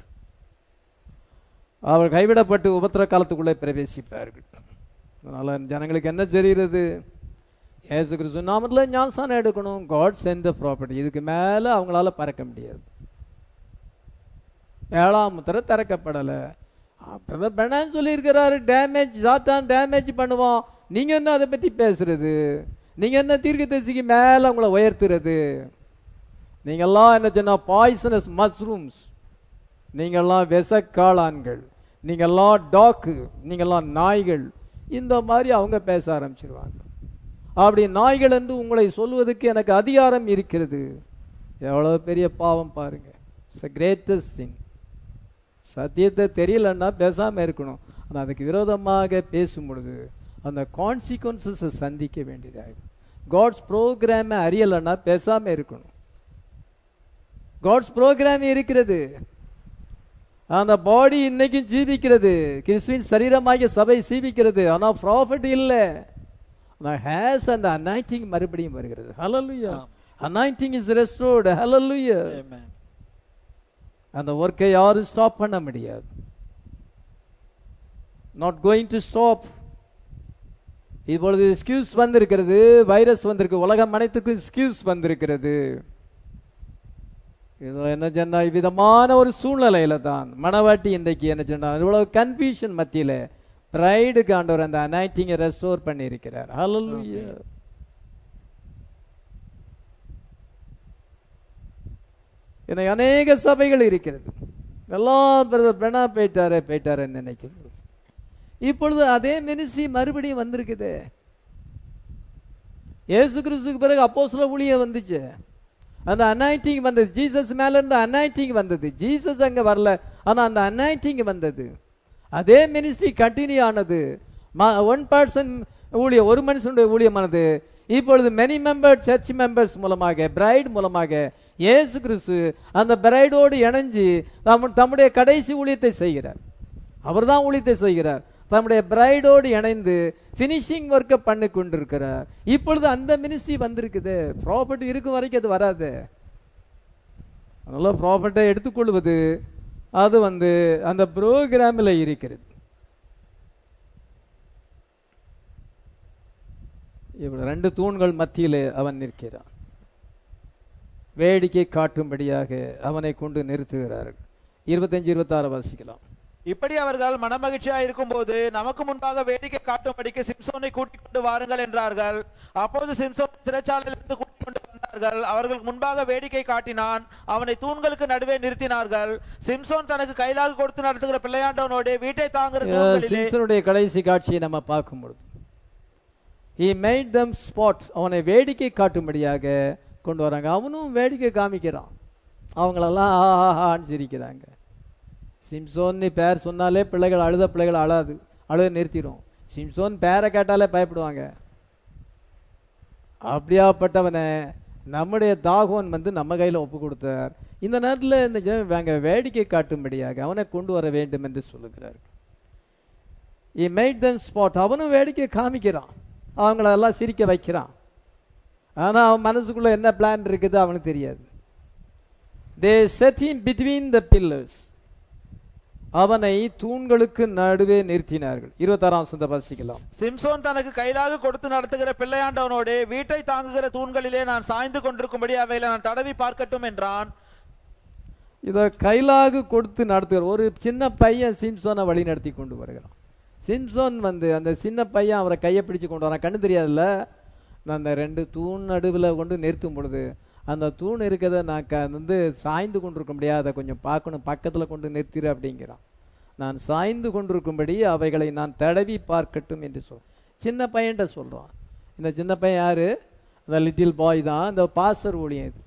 அவர் கைவிடப்பட்டு உபத்திர காலத்துக்குள்ளே பிரவேசிப்பார்கள் அதனால ஜனங்களுக்கு என்ன தெரிகிறது ஏசு கிறிஸ்து நாமத்தில் ஞானசானம் எடுக்கணும் காட் சென்ட் த ப்ராப்பர்ட்டி இதுக்கு மேலே அவங்களால பறக்க முடியாது ஏழாம் முத்திரை திறக்கப்படலை பிரதர் பெனான் சொல்லியிருக்கிறாரு டேமேஜ் சாத்தான் டேமேஜ் பண்ணுவான் நீங்க என்ன அதை பத்தி பேசுறது நீங்க என்ன தீர்க்க தரிசிக்கு மேல உங்களை உயர்த்துறது நீங்கெல்லாம் என்ன சொன்னா பாய்சனஸ் மஷ்ரூம்ஸ் நீங்கெல்லாம் விஷக்காளான்கள் நீங்கெல்லாம் டாக்கு நீங்கெல்லாம் நாய்கள் இந்த மாதிரி அவங்க பேச ஆரம்பிச்சிருவாங்க அப்படி நாய்கள் என்று உங்களை சொல்வதற்கு எனக்கு அதிகாரம் இருக்கிறது எவ்வளவு பெரிய பாவம் பாருங்க இட்ஸ் கிரேட்டஸ்ட் சின் சத்தியத்தை தெரியலன்னா பேசாம இருக்கணும் ஆனா அதுக்கு விரோதமாக பேசும் பொழுது அந்த கான்சிக்வன்சஸை சந்திக்க வேண்டியதாகும் காட்ஸ் ப்ரோக்ராமை அறியலைன்னா பேசாம இருக்கணும் காட்ஸ் ப்ரோக்ராம் இருக்கிறது அந்த பாடி இன்னைக்கும் ஜீவிக்கிறது கிறிஸ்துவின் சரீரமாகிய சபை ஜீவிக்கிறது ஆனா ப்ராஃபிட் இல்ல ஆனா ஹேஸ் அந்த அனாயிட்டிங் மறுபடியும் வருகிறது ஹalleluya அனாயிட்டிங் இஸ் ரெஸ்டோர்டு ஹalleluya Amen. அந்த ஒர்க்கை யாரும் ஸ்டாப் பண்ண முடியாது நாட் கோயிங் டு ஸ்டாப் இப்பொழுது எக்ஸ்கியூஸ் வந்திருக்கிறது வைரஸ் வந்திருக்கு உலகம் அனைத்துக்கும் எக்ஸ்கியூஸ் வந்திருக்கிறது இதோ என்ன சொன்னா விதமான ஒரு சூழ்நிலையில தான் மணவாட்டி இன்றைக்கு என்ன சொன்னா இவ்வளவு கன்ஃபியூஷன் மத்தியில பிரைடுக்கு ஆண்டவர் அந்த அனைட்டிங்கை ரெஸ்டோர் பண்ணி இருக்கிறார் ஹalleluya இன்னைக்கு அநேக சபைகள் இருக்கிறது எல்லாம் பிரதர் பெணா போயிட்டாரே போயிட்டாருன்னு நினைக்கும் இப்பொழுது அதே மினிஸ்ட்ரி மறுபடியும் வந்திருக்குது இயேசு கிறிஸ்துக்கு பிறகு அப்போஸ்தல ஊழியம் வந்துச்சு அந்த அனாயிட்டிங் வந்தது ஜீசஸ் மேல இருந்து அனாயிட்டிங் வந்தது ஜீசஸ் அங்க வரல ஆனா அந்த அனாயிட்டிங் வந்தது அதே மினிஸ்ட்ரி கண்டினியூ ஆனது ஒன் பர்சன் ஊழியம் ஒரு மனுஷனுடைய ஊழியமானது இப்பொழுது மெனி மெம்பர் சர்ச் மெம்பர்ஸ் மூலமாக பிரைட் மூலமாக இயேசு கிறிஸ்து அந்த பிரைடோடு இணைஞ்சு தம் தம்முடைய கடைசி ஊழியத்தை செய்கிறார் அவர்தான் ஊழியத்தை செய்கிறார் தம்முடைய பிரைடோடு இணைந்து ஃபினிஷிங் ஒர்க்கை பண்ணி கொண்டிருக்கிறார் இப்பொழுது அந்த மினிஸ்ட்ரி வந்திருக்குது ப்ராப்பர்ட்டி இருக்கும் வரைக்கும் அது வராது அதனால ப்ராப்பர்ட்டை எடுத்துக்கொள்வது அது வந்து அந்த ப்ரோக்ராமில் இருக்கிறது இவ்வளவு ரெண்டு தூண்கள் மத்தியிலே அவன் நிற்கிறான் வேடிக்கை காட்டும்படியாக அவனை கொண்டு நிறுத்துகிறார்கள் இருபத்தஞ்சு இருபத்தாறு வாசிக்கலாம் இப்படி அவர்கள் மனமகிழ்ச்சியா இருக்கும்போது நமக்கு முன்பாக வேடிக்கை காட்டும்படிக்கு சிம்சோனை கூட்டிக் கொண்டு வாருங்கள் என்றார்கள் அப்போது சிம்சோன் சிறைச்சாலையிலிருந்து கூட்டிக் கொண்டு வந்தார்கள் அவர்களுக்கு முன்பாக வேடிக்கை காட்டினான் அவனை தூண்களுக்கு நடுவே நிறுத்தினார்கள் சிம்சோன் தனக்கு கையிலாக கொடுத்து நடத்துகிற பிள்ளையாண்டவனோடு வீட்டை தாங்குகிற தூண்களிலே சிம்சனுடைய கடைசி காட்சியை நம்ம பார்க்கும் பொழுது he made them spot அவனை வேடிக்கை காட்டும்படியாக கொண்டு வராங்க அவனும் வேடிக்கை காமிக்கிறான் அவங்களெல்லாம் ஆஹான்னு சிரிக்கிறாங்க சிம்சோன்னு பேர் சொன்னாலே பிள்ளைகள் அழுத பிள்ளைகள் அழாது அழுத நிறுத்திடும் சிம்சோன் பேரை கேட்டாலே பயப்படுவாங்க அப்படியாப்பட்டவனை நம்முடைய தாகோன் வந்து நம்ம கையில் ஒப்பு கொடுத்தார் இந்த நேரத்தில் இந்த ஜனம் வேங்க வேடிக்கை காட்டும்படியாக அவனை கொண்டு வர வேண்டும் என்று சொல்லுகிறார் இ மேட் தன் ஸ்பாட் அவனும் வேடிக்கை காமிக்கிறான் அவங்களெல்லாம் சிரிக்க வைக்கிறான் ஆனா அவன் மனசுக்குள்ள என்ன பிளான் இருக்குது அவனுக்கு தெரியாது they set him between the pillars அவனை தூண்களுக்கு நடுவே நிறுத்தினார்கள் இருபத்தாறாம் சந்த வாசிக்கலாம் சிம்சோன் தனக்கு கையிலாக கொடுத்து நடத்துகிற பிள்ளையாண்டவனோடு வீட்டை தாங்குகிற தூண்களிலே நான் சாய்ந்து கொண்டிருக்கும்படி அவைகளை நான் தடவி பார்க்கட்டும் என்றான் இதை கைலாகு கொடுத்து நடத்துகிற ஒரு சின்ன பையன் சிம்சோனை வழி நடத்தி கொண்டு வருகிறான் சிம்சோன் வந்து அந்த சின்ன பையன் அவரை கையை பிடிச்சு கொண்டு வரான் கண்ணு தெரியாதுல்ல நான் அந்த ரெண்டு தூண் நடுவில் கொண்டு நிறுத்தும் பொழுது அந்த தூண் இருக்கிறத நான் க வந்து சாய்ந்து கொண்டிருக்க முடியாது அதை கொஞ்சம் பார்க்கணும் பக்கத்தில் கொண்டு நிறுத்திடு அப்படிங்கிறான் நான் சாய்ந்து கொண்டிருக்கும்படி அவைகளை நான் தடவி பார்க்கட்டும் என்று சொல் சின்ன பையன்ட்ட சொல்கிறான் இந்த சின்ன பையன் யாரு அந்த லிட்டில் பாய் தான் இந்த பாஸ்டர் ஊழியம் இது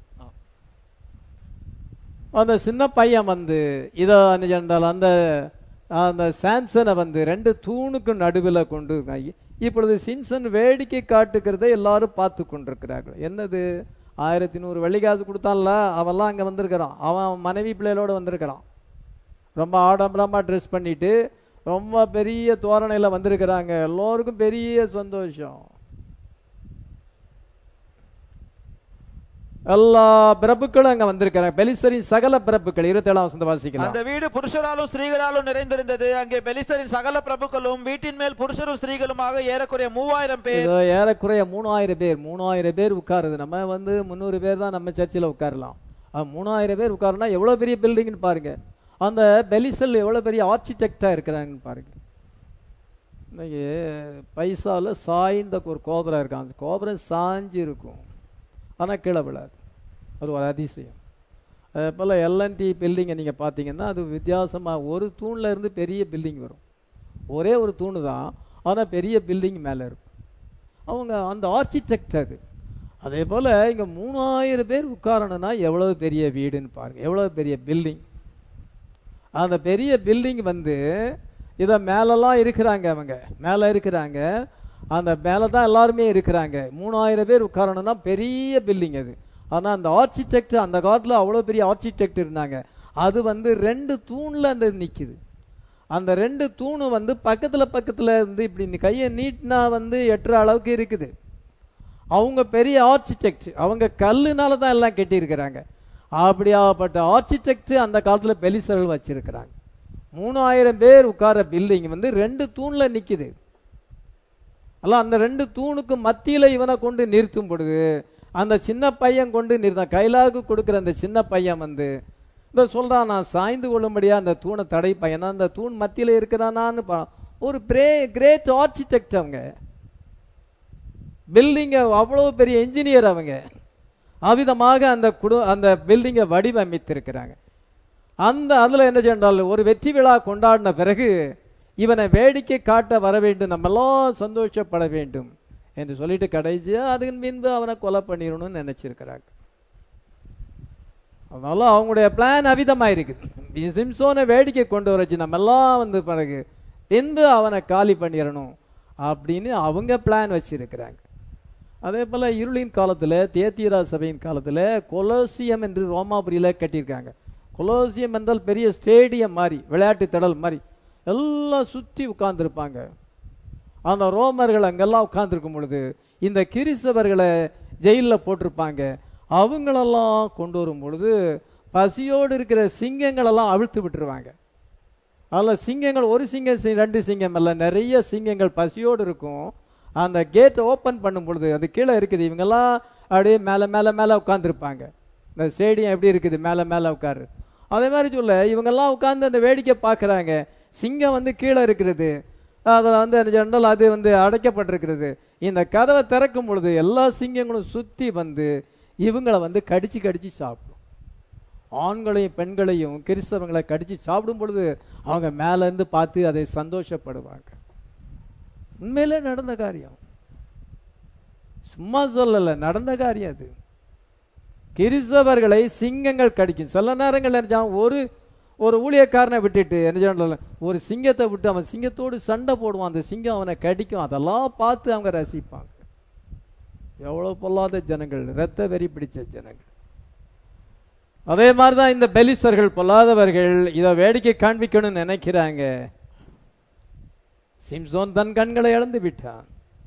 அந்த சின்ன பையன் வந்து இதோ அந்த சொன்னால் அந்த அந்த சாம்சனை வந்து ரெண்டு தூணுக்கு நடுவில் கொண்டு இருக்காங்க. இப்பொழுது சிம்சன் வேடிக்கை காட்டுக்கிறதை எல்லாரும் பார்த்து கொண்டிருக்கிறார்கள் என்னது ஆயிரத்தி நூறு வெள்ளிக்காசு கொடுத்தான்ல அவெல்லாம் அங்கே வந்திருக்கிறான் அவன் மனைவி பிள்ளைகளோட வந்திருக்கிறான் ரொம்ப ஆடம்பரமாக ட்ரெஸ் பண்ணிட்டு ரொம்ப பெரிய தோரணையில் வந்திருக்கிறாங்க எல்லோருக்கும் பெரிய சந்தோஷம் எல்லா பிரபுக்களும் அங்க வந்திருக்கிறாங்க பெலிசரின் சகல பிரபுக்கள் இருபத்தி ஏழாம் வசந்த வாசிக்கலாம் அந்த வீடு புருஷராலும் ஸ்திரீகளாலும் நிறைந்திருந்தது அங்கே பெலிஸ்தரின் சகல பிரபுக்களும் வீட்டின் மேல் புருஷரும் ஸ்திரீகளுமாக ஏறக்குறைய மூவாயிரம் பேர் இதோ ஏறக்குறைய மூணாயிரம் பேர் மூணாயிரம் பேர் உட்காருது நம்ம வந்து முந்நூறு பேர் தான் நம்ம சர்ச்சில் உட்காரலாம் அது மூணாயிரம் பேர் உட்காருனா எவ்வளவு பெரிய பில்டிங்னு பாருங்க அந்த பெலிசல் எவ்வளவு பெரிய ஆர்கிடெக்டா இருக்கிறாங்கன்னு பாருங்க இன்னைக்கு பைசால சாய்ந்த ஒரு கோபுரம் இருக்கான் அந்த கோபுரம் சாஞ்சு இருக்கும் ஆனா கீழே விழாது அது ஒரு அதிசயம் அதே போல் எல்என்டி பில்டிங்கை நீங்கள் பார்த்தீங்கன்னா அது வித்தியாசமாக ஒரு தூண்ல இருந்து பெரிய பில்டிங் வரும் ஒரே ஒரு தூணு தான் ஆனால் பெரிய பில்டிங் மேலே இருக்கும் அவங்க அந்த ஆர்கிடெக்ட் அது அதே போல் இங்கே மூணாயிரம் பேர் உட்காரணும்னா எவ்வளவு பெரிய வீடுன்னு பாருங்க எவ்வளவு பெரிய பில்டிங் அந்த பெரிய பில்டிங் வந்து இதை மேலெல்லாம் இருக்கிறாங்க அவங்க மேலே இருக்கிறாங்க அந்த மேலே தான் எல்லாருமே இருக்கிறாங்க மூணாயிரம் பேர் உட்காரணும்னா பெரிய பில்டிங் அது ஆனால் அந்த ஆர்கிடெக்ட் அந்த காலத்தில் அவ்வளோ பெரிய ஆர்கிடெக்ட் இருந்தாங்க அது வந்து ரெண்டு தூணில் அந்த நிற்கிது அந்த ரெண்டு தூணு வந்து பக்கத்தில் பக்கத்தில் இருந்து இப்படி இந்த கையை நீட்டினா வந்து எட்டுற அளவுக்கு இருக்குது அவங்க பெரிய ஆர்கிடெக்ட் அவங்க கல்லுனால தான் எல்லாம் கட்டியிருக்கிறாங்க அப்படியாப்பட்ட ஆர்கிடெக்ட் அந்த காலத்துல பெலிசர்கள் வச்சிருக்கிறாங்க மூணாயிரம் பேர் உட்கார பில்டிங் வந்து ரெண்டு தூண்ல நிக்குது அல்ல அந்த ரெண்டு தூணுக்கு மத்தியில இவனை கொண்டு நிறுத்தும் பொழுது அந்த சின்ன பையன் கொண்டு நிறுத்தான் கைலாகு கொடுக்கிற அந்த சின்ன பையன் வந்து இந்த சொல்றான் நான் சாய்ந்து கொள்ளும்படியா அந்த தூணை தடை பையனா அந்த தூண் மத்தியில இருக்கிறானான்னு பா- ஒரு பிரே கிரேட் ஆர்கிடெக்ட் அவங்க பில்டிங்கை அவ்வளவு பெரிய இன்ஜினியர் அவங்க அவ்விதமாக அந்த குடு அந்த பில்டிங்கை வடிவமைத்திருக்கிறாங்க அந்த அதுல என்ன சென்றால் ஒரு வெற்றி விழா கொண்டாடின பிறகு இவனை வேடிக்கை காட்ட வர வேண்டும் நம்மெல்லாம் சந்தோஷப்பட வேண்டும் என்று சொல்லிட்டு கடைசியா அதுக்கு பின்பு அவனை கொலை பண்ணிடணும்னு நினைச்சிருக்கிறாங்க அதனால அவங்களுடைய பிளான் அவிதமா இருக்குது சிம்சோனை வேடிக்கை கொண்டு வரச்சு நம்ம எல்லாம் வந்து பிறகு பின்பு அவனை காலி பண்ணிடணும் அப்படின்னு அவங்க பிளான் வச்சிருக்கிறாங்க அதே போல இருளின் காலத்துல தேத்தியரா சபையின் காலத்துல கொலோசியம் என்று ரோமாபுரியில கட்டியிருக்காங்க கொலோசியம் என்றால் பெரிய ஸ்டேடியம் மாதிரி விளையாட்டு திடல் மாதிரி எல்லாம் சுத்தி உட்கார்ந்துருப்பாங்க அந்த ரோமர்கள் அங்கெல்லாம் உட்கார்ந்துருக்கும் பொழுது இந்த கிறிஸ்தவர்களை ஜெயிலில் போட்டிருப்பாங்க அவங்களெல்லாம் கொண்டு வரும் பொழுது பசியோடு இருக்கிற சிங்கங்களெல்லாம் அவிழ்த்து விட்டுருவாங்க அதில் சிங்கங்கள் ஒரு சிங்கம் சி- ரெண்டு சிங்கம் அல்ல நிறைய சிங்கங்கள் பசியோடு இருக்கும் அந்த கேட் ஓப்பன் பண்ணும் பொழுது அது கீழே இருக்குது இவங்கெல்லாம் அப்படியே மேலே மேலே மேலே உட்காந்துருப்பாங்க இந்த ஸ்டேடியம் எப்படி இருக்குது மேலே மேலே உட்காரு அதே மாதிரி சொல்ல இவங்கெல்லாம் உட்கார்ந்து அந்த வேடிக்கை பார்க்குறாங்க சிங்கம் வந்து கீழே இருக்கிறது அதில் வந்து என்ன சொன்னால் அது வந்து அடைக்கப்பட்டிருக்கிறது இந்த கதவை திறக்கும் பொழுது எல்லா சிங்கங்களும் சுற்றி வந்து இவங்களை வந்து கடிச்சு கடிச்சு சாப்பிடும் ஆண்களையும் பெண்களையும் கிறிஸ்தவங்களை கடிச்சு சாப்பிடும் பொழுது அவங்க மேல இருந்து பார்த்து அதை சந்தோஷப்படுவாங்க உண்மையிலே நடந்த காரியம் சும்மா சொல்லல நடந்த காரியம் அது கிறிஸ்தவர்களை சிங்கங்கள் கடிக்கும் சில நேரங்கள் நினைச்சா ஒரு ஒரு ஊழியக்காரனை விட்டுட்டு என்ன சொல்லல ஒரு சிங்கத்தை விட்டு அவன் சிங்கத்தோடு சண்டை போடுவான் அந்த சிங்கம் அவனை கடிக்கும் அதெல்லாம் பார்த்து அவங்க ரசிப்பாங்க எவ்வளவு பொல்லாத ஜனங்கள் இரத்த வெறி பிடிச்ச ஜனங்கள் அதே மாதிரிதான் இந்த பெலிசர்கள் பொல்லாதவர்கள் இதை வேடிக்கை காண்பிக்கணும்னு நினைக்கிறாங்க சிம்சோன் தன் கண்களை இழந்து விட்டான்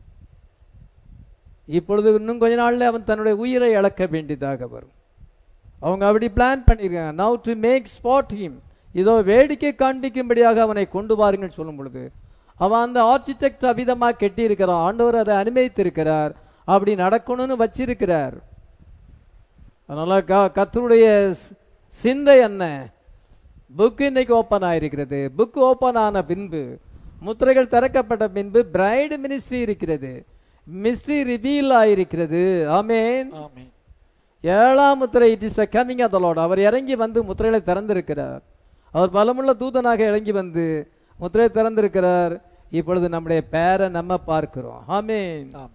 இப்பொழுது இன்னும் கொஞ்ச நாள்ல அவன் தன்னுடைய உயிரை இழக்க வேண்டியதாக வரும் அவங்க அப்படி பிளான் பண்ணிருக்காங்க now to make sport him இதோ வேடிக்கை காண்பிக்கும்படியாக அவனை கொண்டு வாருங்கள் சொல்லும் பொழுது அவன் அந்த ஆர்கிடெக்ட் அவிதமா கெட்டி இருக்கிறான் ஆண்டவர் அதை அனுமதித்திருக்கிறார் அப்படி நடக்கணும்னு வச்சிருக்கிறார் அதனால க- கர்த்தருடைய ஸ்- சிந்தை என்ன புக் இன்னைக்கு ஓப்பன் ஆயிருக்கிறது புக் ஓப்பன் ஆன பின்பு முத்திரைகள் திறக்கப்பட்ட பின்பு பிரைடு மினிஸ்ட்ரி இருக்கிறது மிஸ்ட்ரி ரிவீல் ஆயிருக்கிறது ஆமென் ஆமென் ஏழாம் முத்திரை it is a coming of Lord அவர் இறங்கி வந்து முத்திரைகளை திறந்திருக்கிறார் அவர் பலமுள்ள தூதனாக இறங்கி வந்து முத்திரை திறந்திருக்கிறார் இப்பொழுது நம்முடைய பேரை நம்ம பார்க்கிறோம் ஆமென் ஆமென்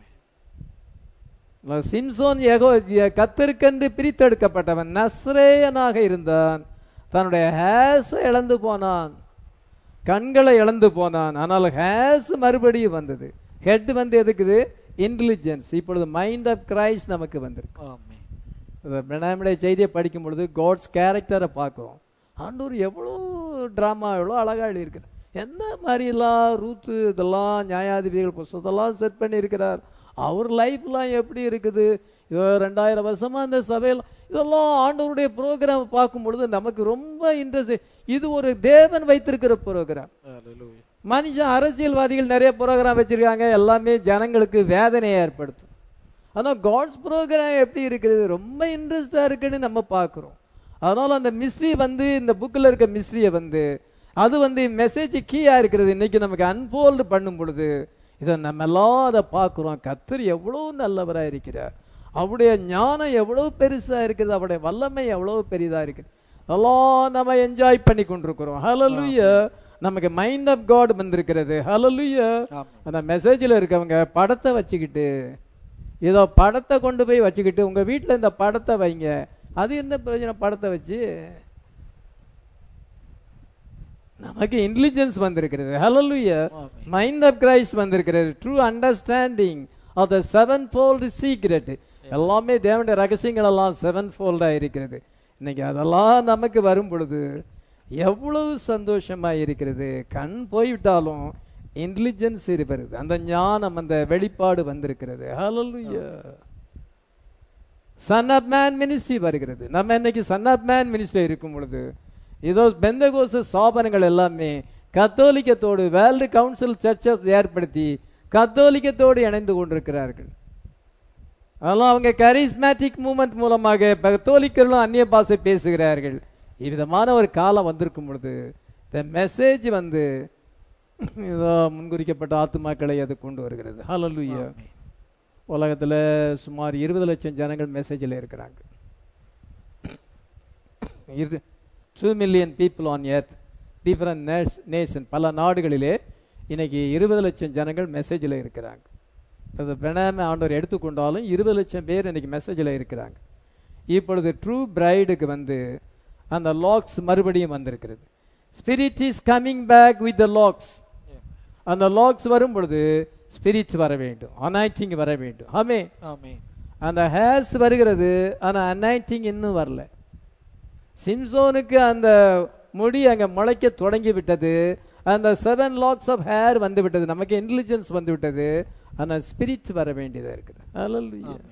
சிம்சோன் ஏகோ கத்தருக்கென்று பிரித்தெடுக்கப்பட்டவன் நஸ்ரேயனாக இருந்தான் தன்னுடைய ஹேஸ் இழந்து போனான் கண்களை இழந்து போனான் ஆனால் ஹேஸ் மறுபடியும் வந்தது ஹெட் வந்து எதுக்குது இன்டெலிஜென்ஸ் இப்பொழுது மைண்ட் ஆஃப் கிரைஸ்ட் நமக்கு வந்திருக்கு ஆமென் பிரணாமுடைய செய்தியை படிக்கும் பொழுது காட்ஸ் கேரக்டரை பார்க்குறோம் ஆண்டவர் எவ்வளோ ட்ராமா எவ்வளோ அழகாக எழுதியிருக்கிறார் எந்த மாதிரிலாம் ரூத்து இதெல்லாம் நியாயாதிபதிகள் புஸ்தகத்தெல்லாம் செட் பண்ணியிருக்கிறார் அவர் லைஃப்லாம் எப்படி இருக்குது இதோ ரெண்டாயிரம் வருஷமா இந்த சபையில் இதெல்லாம் ஆண்டவருடைய ப்ரோக்ராம் பார்க்கும் பொழுது நமக்கு ரொம்ப இன்ட்ரெஸ்ட் இது ஒரு தேவன் வைத்திருக்கிற ப்ரோக்ராம் ஹalleluya மனுஷன் அரசியல்வாதிகள் நிறைய ப்ரோக்ராம் வச்சிருக்காங்க எல்லாமே ஜனங்களுக்கு வேதனையை ஏற்படுத்தும் ஆனால் காட்ஸ் ப்ரோக்ராம் எப்படி இருக்குது ரொம்ப இன்ட்ரெஸ்டாக இருக்குன்னு நம்ம பார்க்குறோம் அதனால அந்த மிஸ்ட்ரி வந்து இந்த புக்கில் இருக்க மிஸ்ட்ரியை வந்து அது வந்து மெசேஜ் கீயாக இருக்கிறது இன்னைக்கு நமக்கு அன்போல்டு பண்ணும் பொழுது இதை நம்ம எல்லாம் அதை பார்க்குறோம் கத்தர் எவ்வளோ நல்லவராக இருக்கிறார் அவருடைய ஞானம் எவ்வளோ பெருசாக இருக்குது அவருடைய வல்லமை எவ்வளோ பெரிதாக இருக்குது அதெல்லாம் நம்ம என்ஜாய் பண்ணி கொண்டிருக்கிறோம் ஹalleluya நமக்கு மைண்ட் ஆஃப் காட் வந்திருக்கிறது ஹalleluya ஆமென் அந்த மெசேஜில் இருக்கவங்க படத்தை வச்சுக்கிட்டு ஏதோ படத்தை கொண்டு போய் வச்சுக்கிட்டு உங்க வீட்டில் இந்த படத்தை வைங்க அது என்ன பிரயோஜனம் படத்தை வச்சு நமக்கு இன்டெலிஜென்ஸ் வந்திருக்கிறது ஹalleluya ஆமென் மைண்ட் ஆஃப் கிரைஸ்ட் வந்திருக்கிறது true understanding of the seven fold secret எல்லாமே தேவனுடைய ரகசியங்கள் எல்லாம் செவன் ஃபோல்டா இருக்கிறது இன்னைக்கு அதெல்லாம் நமக்கு வரும் பொழுது எவ்வளவு சந்தோஷமா இருக்கிறது கண் போய்விட்டாலும் இன்டெலிஜென்ஸ் இருக்கிறது அந்த ஞானம் அந்த வெளிப்பாடு வந்திருக்கிறது ஹalleluya சன் ஆஃப் மேன் மினிஸ்ட்ரி வருகிறது நம்ம இன்னைக்கு சன் ஆஃப் மேன் மினிஸ்ட்ரி இருக்கும் பொழுது இதோ பெந்தகோச ஸ்தாபனங்கள் எல்லாமே கத்தோலிக்கத்தோடு வேர்ல்டு கவுன்சில் சர்ச்சை ஏற்படுத்தி கத்தோலிக்கத்தோடு இணைந்து கொண்டிருக்கிறார்கள் அதெல்லாம் அவங்க கரிஸ்மேட்டிக் மூமெண்ட் மூலமாக கத்தோலிக்கர்களும் அந்நிய பாஷை பேசுகிறார்கள் இவ்விதமான ஒரு காலம் வந்திருக்கும் பொழுது இந்த மெசேஜ் வந்து இதோ முன்குறிக்கப்பட்ட ஆத்துமாக்களை அது கொண்டு வருகிறது ஹalleluya உலகத்தில் சுமார் இருபது லட்சம் ஜனங்கள் மெசேஜில் இருக்கிறாங்க two million people on earth different nation பல நாடுகளிலே இன்னைக்கு இருபது லட்சம் ஜனங்கள் மெசேஜில் இருக்கிறாங்க இப்போ பிரணாம ஆண்டவர் எடுத்துக்கொண்டாலும் இருபது லட்சம் பேர் இன்னைக்கு மெசேஜில் இருக்கிறாங்க இப்பொழுது ட்ரூ பிரைடுக்கு வந்து அந்த லாக்ஸ் மறுபடியும் வந்திருக்கிறது spirit is coming back with the locks அந்த லாக்ஸ் வரும் பொழுது ஸ்பிரிட் வர வேண்டும் அனாய்டிங் வர வேண்டும் ஆமே ஆமென் அந்த ஹேர்ஸ் வருகிறது ஆனா அனாய்டிங் இன்னும் வரல சிம்சோனுக்கு அந்த முடி அங்க முளைக்க தொடங்கி விட்டது அந்த செவன் லாக்ஸ் ஆஃப் ஹேர் வந்து விட்டது நமக்கு இன்டெலிஜென்ஸ் வந்து விட்டது ஆனா ஸ்பிரிட் வர வேண்டியதா இருக்குது Hallelujah. ஆமென்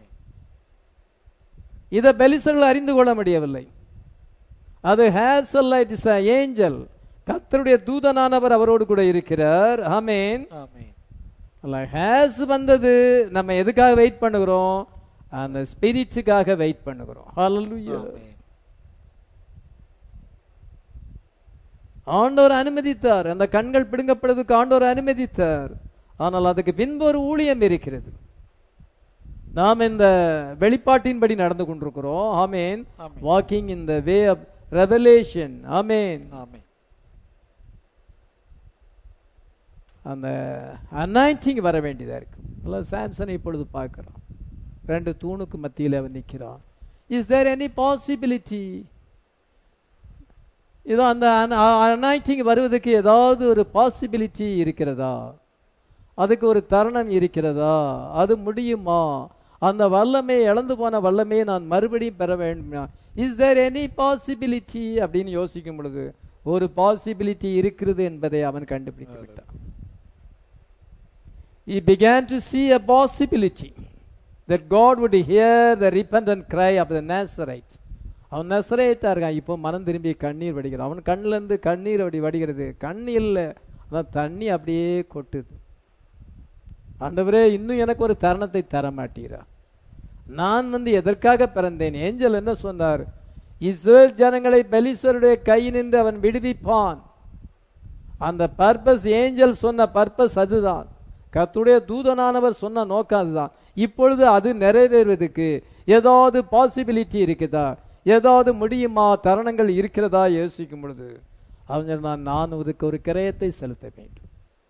இதை பெலிசர்கள் அறிந்து கொள்ள முடியவில்லை அது ஹேசல் இட் இஸ் ஏஞ்சல் கர்த்தருடைய தூதனானவர் அவரோடு கூட இருக்கிறார் ஆமென் ஆமென் அல்ல ஹேஸ் வந்தது நம்ம எதுக்காக வெயிட் பண்ணுகிறோம் அந்த ஸ்பிரிட்டுக்காக வெயிட் பண்ணுகிறோம் ஹalleluya ஆமென் ஆண்டவர் அனுமதித்தார் அந்த கண்கள் பிடுங்கப்படுவதற்கு ஆண்டவர் அனுமதித்தார் ஆனால் அதுக்கு பின்பு ஒரு ஊழியம் இருக்கிறது நாம் இந்த வெளிப்பாட்டின்படி நடந்து கொண்டிருக்கிறோம் ஆமேன் ஆமென். Walking in the way of revelation ஆமேன் ஆமென் அந்த அனாயிண்டிங் வர வேண்டியதா இருக்கு அல்ல சாம்சன் இப்பொழுது பார்க்கிறோம் ரெண்டு தூணுக்கு மத்தியில் அவன் நிற்கிறான் இஸ் தேர் எனி பாசிபிலிட்டி இதோ அந்த அனாயிண்டிங் வருவதற்கு ஏதாவது ஒரு பாசிபிலிட்டி இருக்கிறதா அதுக்கு ஒரு தருணம் இருக்கிறதா அது முடியுமா அந்த வல்லமையை இழந்து போன வல்லமையை நான் மறுபடியும் பெற வேண்டும் இஸ் தேர் எனி பாசிபிலிட்டி அப்படின்னு யோசிக்கும் பொழுது ஒரு பாசிபிலிட்டி இருக்கிறது என்பதை அவன் கண்டுபிடித்து விட்டான் he began to see a possibility that God would hear the repentant cry of the Nazarite. அவன் நசரேத்தா இருக்கான் இப்போ மனம் திரும்பி கண்ணீர் வடிக்கிறான் அவன் கண்ணுல இருந்து கண்ணீர் அப்படி வடிகிறது கண்ணு இல்லை ஆனால் தண்ணி அப்படியே கொட்டுது ஆண்டவரே இன்னும் எனக்கு ஒரு தருணத்தை தர மாட்டீரா நான் வந்து எதற்காக பிறந்தேன் ஏஞ்சல் என்ன சொன்னார் இஸ்ரேல் ஜனங்களை பெலிசருடைய கையினின்று அவன் விடுவிப்பான் அந்த பர்பஸ் ஏஞ்சல் சொன்ன பர்பஸ் அதுதான் கர்த்தருடைய தூதனானவர் சொன்ன நோக்கம் அதுதான் இப்பொழுது அது நிறைவேறுவதற்கு ஏதாவது பாசிபிலிட்டி இருக்குதா ஏதாவது முடியுமா தருணங்கள் இருக்கிறதா யோசிக்கும் பொழுது அவன் சொன்னான் நான் அதுக்கு ஒரு கிரயத்தை செலுத்த வேண்டும்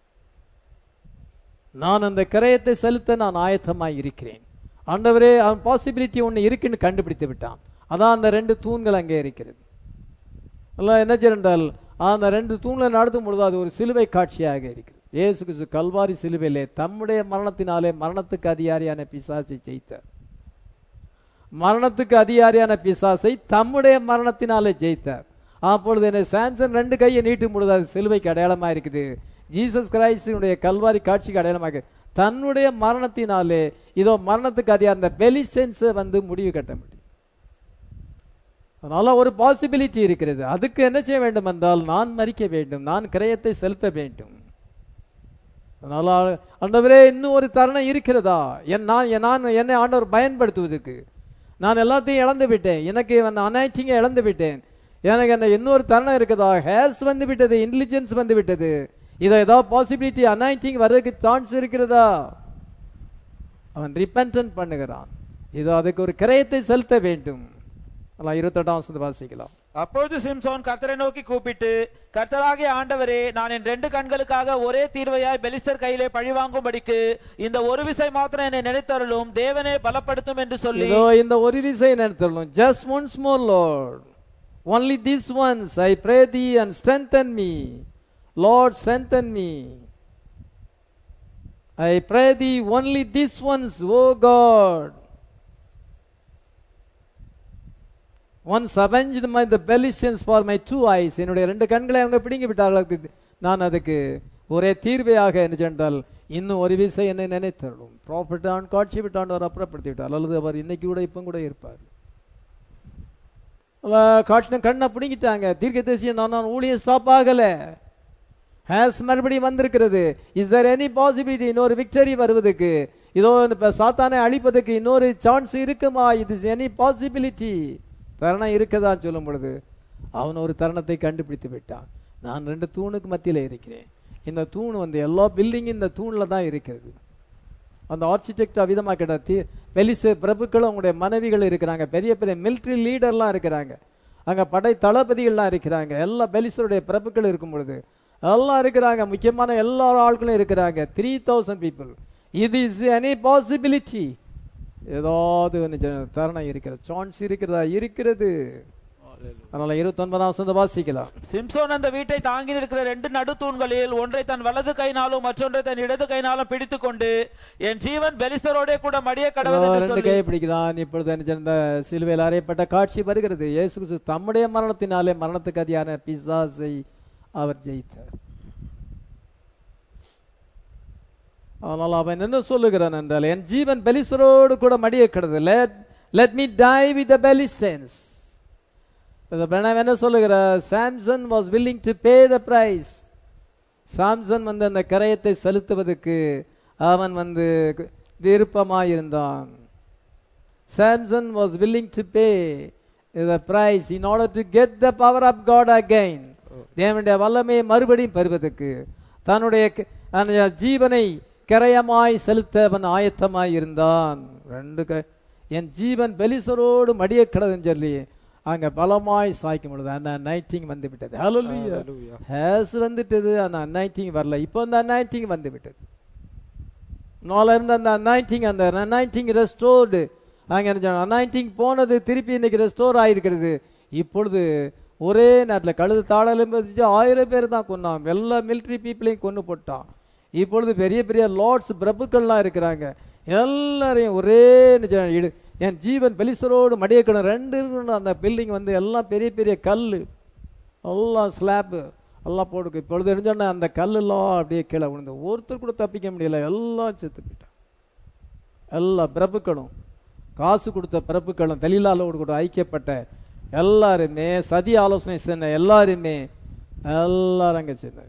நான் அந்த கிரயத்தை செலுத்த நான் ஆயத்தமாய் இருக்கிறேன் ஆண்டவரே அவன் பாசிபிலிட்டி ஒன்று இருக்குன்னு கண்டுபிடித்து விட்டான் அதான் அந்த ரெண்டு தூண்கள் அங்கே இருக்கிறது எல்லாம் என்ன செய்யறால் அந்த ரெண்டு தூண்ல நடத்தும் பொழுது அது ஒரு சிலுவை காட்சியாக இருக்கிறது இயேசு கிறிஸ்து கல்வாரி சிலுவையிலே தம்முடைய மரணத்தினாலே மரணத்துக்கு அதிகாரியான பிசாசை ஜெயித்தார் மரணத்துக்கு அதிகாரியான பிசாசை தம்முடைய மரணத்தினாலே ஜெயித்தார் அப்பொழுது என்ன சாம்சன் ரெண்டு கையை நீட்டும் பொழுது அது சிலுவைக்கு அடையாளமா இருக்குது ஜீசஸ் கிரைஸ்டினுடைய கல்வாரி காட்சிக்கு அடையாளமாக இருக்குது. தன்னுடைய மரணத்தினாலே இதோ மரணத்துக்கு அதிகாரம் அந்த பெலிசென்ஸை வந்து முடிவு கட்ட முடியும் அதனால ஒரு பாசிபிலிட்டி இருக்கிறது அதுக்கு என்ன செய்ய வேண்டும் என்றால் நான் மறிக்க வேண்டும் நான் கிரயத்தை செலுத்த வேண்டும் அதனால ஆண்டவரே இன்னும் ஒரு தருணம் இருக்கிறதா என் நான் என் நான் என்னை ஆண்டவர் பயன்படுத்துவதற்கு நான் எல்லாத்தையும் இழந்து விட்டேன் எனக்கு அந்த அனாய்டிங்கை இழந்து விட்டேன் எனக்கு என்ன இன்னொரு தருணம் இருக்குதா ஹேர்ஸ் வந்து விட்டது இன்டெலிஜென்ஸ் வந்து விட்டது இதை ஏதாவது பாசிபிலிட்டி அனாய்டிங் வர்றதுக்கு சான்ஸ் இருக்கிறதா அவன் ரிப்பன்டன் பண்ணுகிறான் இதோ அதுக்கு ஒரு கிரயத்தை செலுத்த வேண்டும் அல்லாம் இருபத்தெட்டாம் வசனத்தை வாசிக்கலாம் அப்பொழுது சிம்சோன் கர்த்தரை நோக்கி கூப்பிட்டு கர்த்தராகிய ஆண்டவரே நான் என் ரெண்டு கண்களுக்காக ஒரே தீர்வையாய் பெலிஸ்தர் கையிலே பழிவாங்கும்படிக்கு இந்த ஒரு விசை மாத்திரம் என்னை நினைத்தருளும் தேவனே பலப்படுத்தும் என்று சொல்லி இதோ இந்த ஒரு விசை நடத்தணும் just once more Lord only this once I pray thee and strengthen me Lord strengthen me I pray thee only this once O God once avenged my the Belicians for my two eyes என்னுடைய ரெண்டு கண்களை அவங்க பிடுங்கி விட்டார்கள் அதுக்கு நான் அதுக்கு ஒரே தீர்வையாக என்ன சென்றால் இன்னும் ஒரு விசை என்னை நினைத்தருளும் ப்ராஃபிட் ஆன் காட்சி விட்டாண்டவர் அப்புறப்படுத்தி விட்டார் அல்லது அவர் இன்னைக்கு கூட இப்போ கூட இருப்பார் காட்டின கண்ணை பிடிங்கிட்டாங்க தீர்க்க தேசியம் நான் நான் ஊழியம் ஸ்டாப் ஆகல ஹேஸ் மறுபடியும் வந்திருக்கிறது இஸ் there எனி பாசிபிலிட்டி இன்னொரு விக்டரி வருவதற்கு இதோ இந்த இப்ப சாத்தானை அழிப்பதற்கு இன்னொரு சான்ஸ் இருக்குமா இது எனி பாசிபிலிட்டி தருணம் இருக்கதான் சொல்லும் பொழுது அவன் ஒரு தருணத்தை கண்டுபிடித்து விட்டான் நான் ரெண்டு தூணுக்கு மத்தியில் இருக்கிறேன் இந்த தூண் வந்து எல்லா பில்டிங் இந்த தூணில் தான் இருக்கிறது அந்த ஆர்கிடெக்ட் அவிதமாக கிடத்தி பெலிசு பிரபுக்களும் அவங்களுடைய மனைவிகள் இருக்கிறாங்க பெரிய பெரிய மிலிட்ரி லீடர்லாம் இருக்கிறாங்க அங்கே படை தளபதிகள்லாம் இருக்கிறாங்க எல்லா பெலிசருடைய பிரபுக்கள் இருக்கும் பொழுது எல்லாம் இருக்கிறாங்க முக்கியமான எல்லா ஆட்களும் இருக்கிறாங்க த்ரீ தௌசண்ட் பீப்புள் இது இஸ் எனி பாசிபிலிட்டி ஏதாவது ஒன்று ஜ- தருணம் இருக்கிறது சான்ஸ் இருக்கிறதா இருக்கிறது அதனால இருபத்தொன்பதாம் வசந்த வாசிக்கலாம் சிம்சோன் அந்த வீட்டை தாங்கி நிற்கிற ரெண்டு நடுத்தூண்களில் ஒன்றை தன் வலது கைனாலும் மற்றொன்றை தன் இடது கைனாலும் பிடித்துக் கொண்டு என் ஜீவன் பெலிஸ்தரோடே கூட மடிய கடவுள் என்று ரெண்டு சொல்லி கை பிடிக்கிறான் இப்பொழுது என்ன இந்த சிலுவையில் அறையப்பட்ட காட்சி வருகிறது இயேசு கிறிஸ்து தம்முடைய மரணத்தினாலே மரணத்துக்கு அதியான பிசாசை அவர் ஜெயித்தார் ஆனால் அவன் என்ன சொல்லுகிறான் என்றால் என் ஜீவன் பெலிசரோடு கூட மடிய கிடது let let me die with the Philistines என்ன சொல்லுகிறார் Samson was willing to pay the price Samson வந்து அந்த கரையத்தை செலுத்துவதற்கு அவன் வந்து விருப்பமாயிருந்தான் Samson was willing to pay the price in order to get the power of God again தேவனுடைய வல்லமையை மறுபடியும் பெறுவதற்கு தன்னுடைய க- அந்த ஜீவனை கரையமாய் செலுத்த அவன் ஆயத்தமாய் இருந்தான் ரெண்டு க- என் ஜீவன் பெலிசரோடு மடிய கிடதுன்னு சொல்லி அங்க பலமாய் சாய்க்கும் பொழுது அந்த நைட்டிங் வந்து விட்டது ஹalleluya ஹேஸ் வந்துட்டது அந்த நைட்டிங் வரல இப்போ அந்த நைட்டிங் வந்து விட்டது நாள இருந்த அந்த நைட்டிங் அந்த நைட்டிங் ரெஸ்டோர்டு அங்க நைட்டிங் போனது திருப்பி இன்னைக்கு ரெஸ்டோர் ஆயிருக்கிறது இப்பொழுது ஒரே நேரத்தில் கழுது தாளலும் பதிச்சு ஆயிரம் பேர் தான் கொன்னான் எல்லா மிலிட்ரி பீப்புளையும் கொண்டு போட்டான் இப்பொழுது பெரிய பெரிய லார்ட்ஸ் பிரபுக்கள்லாம் இருக்கிறாங்க எல்லாரையும் ஒரே நிஜ- இடு- என் ஜீவன் பெலிசரோடு மடியக்கணும் ரெண்டு இருக்கணும் அந்த பில்டிங் வந்து எல்லாம் பெரிய பெரிய கல் எல்லாம் ஸ்லாப்பு எல்லாம் போடுக்கு இப்பொழுது தெரிஞ்சோன்னா அந்த கல்லெல்லாம் அப்படியே கீழே விழுந்து ஒருத்தர் கூட தப்பிக்க முடியல எல்லாம் செத்து போயிட்டான் எல்லா பிரபுக்களும் காசு கொடுத்த பிரபுக்களும் தெளிலாளோடு கூட ஐக்கியப்பட்ட எல்லாருமே சதி ஆலோசனை சொன்ன எல்லாருமே எல்லாரும் அங்கே சேர்ந்தாங்க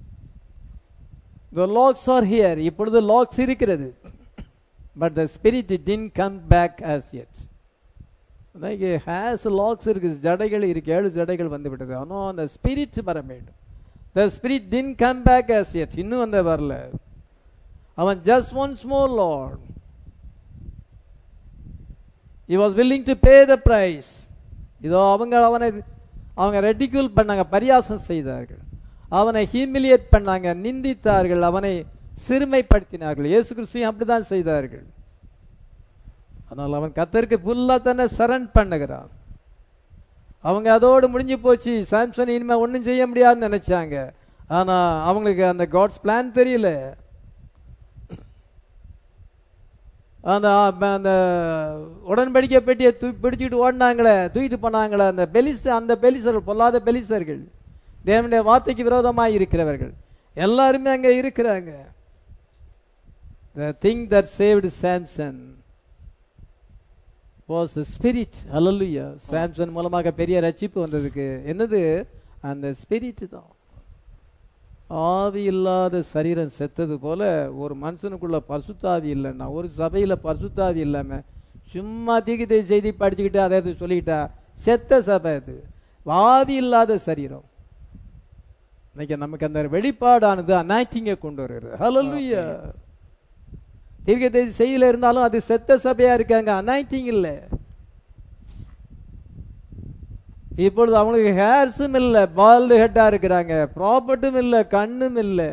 The locks are here. இப்பொழுது லாக்ஸ் இருக்கிறது but the spirit didn't come back as yet இன்னைக்கு ஹேஸ் லாக்ஸ் இருக்கு ஜடைகள் இருக்கு ஏழு ஜடைகள் வந்து விட்டது ஆனால் அந்த ஸ்பிரிட் வர வேண்டும் the spirit didn't come back as yet இன்னும் அந்த வரல அவன் just once more Lord he was willing to pay the price இதோ அவங்க அவனை அவங்க ரெடிக்யூல் பண்ணாங்க பரியாசம் செய்தார்கள் அவனை ஹியூமிலியேட் பண்ணாங்க நிந்தித்தார்கள் அவனை சிறுமைப்படுத்தினார்கள் இயேசு கிறிஸ்துவையும் அப்படிதான் செய்தார்கள் ஆனால் அவன் கத்தருக்கு ஃபுல்லா தன்னை சரண் பண்ணுகிறான் அவங்க அதோடு முடிஞ்சு போச்சு சாம்சன் இனிமே ஒன்றும் செய்ய முடியாதுன்னு நினைச்சாங்க ஆனா அவங்களுக்கு அந்த காட்ஸ் பிளான் தெரியல அந்த அந்த உடன்படிக்கை பெட்டியை தூ பிடிச்சிட்டு ஓடினாங்களே தூக்கிட்டு போனாங்களே அந்த பெலிஸ் அந்த பெலிசர்கள் பொல்லாத பெலிசர்கள் தேவனுடைய வார்த்தைக்கு விரோதமாய் இருக்கிறவர்கள் எல்லாருமே அங்க இருக்கிறாங்க the thing that saved samson was the spirit hallelujah Samson மூலமாக பெரிய ரட்சிப்பு வந்ததுக்கு என்னது அந்த ஸ்பிரிட் தான் ஆவி இல்லாத சரீரம் செத்தது போல ஒரு மனுஷனுக்குள்ள பரிசுத்தாவி இல்லைன்னா ஒரு சபையில பரிசுத்தாவி இல்லாம சும்மா தீகிதை செய்தி படிச்சுக்கிட்டு அதை இதை சொல்லிக்கிட்டா செத்த சபை அது ஆவி இல்லாத சரீரம் இன்னைக்கு நமக்கு அந்த வெளிப்பாடானது அனாய்டிங்க கொண்டு வருகிறது ஹalleluya தீர்க்கதை செய்யல இருந்தாலும் அது செத்த சபையா இருக்காங்க அனாய்டிங் இல்லை இப்பொழுது அவங்களுக்கு ஹேர்ஸும் இல்லை பால்டு ஹெட்டா இருக்கிறாங்க ப்ராப்பர்ட்டும் இல்லை கண்ணும் இல்லை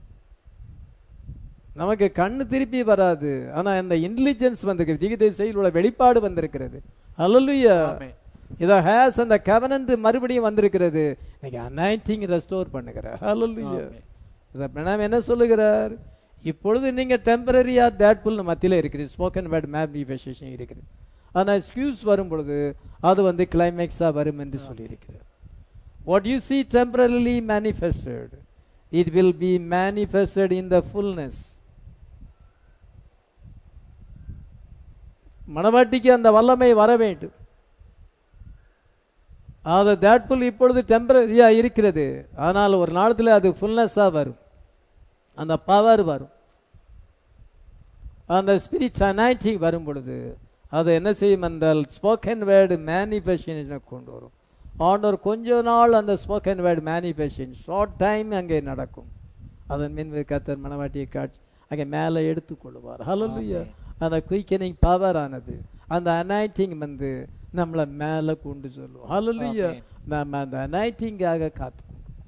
நமக்கு கண்ணு திருப்பி வராது ஆனா இந்த இன்டெலிஜென்ஸ் வந்திருக்கு திகிதை செயல் உள்ள வெளிப்பாடு வந்திருக்கிறது அல்லலுயா ஆமென். இதோ ஹேஸ் அந்த கவனன்ட் மறுபடியும் வந்திருக்கிறது இன்னைக்கு அனாயிட்டிங் ரெஸ்டோர் பண்ணுகிறார் அல்லலுயா ஆமென். இதை பிரணாம் என்ன சொல்லுகிறார் இப்பொழுது நீங்க டெம்பரரியா தேட்ஃபுல் மத்தியில இருக்குது ஸ்போக்கன் வேர்ட் மேனிஃபெஸ்டேஷன் இருக்குது ஆனா எக்ஸ்கியூஸ் வரும் பொழுது அது வந்து கிளைமேக்ஸா வரும் என்று சொல்லியிருக்கிறார் what you see temporarily manifested it will be manifested in the fullness மணவாட்டிக்கு அந்த வல்லமை வர வேண்டும் அது தேட்ஃபுல் இப்பொழுது டெம்பரரியா இருக்கிறது ஆனால் ஒரு நாளத்தில் அது ஃபுல்னஸா வரும் அந்த பவர் வரும் அந்த ஸ்பிரிட் அனாய்டிங் வரும் பொழுது அது என்ன செய்யும் என்றால் ஸ்போக்கன் வேர்டு மேனிஃபெஸ்டேஷனை கொண்டு வரும் ஆண்டவர் கொஞ்ச நாள் அந்த spoken word manifestation short time அங்கே நடக்கும் அதன் மீன் கத்தர் மனவாட்டியை காட்சி அங்கே மேலே எடுத்துக்கொள்வார் ஹalleluya அந்த குயிக்கனிங் பவர் ஆனது அந்த அனாய்டிங் வந்து நம்மளை மேலே கொண்டு சொல்லுவோம் ஹalleluya Amen. நம்ம அந்த அனாய்டிங்காக காத்து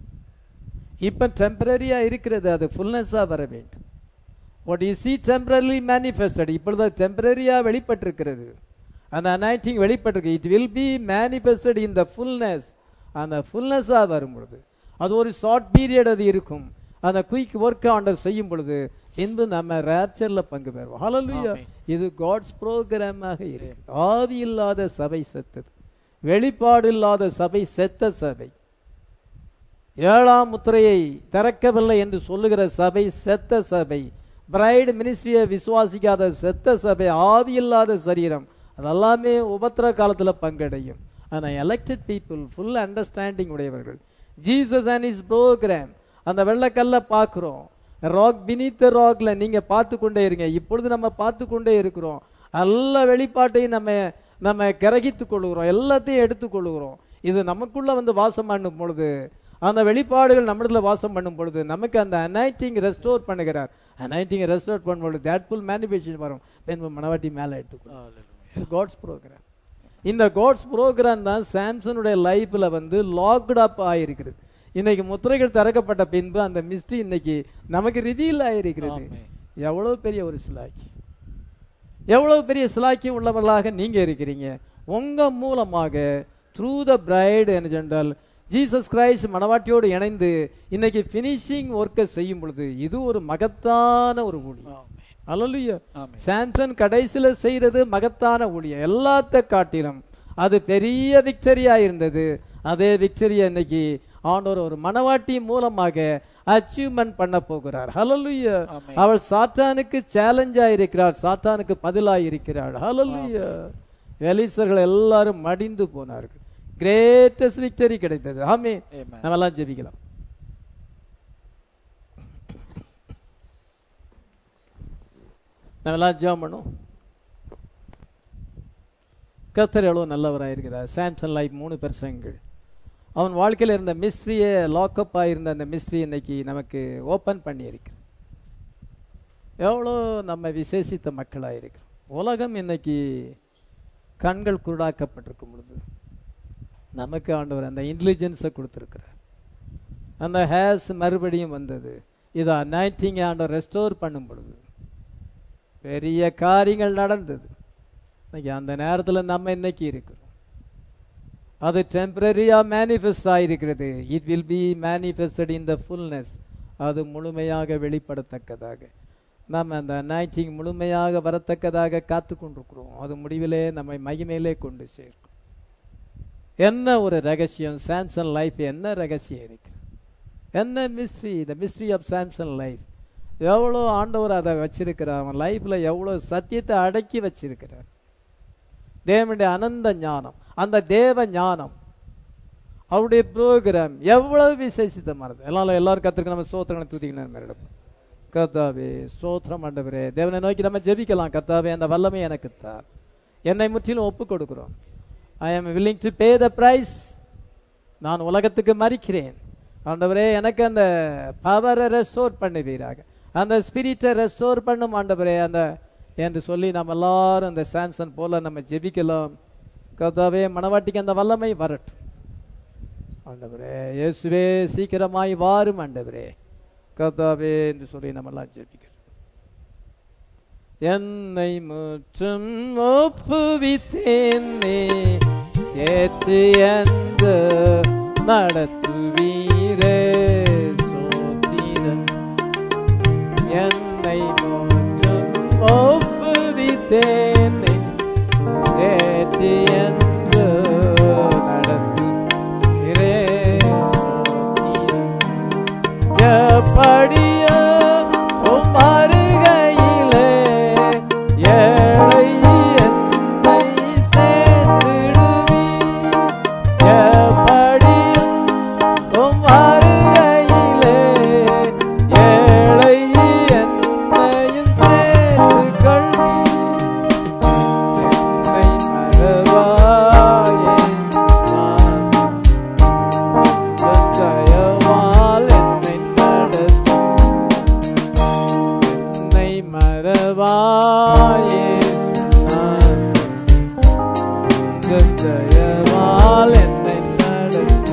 இப்ப டெம்பரரியா இருக்கிறது அது ஃபுல்னஸா வர வேண்டும் what you see temporarily manifested இப்பொழுது டெம்பரரியா வெளிப்பட்டிருக்கிறது அந்த அனாய்டிங் வெளிப்பட்டிருக்கு it will be manifested in the fullness அந்த ஃபுல்னஸா வரும் பொழுது அது ஒரு ஷார்ட் பீரியட் அது இருக்கும் அந்த குயிக் ஒர்க் ஆண்டர் செய்யும் பொழுது பின்பு நம்ம ரேப்சர்ல பங்கு பெறுவோம் ஹalleluya Amen. இது காட்ஸ் ப்ரோக்ராமாக இருக்கு ஆவி இல்லாத சபை செத்தது வெளிப்பாடு இல்லாத சபை செத்த சபை ஏழாம் முத்திரையை திறக்கவில்லை என்று சொல்லுகிற சபை செத்த சபை பிரைடு மினிஸ்ட்ரியை விசுவாசிக்காத செத்த சபை ஆவி இல்லாத சரீரம் அதெல்லாமே உபத்திர காலத்துல பங்கடையும் ஆனா எலெக்டட் பீப்புள் ஃபுல் அண்டர்ஸ்டாண்டிங் உடையவர்கள் ஜீசஸ் அண்ட் இஸ் ப்ரோக்ராம் அந்த வெள்ளக்கல்ல பார்க்கிறோம் ராக் பினித்த ராக்ல நீங்க பார்த்து கொண்டே இருங்க இப்பொழுது நம்ம பார்த்து கொண்டே இருக்கிறோம் எல்லா வெளிப்பாட்டையும் நம்ம நம்ம கிரகித்துக் கொள்கிறோம் எல்லாத்தையும் எடுத்துக்கொள்கிறோம் இது நமக்குள்ள வந்து வாசம் பண்ணும் பொழுது அந்த வெளிப்பாடுகள் நம்மிடத்துல வாசம் பண்ணும் பொழுது நமக்கு அந்த அனைட்டிங் ரெஸ்டோர் பண்ணுகிறார் அனைட்டிங் ரெஸ்டோர் பண்ணும் பொழுது தேட் ஃபுல் மேனிஃபெஸ்டேஷன் வரும் தென் மனவாட்டி மேலே எடுத்துக்கணும் காட்ஸ் ப்ரோக்ராம் இந்த காட்ஸ் ப்ரோக்ராம் தான் சாம்சனுடைய லைஃப்ல வந்து லாக்ட் அப் ஆயிருக்கிறது இன்னைக்கு முத்திரைகள் திறக்கப்பட்ட பின்பு அந்த மிஸ்ட்ரி இன்னைக்கு நமக்கு ரிவீல் ஆயிருக்கிறது ஆமென். எவ்வளவு பெரிய ஒரு சிலாக்கி எவ்வளவு பெரிய சிலாக்கியம் உள்ளவர்களாக நீங்க இருக்கிறீங்க உங்க மூலமாக த்ரூ த பிரைடு என்று சொன்னால் ஜீசஸ் கிரைஸ்ட் மணவாட்டியோடு இணைந்து இன்னைக்கு ஃபினிஷிங் ஒர்க்கை செய்யும் பொழுது இது ஒரு மகத்தான ஒரு ஊழியம் அல்லலுயா ஆமென். சாம்சன் கடைசியில செய்யறது மகத்தான ஊழியம் எல்லாத்த காட்டிலும் அது பெரிய விக்டரியா இருந்தது அதே விக்டரியா இன்னைக்கு ஆண்டவர் ஒரு மணவாட்டி மூலமாக அச்சீவ்மெண்ட் பண்ண போகிறார் ஹalleluya ஆமென். அவள் சாத்தானுக்கு சேலஞ்சா இருக்கிறாள் சாத்தானுக்கு பதிலாக இருக்கிறாள் ஹalleluya எலிசர்கள் எல்லாரும் மடிந்து போனார்கள் கிரேட்டஸ்ட் விக்டரி கிடைத்தது ஆமென் Amen. நம்ம எல்லாம் ஜெபிக்கலாம் நம்ம எல்லாம் ஜெபம் பண்ணும் கர்த்தர் எவ்வளவு நல்லவராக இருக்கிறார் சாம்சன் லைஃப் மூணு பெருசங்கள் அவன் வாழ்க்கையில் இருந்த மிஸ்ட்ரியை லாக்அப் ஆயிருந்த அந்த மிஸ்ட்ரி இன்னைக்கு நமக்கு ஓபன் பண்ணி இருக்கு எவ்வளோ நம்ம விசேஷித்த மக்களாக இருக்கிறோம் உலகம் இன்னைக்கு கண்கள் குருடாக்கப்பட்டிருக்கும் பொழுது நமக்கு ஆண்டவர் அந்த இன்டெலிஜென்ஸை கொடுத்துருக்கிறார் அந்த ஹேர்ஸ் மறுபடியும் வந்தது இதை அனாய்டிங் ஆண்டவர் ரெஸ்டோர் பண்ணும் பொழுது பெரிய காரியங்கள் நடந்தது இன்னைக்கு அந்த நேரத்தில் நம்ம இன்னைக்கு இருக்கிறோம் அது டெம்பரரியா மேனிஃபெஸ்ட் ஆயிருக்கிறது it will be manifested in the fullness அது முழுமையாக வெளிப்படத்தக்கதாக நாம் அந்த அனாய்டிங் முழுமையாக வரத்தக்கதாக காத்து கொண்டிருக்கிறோம் அது முடிவிலே நம்மை மகிமையிலே கொண்டு சேர்க்கும் என்ன ஒரு ரகசியம் சாம்சன் லைஃப் என்ன ரகசியம் இருக்கு என்ன mystery the mystery of Samson life எவ்வளோ ஆண்டவர் அதை வச்சிருக்கிறார் அவன் லைஃப்ல எவ்வளோ சத்தியத்தை அடக்கி வச்சிருக்கிறார் தேவனுடைய அனந்த ஞானம் அந்த தேவ ஞானம் அவருடைய ப்ரோக்ராம் எவ்வளவு விசேஷித்தமானது எல்லாம் எல்லாரும் கத்திரிக்க நம்ம சோத்திரங்களை தூத்திக்கணும் மேடம் கத்தாவே சோத்திரம் ஆண்டவரே தேவனை நோக்கி நம்ம ஜெபிக்கலாம் கத்தாவே அந்த வல்லமை எனக்கு தார் என்னை முற்றிலும் ஒப்பு கொடுக்கிறோம் I am willing to pay the price நான் உலகத்துக்கு மறிக்கிறேன் ஆண்டவரே எனக்கு அந்த பவரை ரெஸ்டோர் பண்ணுவீராக அந்த ஸ்பிரிட்டை ரெஸ்டோர் பண்ணும் ஆண்டவரே அந்த என்று சொல்லி நம்ம எல்லாரும் அந்த சாம்சன் போல நம்ம ஜெபிக்கலாம் கர்த்தாவே மணவாட்டிக்கு அந்த வல்லமை வரட்டும் ஆண்டவரே இயேசுவே சீக்கிரமாய் வாரும் ஆண்டவரே கர்த்தாவே என்று சொல்லி நம்ம எல்லாம் ஜெபிக்கிறோம் என்னை முற்றும் ஒப்புவித்தேனே ஏற்று எந்த நடத்துவீரே சோத்திரம் என்னை முற்றும் ஒப்புவித்தேனே ஏற்று எந்த நடத்துவீரே சோத்திரம் எப்படியோ உம் அருகையிலே ஏழை என் தயவாயே தயவால் என்னை நடத்து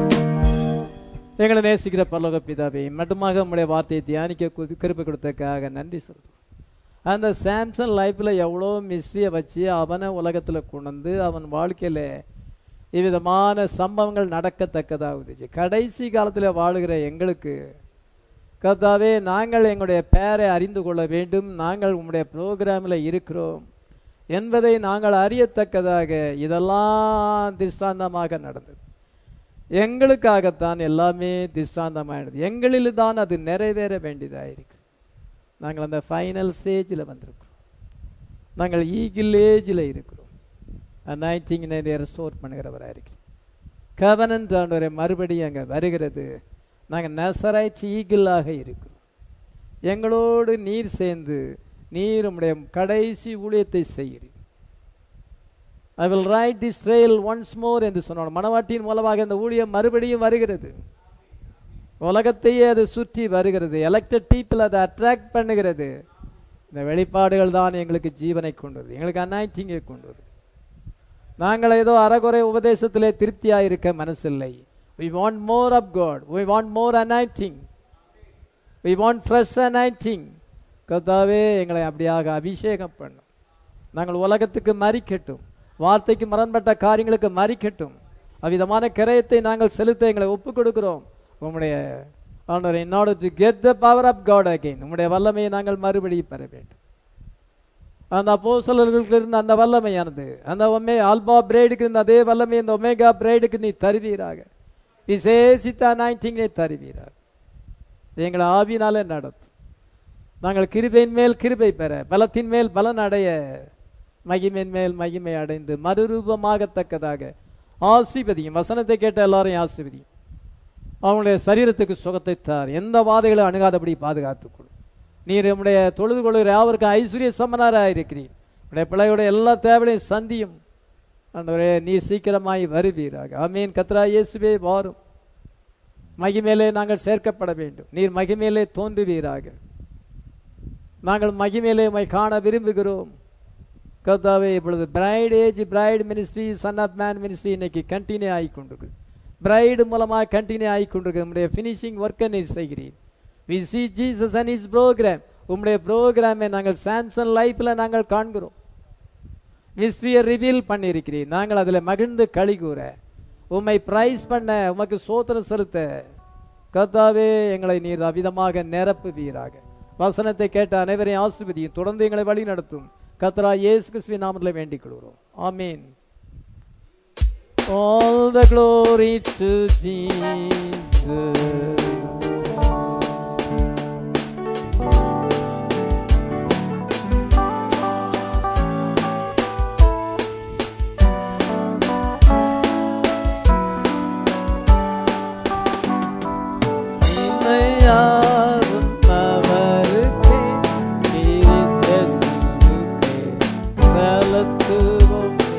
எங்களை நேசிக்கிற பல்லோக பிதாவே மட்டுமாக உங்களுடைய வார்த்தையை தியானிக்க கு- கிருபை கொடுத்ததுக்காக நன்றி சொல்றோம் அந்த சாம்சன் லைஃப்ல எவ்வளோ மிஸ்ட்ரியை வச்சு அவனை உலகத்துல கொண்டு அவன் வாழ்க்கையில இவ்விதமான சம்பவங்கள் நடக்கத்தக்கதாகுது கடைசி காலத்துல வாழுகிற எங்களுக்கு கர்த்தாவே நாங்கள் எங்களுடைய பெயரை அறிந்து கொள்ள வேண்டும் நாங்கள் உங்களுடைய ப்ரோக்ராமில் இருக்கிறோம் என்பதை நாங்கள் அறியத்தக்கதாக இதெல்லாம் திஷ்டாந்தமாக நடந்தது எங்களுக்காகத்தான் எல்லாமே திஷ்டாந்தமாயிடுது எங்களில் தான் அது நிறைவேற வேண்டியதாயிருக்கு நாங்கள் அந்த ஃபைனல் ஸ்டேஜில் வந்திருக்கிறோம் நாங்கள் ஈகிள் ஏஜில் இருக்கிறோம் நைட்டிங்கினை ரெஸ்டோர் பண்ணுகிறவராக இருக்கிறோம் கவனன் ஆண்டவரை மறுபடியும் அங்கே வருகிறது நாங்கள் நசரைட் ஈகிளாக இருக்கிறோம் எங்களோடு நீர் சேர்ந்து நீர் உம்முடைய கடைசி ஊழியத்தை செய்கிறீர் I will ride this trail once more என்று சொன்னான் மணவாட்டியின் மூலமாக இந்த ஊழியம் மறுபடியும் வருகிறது உலகத்தையே அது சுற்றி வருகிறது எலெக்டட் பீப்புள் அதை அட்ராக்ட் பண்ணுகிறது இந்த வெளிப்பாடுகள் தான் எங்களுக்கு ஜீவனை கொண்டு வருது எங்களுக்கு அனாய்டிங்கை கொண்டு வருது நாங்கள் ஏதோ அறகுறை உபதேசத்திலே திருப்தியாக இருக்க மனசில்லை we want more of god we want more anointing we want fresh anointing கர்த்தாவே எங்களை அப்படியாக அபிஷேகம் பண்ணும் நாங்கள் உலகத்துக்கு மறிக்கட்டும் வார்த்தைக்கு மறன்பட்ட காரியங்களுக்கு மறிக்கட்டும் அவ்விதமான கிரயத்தை நாங்கள் செலுத்த எங்களை ஒப்புக் கொடுக்கிறோம் உம்முடைய ஆண்டவர் in order to get the power of god again உம்முடைய வல்லமையை நாங்கள் மறுபடியும் பெற வேண்டும் அந்த அப்போஸ்தலர்களுக்கு இருந்த அந்த வல்லமையானது அந்த ஒமே ஆல்பா பிரைடுக்கு இருந்த அதே வல்லமை இந்த ஒமேகா பிரைடுக்கு நீ தருவீராக விசேஷித்த அனாயிண்டிங்கை தருவீராக எங்களை ஆவினாலே நடத்தும் நாங்கள் கிருபையின் மேல் கிருபை பெற பலத்தின் மேல் பலன் அடைய மகிமையின் மேல் மகிமை அடைந்து மறுரூபமாகத்தக்கதாக ஆசீர்வதியும் வசனத்தை கேட்ட எல்லாரையும் ஆசீர்வதியும் அவனுடைய சரீரத்துக்கு சுகத்தை தார் எந்த வாதைகளை அணுகாதபடி பாதுகாத்துக் கொள் நீர் நம்முடைய தொழுது கொள்கிற யாவருக்கும் ஐஸ்வர்ய சமனராக இருக்கிறீர் உடைய பிள்ளைகளுடைய எல்லா தேவைகளையும் சந்தியும் ஆண்டவரே நீர் சீக்கிரமாய் வருவீராக ஆமீன் கத்ரா இயேசுவே வாரும் மகிமேலே நாங்கள் சேர்க்கப்பட வேண்டும் நீர் மகிமேலே தோன்றுவீராக நாங்கள் மகிமேலே உம்மை காண விரும்புகிறோம் கர்த்தாவே இப்பொழுது bride age bride ministry son of man ministry இன்னைக்கு கண்டினியூ ஆகி கொண்டிருக்கு பிரைடு மூலமாக கண்டினியூ ஆகி கொண்டிருக்கு நம்முடைய ஃபினிஷிங் ஒர்க்கை நீர் செய்கிறீர் we see Jesus and his program உம்முடைய ப்ரோக்ராமை நாங்கள் சாம்சன் லைஃப்ல நாங்கள் காண்கிறோம் மிஸ்ட்ரியை ரிவீல் பண்ணியிருக்கிறீர் நாங்கள் அதில் மகிழ்ந்து களி கூற உம்மை பிரைஸ் பண்ண உமக்கு சோத்திரம் செலுத்த கர்த்தாவே எங்களை நீர் அவிதமாக நிரப்புவீராக வசனத்தை கேட்ட அனைவரையும் ஆசிர்வதியும் தொடர்ந்து எங்களை வழி நடத்தும் கத்ரா இயேசு கிறிஸ்துவின் நாமத்தில் வேண்டிக் கொள்கிறோம் ஆமீன் All the glory to Jesus. இமையாரும் அவருக்கே, கிறிஸ்தேசுவுக்கே செலுத்துவோமே.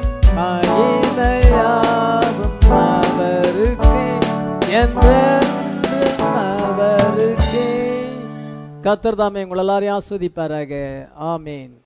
மகிமையாவும் அவருக்கே, என்றென்றும் அவருக்கே. கர்த்தர் தாமே உங்கள் எல்லாரையும் ஆஸ்வதிப்பாராக ஆமீன்